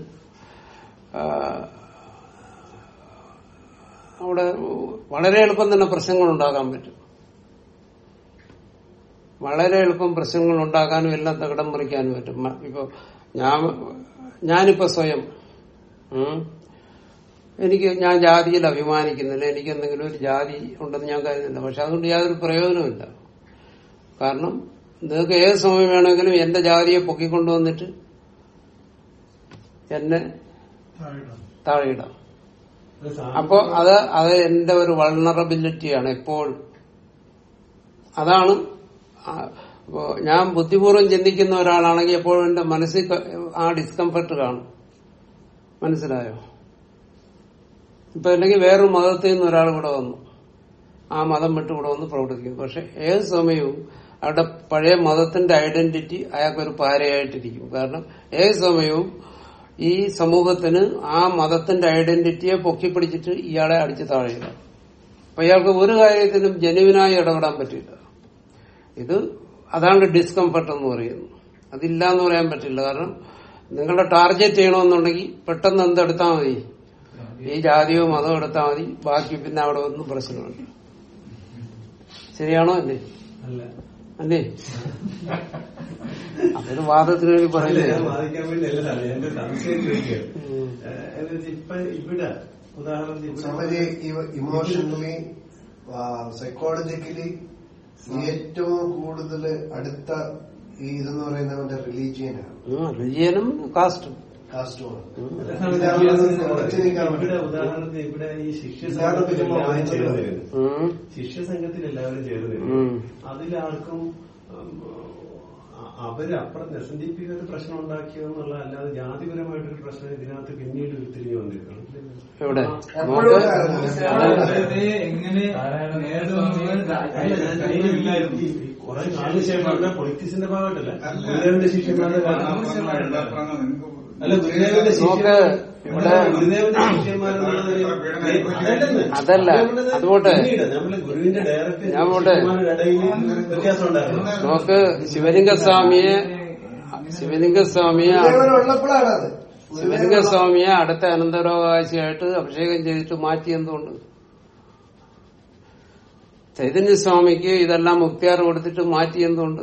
അവിടെ വളരെ എളുപ്പം തന്നെ പ്രശ്നങ്ങൾ ഉണ്ടാകാൻ പറ്റും വളരെ എളുപ്പം പ്രശ്നങ്ങൾ ഉണ്ടാക്കാനും എല്ലാം തകിടം മറിക്കാനും പറ്റും മ- ഇപ്പൊ ഞാൻ ഞാനിപ്പോ സ്വയം ഉം, എനിക്ക് ഞാൻ ജാതിയിൽ അഭിമാനിക്കുന്നില്ല എനിക്ക് എന്തെങ്കിലും ഒരു ജാതി ഉണ്ടെന്ന് ഞാൻ കരുതുന്നില്ല പക്ഷെ അതുകൊണ്ട് യാതൊരു പ്രയോജനമില്ല കാരണം നിങ്ങൾക്ക് ഏത് സമയം വേണമെങ്കിലും എന്റെ ജാതിയെ പൊക്കിക്കൊണ്ടുവന്നിട്ട് എന്നെ താഴെയിടാം അപ്പോ അത് അത് എന്റെ ഒരു വൾണറബിലിറ്റിയാണ് എപ്പോഴും അതാണ് ആ, ഇപ്പോ ഞാൻ ബുദ്ധിപൂർവ്വം ചിന്തിക്കുന്ന ഒരാളാണെങ്കിൽ എപ്പോഴും എന്റെ മനസ്സിൽ ക- ആ ഡിസ്കംഫർട്ട് കാണും മനസ്സിലായോ ഇപ്പൊ അല്ലെങ്കിൽ വേറൊരു മതത്തിൽ നിന്ന് ഒരാൾ ഇവിടെ വന്നു ആ മതം വിട്ട് ഇവിടെ വന്ന് പ്രവർത്തിക്കുന്നു പക്ഷെ ഏത് സമയവും അവരുടെ പഴയ മതത്തിന്റെ ഐഡന്റിറ്റി അയാൾക്കൊരു പാരയായിട്ടിരിക്കും കാരണം ഏത് സമയവും ഈ സമൂഹത്തിന് ആ മതത്തിന്റെ ഐഡന്റിറ്റിയെ പൊക്കിപ്പിടിച്ചിട്ട് ഇയാളെ അടിച്ചു താഴെയിടാം അപ്പൊ ഇയാൾക്ക് ഒരു കാര്യത്തിലും ജനുവിനായി ഇടപെടാൻ പറ്റില്ല ഇത് അതാണ് ഡിസ്കംഫർട്ട് എന്ന് പറയുന്നത് അതില്ല എന്ന് പറയാൻ പറ്റില്ല കാരണം നിങ്ങളുടെ ടാർഗറ്റ് ചെയ്യണമെന്നുണ്ടെങ്കിൽ പെട്ടെന്ന് എന്തെടുത്താൽ മതി ഈ ജാതിയോ മതമോ എടുത്താൽ മതി ബാക്കി പിന്നെ അവിടെ ഒന്നും പ്രശ്നമുണ്ട് ശരിയാണോ അല്ലേ അല്ല അല്ലേ അതൊരു വാദത്തിന് വേണ്ടി അല്ല, പറയില്ലേ ഞാൻ വാദിക്കാൻ വേണ്ടി അല്ല സാറേ എന്റെ സംശയം ചോദിക്കുകയാണ് ഏഹ്, എന്ന് വെച്ചാ ഇപ്പൊ ഇവിടെ ഉദാഹരണത്തിന് ഇവിടെ- സമതി ഇമോഷണലി സൈക്കോളജിക്കലി ഏറ്റവും കൂടുതൽ അടുത്ത ഈ ഇതെന്ന് പറയുന്നവന്റെ റിലീജിയനാണ് റിജിയനും കാസ്റ്റും കാസ്റ്റുമാണ് അല്ല സാറേ, ഇതാവുന്നത് ഉറച്ചു നിൽക്കാൻ ഇവിടെ പറ്റില്ല. ഉദാഹരണത്തിന് ഇവിടെ ഈ ശിഷ്യ ഇതാണ് സംഘത്തിൽ പിന്നെ എല്ലാവരും വായിച്ചത്. ചേർന്നിരുന്നു ഉം. ശിഷ്യ സംഘത്തിൽ എല്ലാവരും ചേർന്നിരുന്നു ഉം. അതിലാർക്കും ഉം, അ- അവര് അപ്പുറം എസ് എൻ ഡി പി ഒരു പ്രശ്നം ഉണ്ടാക്കിയോ എന്നുള്ള അല്ലാതെ ജാതിപരമായിട്ടൊരു പ്രശ്നം ഇതിനകത്ത് പിന്നീട് ഉരുത്തിരിഞ്ഞു വന്നിരിക്കണം എവിടെ എപ്പോഴും നോക്ക്. അതായത് എങ്ങനെ നേടുമെന്ന് ഈ കുറെ കാലം ശേഷം പൊളിറ്റിക്സിന്റെ ഭാഗമായിട്ടല്ല ഗുരുദേവന്റെ ശിഷ്യന്മാരുടെ കാലം ആവശ്യമായിട്ടുള്ള നിങ്ങൾക്ക് അല്ല ഗുരുദേവന്റെ നോക്ക് ഇവിടെ ഗുരുദേവന്റെ ശിഷ്യന്മാരെന്നുള്ള നിലയിൽ അതല്ലെന്ന്. അതല്ല, അതുകൊണ്ട് അതുപോട്ടെ. പിന്നീട് നമ്മള് ഗുരുവിന്റെ ഡയറക്റ്റ് ഞാൻ പോട്ടെ. ശിഷ്യന്മാരുടെ ഇടയിൽ വ്യത്യാസം ഉണ്ടായിരുന്നു നോക്ക് ശിവലിംഗസ്വാമിയെ ശിവലിംഗസ്വാമിയെ ഗുരുദേവൻ ഉള്ളപ്പോഴാണ് അത് ശിവലിംഗസ്വാമിയെ അടുത്ത അനന്തരാവകാശിയായിട്ട് അഭിഷേകം ചെയ്തിട്ട് മാറ്റി എന്തുകൊണ്ട് ചൈതന്യസ്വാമിക്ക് ഇതെല്ലാം മുക്തിയാർ കൊടുത്തിട്ട് മാറ്റി എന്തുകൊണ്ട്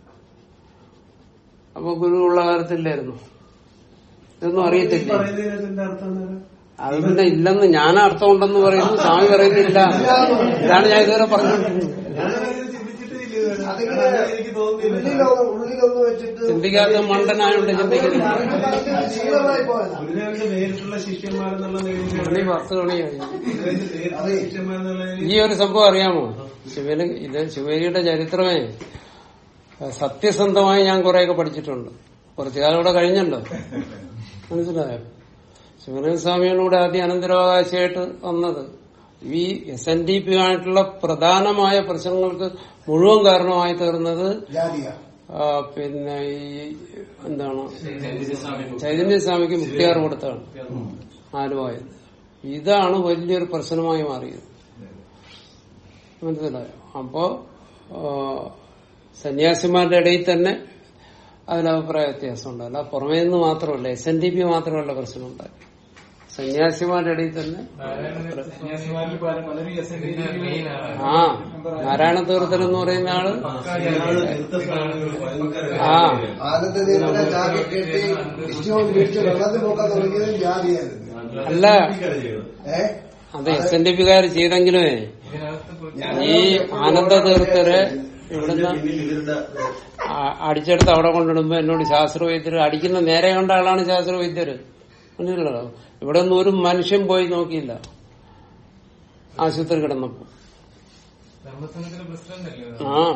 അപ്പൊ ഗുരു ഉള്ള കാലത്തില്ലായിരുന്നു ഇതൊന്നും ഈ അറിയത്തില്ല പറയുന്നതിനകത്ത് എന്താ അർത്ഥം എന്താണ്? അത് പിന്നെ ഇല്ലെന്ന് ഞാൻ അർത്ഥം ഉണ്ടെന്ന് പറയുന്നു സ്വാമി പറയുന്നില്ല ഇതാണ് ഞാൻ ഇതുവരെ പറഞ്ഞുകൊണ്ടിരുന്നത് ഞാനങ്ങനെ ചിന്തിച്ചിട്ടേ ഇല്ല ഇതുവരെ. അതിങ്ങനെ അങ്ങനെ എനിക്ക് തോന്നുന്നില്ല ഉള്ളിലൊന്ന് ഉള്ളിലൊന്ന് വെച്ചിട്ട് ചിന്തിക്കാത്ത മണ്ടനായോണ്ട് ചിന്തിക്കുന്നില്ല ശീലമായി പോയതാ ഗുരുദേവന്റെ നേരിട്ടുള്ള ശിഷ്യന്മാരെന്നുള്ള മണി നിലയിൽ പത്ത് മണിയായി ഗുരുദേവന്റെ നേരിട്ടുള്ള ശിഷ്യന്മാരെന്നുള്ള നിലയിൽ ഈ ഒരു സംഭവം അറിയാമോ ശിവലി ഇത് ശിവരിയുടെ ചരിത്രമേ സത്യസന്ധമായി ഞാൻ കുറെയൊക്കെ പഠിച്ചിട്ടുണ്ട് കുറച്ചു കാലം ഇവിടെ കഴിഞ്ഞല്ലോ മനസ്സിലായോ ശിവനന്ദ സ്വാമിയോടുകൂടെ ആദ്യം അനന്തരാവകാശമായിട്ട് വന്നത് ഈ എസ് എൻ ഡി പി ആയിട്ടുള്ള പ്രധാനമായ പ്രശ്നങ്ങൾക്ക് മുഴുവൻ കാരണമായി തീർന്നത് ജാതിയ ആ, പിന്നെ ഈ എന്താണ് ചൈതന്യസ്വാമിക്ക് മുക്തിയാർ കൊടുത്താണ് ആലുവായത് ഇതാണ് വലിയൊരു പ്രശ്നമായി മാറിയത് മനസ്സിലായോ അപ്പോ ആ, സന്യാസിമാരുടെ ഇടയിൽ തന്നെ അതിൽ അഭിപ്രായ വ്യത്യാസം ഉണ്ടല്ല പുറമേ നിന്ന് മാത്രമല്ല എസ് എൻ ഡി പി മാത്രമല്ല പ്രശ്നം ഉണ്ടായി സന്യാസിമാരുടെ ഇടയിൽ തന്നെ സന്യാസിമാരിൽ പല- പലരും എസ് എൻ ഡി മെയിൻ ആണ് ആ നാരായണ തീർത്ഥൻ എന്ന് പറയുന്ന ആള് ഇയാള് തീർത്ഥസ്വാമികൾ ഭയങ്കര ആ ആനന്ദ ദേവനെ ജാതി കെട്ടി ഇഷ്ടവും വിളിച്ച് വെള്ളത്തിൽ പോക്കാൻ തുടങ്ങിയത് ജാതിയായിരുന്നു അല്ല ഇതൊക്കെയാണ് ചെയ്യുന്നത്. ഏഹ് അത് എസ് എൻ ഡി പിക്കാർ ചെയ്തെങ്കിലുമേ ഇതിനകത്ത് പോയി ഈ ആനന്ദ തീർത്ഥരെ ഇവിടുന്ന് അതിന്റെ പിന്നിൽ ഇവരുടെ ആ- അടിച്ചെടുത്ത് അവിടെ കൊണ്ടിടുമ്പോ എന്നോട് ശാസ്ത്രവൈദ്യർ അടിക്കുന്ന നേരെ കണ്ട ആളാണ് ശാസ്ത്രവൈദ്യര് മനസ്സിലല്ലോ ഇവിടെ ഒന്നും ഒരു മനുഷ്യൻ പോയി നോക്കിയില്ല ആശുപത്രി കിടന്നപ്പോ ധർമ്മസംഘത്തിലെ പ്രസിഡന്റ് അല്ലേ ആ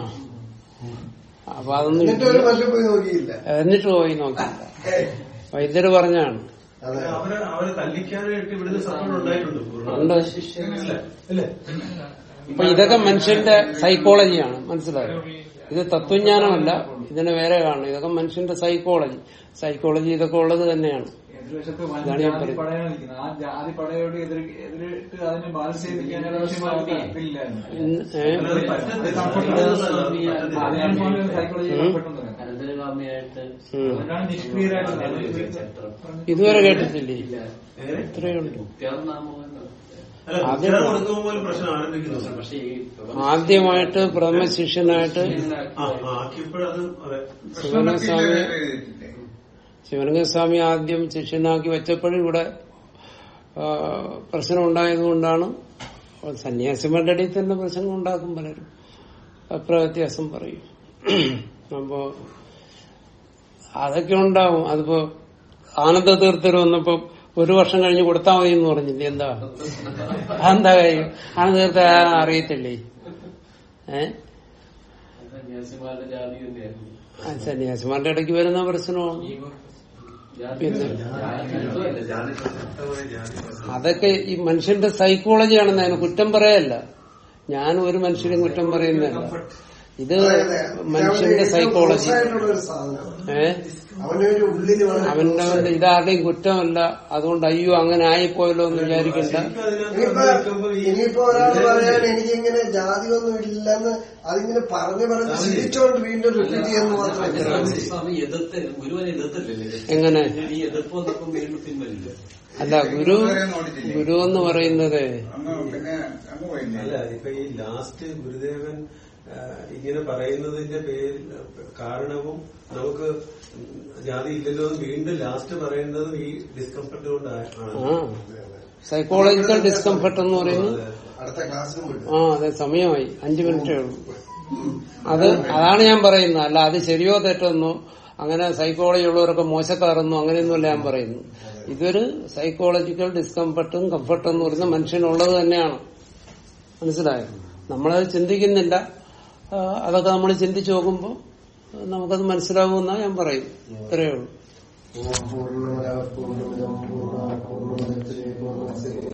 അപ്പൊ അതൊന്നും എന്നിട്ട് ഒരു മനുഷ്യൻ പോയി നോക്കിയില്ല എന്നിട്ട് പോയി നോക്കിയില്ല വൈദ്യര് പറഞ്ഞാണ് അതെ അവരെ അവരെ തല്ലിക്കാനായിട്ട് ഇവിടുന്ന് സപ്പോർട്ട് ഉണ്ടായിട്ടുണ്ട് പൂർണ്ണ. ഉണ്ട് അല്ലേ? അല്ലേ? അപ്പൊ ഇതൊക്കെ മനുഷ്യന്റെ സൈക്കോളജിയാണ് മനസ്സിലായോ ഇത് തത്വജ്ഞാനമല്ല ഇതിനെ വേറെ കാണണം ഇതൊക്കെ മനുഷ്യന്റെ സൈക്കോളജി സൈക്കോളജി ഇതൊക്കെ ഉള്ളത് തന്നെയാണ് എതിർവശത്ത് വൻ ഇതാണ് ഞാൻ ജാതി പറയുന്നത്. പടയാണ് നിൽക്കുന്നത് ആ ജാതി പടയോട് എതിർ എതിരിട്ട് അതിനെ ബാലൻസ് ചെയ്തിരിക്കാൻ ആവശ്യമായ താല്പര്യമില്ലായിരുന്നു ഇന്ന് ഏ? അല്ലാതെ പറ്റത്തില്ല. അതിനാണ് സ്വാമി സൈക്കോളജി പെട്ടെന്ന് അനന്തരഗാമിയായിട്ട് ഉം. അതുകൊണ്ടാണ് നിഷ്ക്രിയരായിട്ട് ചരിത്രം ഇതുവരെ കേട്ടിട്ടില്ലേ ഏ? ഇത്രയുണ്ട് മുക്തിയാർനാമോ അല്ല, അത് കുട്ടികളെ കൊടുക്കുമ്പോൾ പോലും പ്രശ്നം ആരംഭിക്കുന്നുണ്ട് പക്ഷെ ഈ ആദ്യമായിട്ട് പ്രഥമ ശിഷ്യനായിട്ട് ആ ആ, ആക്കിയപ്പോഴത് അതെ ശിവനസ്വാമി ശിവലിംഗസ്വാമി ആദ്യം ശിഷ്യനാക്കി വെച്ചപ്പോഴും ഇവിടെ ആ, പ്രശ്നം ഉണ്ടായതുകൊണ്ടാണ് സന്യാസിമാരുടെ ഇടയിൽ തന്നെ പ്രശ്നം ഉണ്ടാക്കും പലരും അഭിപ്രായ വ്യത്യാസം പറയും അപ്പോ അതൊക്കെ ഉണ്ടാവും അതിപ്പോ ആനന്ദ തീർത്ഥർ വന്നപ്പോ ഒരു വർഷം കഴിഞ്ഞ് കൊടുത്താൽ മതി എന്ന് പറഞ്ഞില്ലേ എന്താ അതെന്താ കാര്യം ആനന്ദ തീർത്ഥ അറിയത്തില്ലേ ഏ സന്യാസിമാരുടെ ജാതി തന്നെയായിരുന്നു ആ സന്യാസിമാരുടെ ഇടയ്ക്ക് വരുന്ന പ്രശ്നമാണ് ജാതി പിന്നെ ജാതി ജാതി അതൊക്കെ ഈ മനുഷ്യന്റെ സൈക്കോളജിയാണെന്ന് അതിന് കുറ്റം പറയല്ല ഞാൻ ഒരു മനുഷ്യനും കുറ്റം പറയുന്നതല്ല ഇത് മനുഷ്യന്റെ സൈക്കോളജി ആയിട്ടുള്ള ഒരു സാധനമാണ് ഏ അവന്റെ ഒരു ഉള്ളിൽ വളരെ അവന്റെ അവന്റെ ഇതാരുടെയും കുറ്റമല്ല അതുകൊണ്ട് അയ്യോ അങ്ങനെ ആയിപ്പോയല്ലോ എന്ന് വിചാരിക്കണ്ട ശരിക്കും അതിനകത്ത് ഇനിയിപ്പോ നോക്കുമ്പോ ഈ ഇനിയിപ്പോ ഒരാൾ പറയാൻ എനിക്കിങ്ങനെ ജാതിയൊന്നും ഇല്ലെന്ന് അതിങ്ങനെ പറഞ്ഞു പറഞ്ഞ് ചിരിച്ചോണ്ട് വീണ്ടും റിപ്പീറ്റ് ചെയ്യുന്നു മാത്രമേ സ്വാമി എതിർത്ത് ഗുരുവിനെ എതിർത്തില്ലല്ലേ എങ്ങനെ ഈ എതിർപ്പ് വന്നപ്പോൾ വീണ്ടും പിൻവലില്ല അല്ല ഗുരു ഗുരു എന്ന് പറയുന്നത് അങ്ങ് പിന്നെ അങ്ങ് പോയില്ലേ അല്ല ഇപ്പൊ ഈ ലാസ്റ്റ് ഗുരുദേവൻ ആ, ഇങ്ങനെ പറയുന്നതിന്റെ പേരിൽ കാരണവും നമുക്ക് ജാതി ഇല്ലല്ലോ എന്ന് വീണ്ടും ലാസ്റ്റ് പറയുന്നത് ഈ ഡിസ്കംഫർട്ട് കൊണ്ടാണ് ആ സൈക്കോളജിക്കൽ ഡിസ്കംഫർട്ട് എന്ന് പറയുന്നത് അടുത്ത ക്ലാസ്സിലും വിട്ടു ആ അതെ സമയമായി അഞ്ചു മിനിറ്റേ ഉള്ളൂ അത് അതാണ് ഞാൻ പറയുന്നത് അല്ല അത് ശരിയോ തെറ്റെന്നോ അങ്ങനെ സൈക്കോളജി ഉള്ളവരൊക്കെ മോശക്കാരെന്നോ അങ്ങനെയൊന്നുമല്ല ഞാൻ പറയുന്നു ഇതൊരു സൈക്കോളജിക്കൽ ഡിസ്കംഫർട്ടും കംഫർട്ടും എന്ന് പറയുന്ന മനുഷ്യനുള്ളത് തന്നെയാണ് മനസ്സിലായോ നമ്മളത് ചിന്തിക്കുന്നില്ല ആ, അതൊക്കെ നമ്മൾ ചിന്തിച്ചു നോക്കുമ്പോൾ നമുക്കത് മനസ്സിലാവുമെന്നാ ഞാൻ പറയും ഇത്രയേ ഉള്ളൂ പൂർണ്ണ പൂർണ്ണ പൂർണ്ണ പൂർണ്ണ